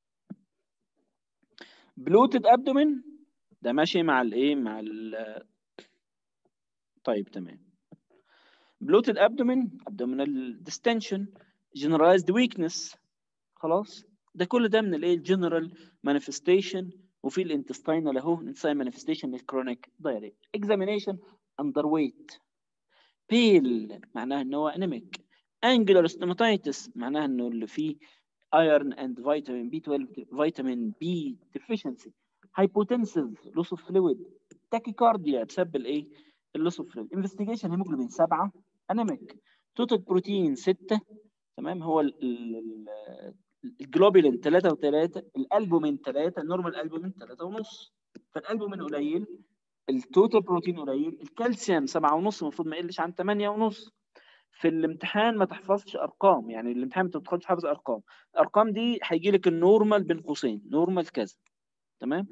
بلوتد ابدومين ده ماشي مع الايه مع ال طيب تمام bloated abdomen abdominal distension generalized weakness خلاص ده كل ده من الايه الجنرال manifestation وفي الانتستينال اهو انساين manifestation للكرونيك diarrhea examination underweight pale معناها ان هو anemic angular stomatitis معناها انه اللي فيه iron and vitamin B12 vitamin B deficiency hypotensive loss of fluid tachycardia بسبب الايه اللوس اوف فلويد انفستيجيشن هيموجلوبين 7 انيميك توتال بروتين 6 تمام هو الجلوبولين 3 و3 الالبومين 3 النورمال البومين 3 ونص فالالبومين قليل التوتال بروتين قليل الكالسيوم 7 ونص المفروض ما يقلش عن 8 ونص في الامتحان ما تحفظش ارقام يعني الامتحان ما تدخلش حافظ ارقام الارقام دي هيجي لك النورمال بين قوسين نورمال كذا تمام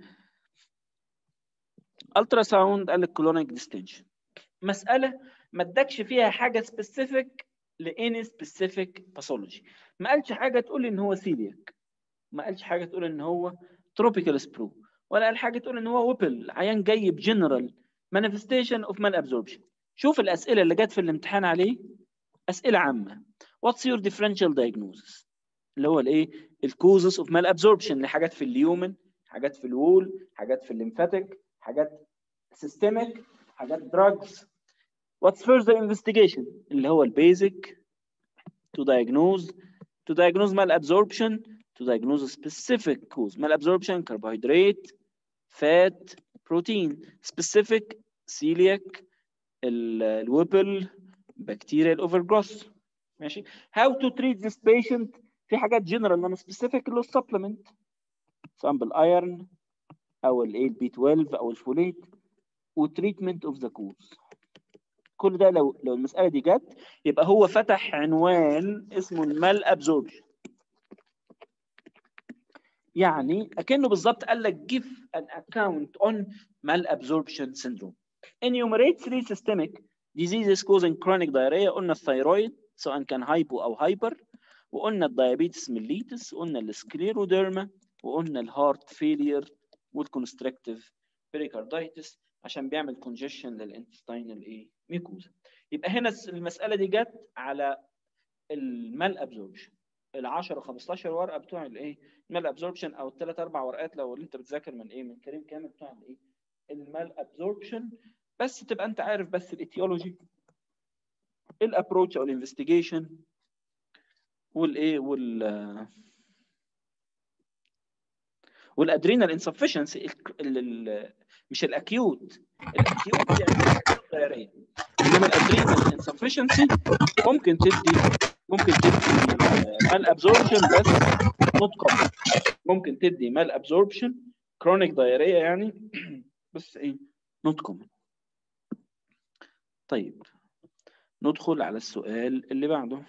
الترا ساوند قال لك كلونيك ديستنشن مساله ما ادكش فيها حاجه سبيسيفيك لاني سبيسيفيك باثولوجي ما قالش حاجه تقول ان هو سيلياك ما قالش حاجه تقول ان هو تروبيكال سبرو ولا قال حاجه تقول ان هو ويبل عيان جاي بجنرال مانيفستيشن اوف مال ابزوربشن شوف الاسئله اللي جت في الامتحان عليه اسئله عامه واتس يور ديفرنشال diagnosis اللي هو الايه الكوزس اوف مال ابزوربشن لحاجات في اليومن حاجات في الوول حاجات في الليمفاتيك حاجات سيستميك حاجات دراجز what's further investigation اللي هو البيزك to diagnose to diagnose malabsorption to diagnose a specific cause malabsorption carbohydrate fat protein specific celiac الويبل bacterial overgrowth ماشي how to treat this patient في حاجات جنرال نون سبيسيفيك اللي هو السبلمنت سواء بالايرن او الايه بي 12 او الفوليت وتريتمنت اوف ذا كوز كل ده لو لو المساله دي جت يبقى هو فتح عنوان اسمه المال ابزوربشن يعني اكنه بالظبط قال لك give an account on malabsorption syndrome enumerate three systemic diseases causing chronic diarrhea قلنا الثيرويد سواء كان هايبو او هايبر وقلنا الدايابيتس ميليتس وقلنا السكليروديرما وقلنا الهارت فيلير والكونستركتيف بيريكاردايتس عشان بيعمل كونجيشن للانتستينال ايه ميكوزا يبقى هنا المساله دي جت على المال ابزوربشن ال 10 15 ورقه بتوع الايه المال ابزوربشن او الثلاث اربع ورقات لو انت بتذاكر من ايه من كريم كامل بتوع الايه المال ابزوربشن بس تبقى انت عارف بس الايتيولوجي الابروتش او الانفستيجيشن والايه وال والادرينال انسفشنسي مش الاكيوت الاكيوت يعني دايريه انما الادرينال انسفشنسي ممكن تدي ممكن تدي مال ابزوربشن بس نوت كومن ممكن تدي مال ابزوربشن كرونيك دايريه يعني بس ايه نوت كومن طيب ندخل على السؤال اللي بعده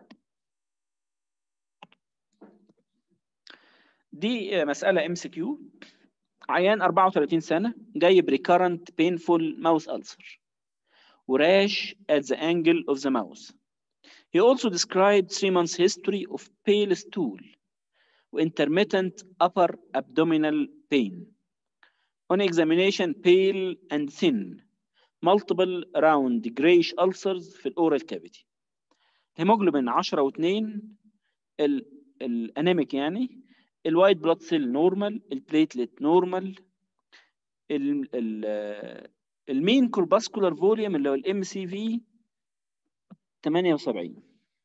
دي مسألة ام سي كيو عيان 34 سنة جاي بريكارنت painful mouth ulcer وراش at the angle of the mouth. He also described three months history of pale stool intermittent upper abdominal pain. On examination, pale and thin, multiple round grayish ulcers في الأورال cavity. هيموجلوبين 10 و2 الانيميك يعني الوايت بلاد سيل نورمال البليتلت نورمال المين كورباسكولار فوليوم اللي هو الام سي في 78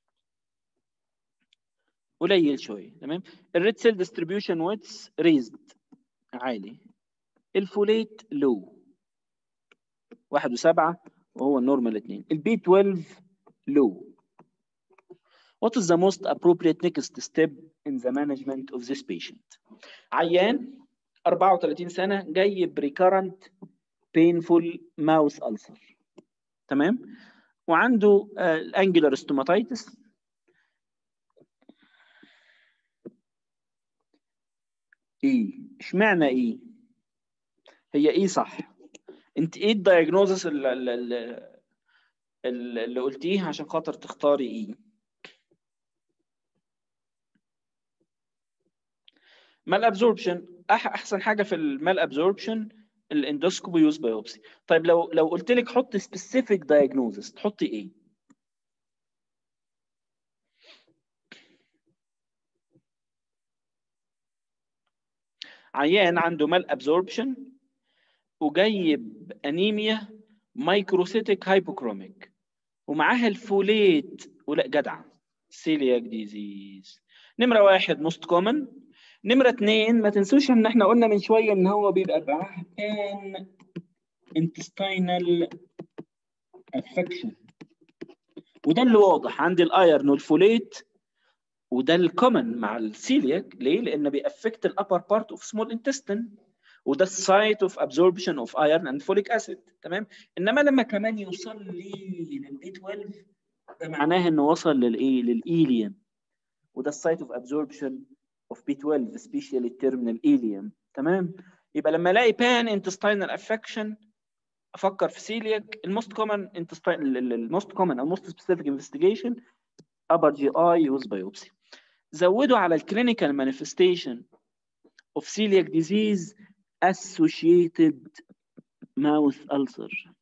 قليل شويه تمام الريد سيل ديستريبيوشن ويتس ريزد عالي الفوليت لو 1 و7 وهو النورمال 2 البي 12 لو What is the most appropriate next step in the management of this patient? عيان 34 سنة جاي بريكارنت painful mouth ulcer تمام وعنده الانجلر ستوماتيتس ايه اشمعنى ايه هي ايه صح انت ايه الدايجنوزس اللي, اللي, اللي قلتيه عشان خاطر تختاري ايه مال ابزوربشن احسن حاجه في المال ابزوربشن الاندوسكوبي يوز بايوبسي طيب لو لو قلت لك حط سبيسيفيك دايجنوزس تحطي ايه عيان عنده مال ابزوربشن وجايب انيميا مايكروسيتيك هايبوكروميك ومعاها الفوليت ولا جدع سيلياك ديزيز نمره واحد موست كومن نمره اثنين ما تنسوش ان احنا قلنا من شويه ان هو بيبقى معاه كان انتستينال افكشن وده اللي واضح عندي الايرن والفوليت وده الكومن مع السيلياك ليه؟ لان بيأفكت الابر بارت اوف سمول انتستين وده السايت اوف ابزوربشن اوف ايرن اند فوليك اسيد تمام انما لما كمان يوصل لي للبي 12 ده معناه انه وصل للايه؟ للايليوم وده السايت اوف ابزوربشن اوف بي 12 سبيشالي التيرمينال ايليوم تمام يبقى لما الاقي بان انتستينال افكشن افكر في سيلياك الموست كومن انتستين الموست كومن او موست سبيسيفيك انفستيجيشن upper GI use biopsy زودوا على الكلينيكال manifestation of celiac disease associated mouth ulcer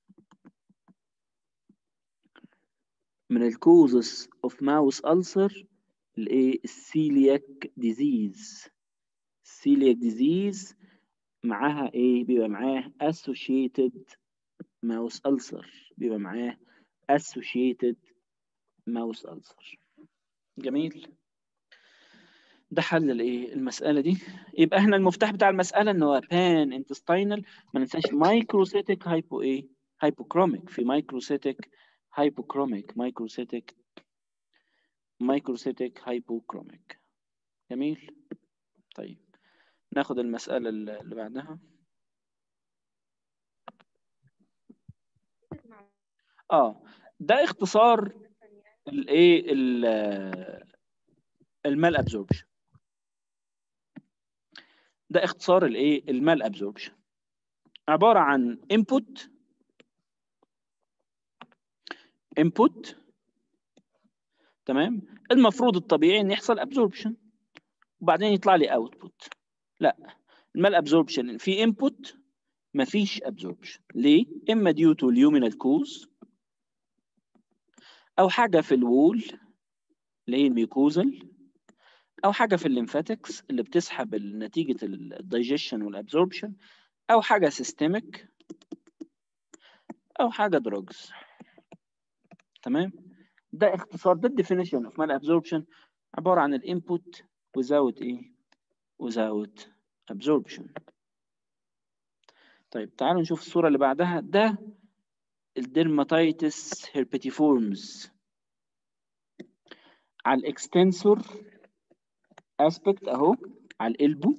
من الكوزس of mouth ulcer الايه السيلياك ديزيز السيلياك ديزيز معاها ايه بيبقى معاه associated mouth ulcer بيبقى معاه associated ماوس ألسر جميل ده حل الايه المساله دي يبقى احنا المفتاح بتاع المساله ان هو بان انتستينال ما ننساش مايكروسيتك هايبو ايه هايبوكروميك في مايكروسيتك هايبوكروميك مايكروسيتك مايكروسيتك هايبوكروميك جميل طيب ناخد المساله اللي بعدها اه ده اختصار الايه المال ابزوربشن ده اختصار الايه المال ابزوربشن عباره عن input input تمام المفروض الطبيعي ان يحصل ابزوربشن وبعدين يطلع لي اوتبوت لا المال ابزوربشن في input مفيش ابزوربشن ليه اما ديو تو اليومينال كوز او حاجه في الوول اللي هي الميوكوزل او حاجه في الليمفاتكس اللي بتسحب نتيجه الدايجيشن والابزوربشن او حاجه سيستميك او حاجه دروجز تمام ده اختصار ده الديفينيشن اوف مال ابزوربشن عباره عن الانبوت without ايه without absorption طيب تعالوا نشوف الصوره اللي بعدها ده الديرماتيتس هيربيتيفورمز على الاكستنسور اسبكت اهو على القلبو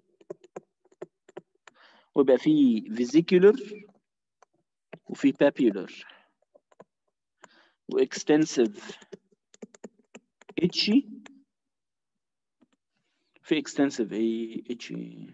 ويبقى فيه فيزيكولر وفي بابيولر واكستنسيف اتشي في اكستنسيف ايه اتشي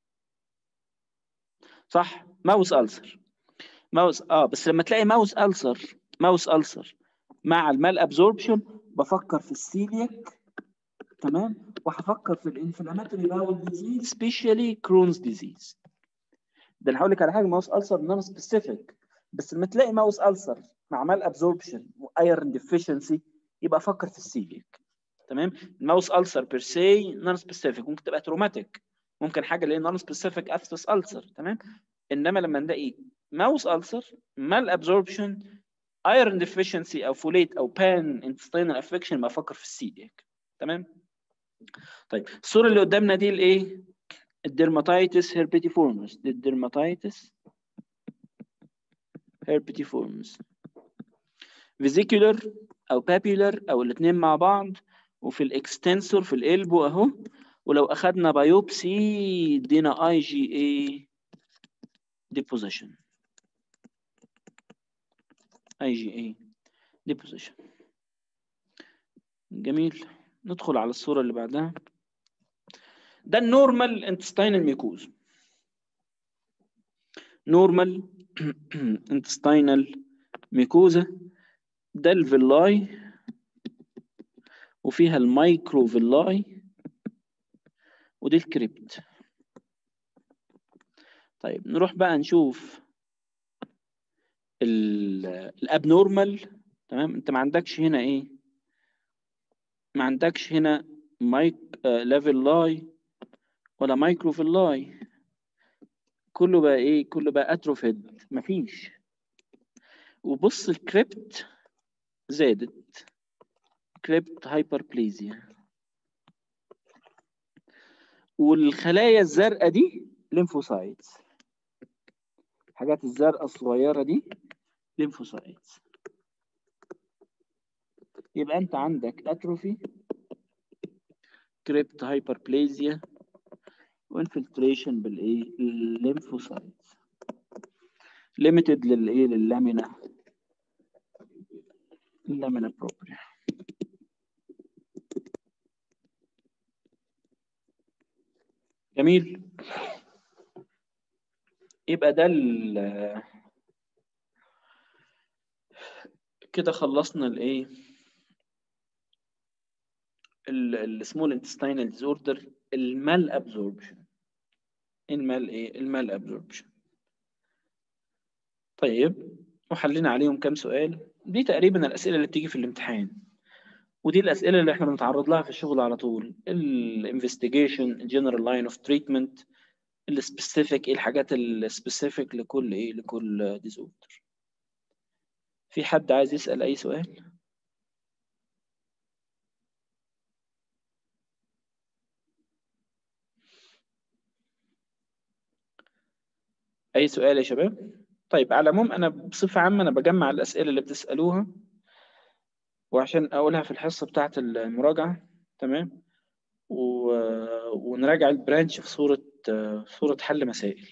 صح ماوس ألسر ماوس اه بس لما تلاقي ماوس ألسر ماوس ألسر مع المال ابزوربشن بفكر في السيلياك تمام وهفكر في الانفلاماتوري باول ديزيز سبيشالي كرونز ديزيز ده انا هقول لك على حاجه ماوس ألسر نون سبيسيفيك بس لما تلاقي ماوس ألسر مع مال ابزوربشن وايرن ديفيشنسي يبقى فكر في السيلياك تمام الماوس ألسر بير سي نون سبيسيفيك ممكن تبقى تروماتيك ممكن حاجه اللي هي نون سبيسيفيك افسس ألسر تمام انما لما نلاقي ماوس ألسر مال ابزوربشن ايرون ديفيشنسي او فوليت او بان انتستينال افكشن بفكر في السيلياك تمام طيب الصوره اللي قدامنا دي الايه الديرماتيتس هيربيتيفورمس الديرماتيتس هيربيتيفورمس فيزيكولر او بابيولر او الاثنين مع بعض وفي الاكستنسور في القلبو اهو ولو اخذنا بايوبسي ادينا اي جي اي ديبوزيشن اي جي اي ديبوزيشن جميل ندخل على الصورة اللي بعدها ده النورمال انتستينال ميكوز نورمال انتستينال ميكوزا ده الفيلاي وفيها المايكرو فيلاي ودي الكريبت طيب نروح بقى نشوف الابنورمال تمام انت ما عندكش هنا ايه ما عندكش هنا مايك آه ليفل لاي ولا مايكرو في اللاي كله بقى ايه كله بقى اتروفيد مفيش وبص الكريبت زادت كريبت هايبربليزيا والخلايا الزرقاء دي ليمفوسايتس الحاجات الزرقاء الصغيره دي ليمفوسايتس يبقى انت عندك اتروفي كريبت هايبربليزيا وانفلتريشن بالايه الليمفوسايتس ليميتد للايه لللامينا اللامينا بروبريا جميل يبقى ده كده خلصنا الايه السمول انتستينال ديزوردر المال ابزوربشن المال ايه المال ابزوربشن طيب وحلينا عليهم كام سؤال دي تقريبا الاسئله اللي بتيجي في الامتحان ودي الاسئله اللي احنا بنتعرض لها في الشغل على طول الانفستيجيشن الجنرال لاين اوف تريتمنت السبيسيفيك ايه الحاجات السبيسيفيك لكل ايه لكل ديزوردر في حد عايز يسال اي سؤال اي سؤال يا شباب طيب على العموم انا بصفه عامه انا بجمع الاسئله اللي بتسالوها وعشان اقولها في الحصه بتاعه المراجعه تمام و... ونراجع البرانش في صوره صوره حل مسائل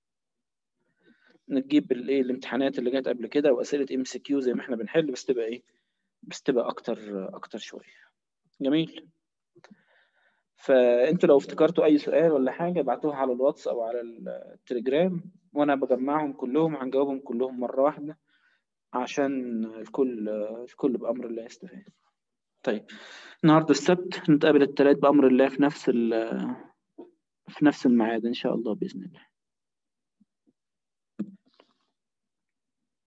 نجيب الايه الامتحانات اللي جت قبل كده واسئله ام سي كيو زي ما احنا بنحل بس تبقى ايه بس تبقى اكتر اكتر شويه جميل فانتوا لو افتكرتوا اي سؤال ولا حاجه ابعتوها على الواتس او على التليجرام وانا بجمعهم كلهم هنجاوبهم كلهم مره واحده عشان الكل الكل بامر الله يستفاد طيب النهارده السبت نتقابل الثلاث بامر الله في نفس في نفس الميعاد ان شاء الله باذن الله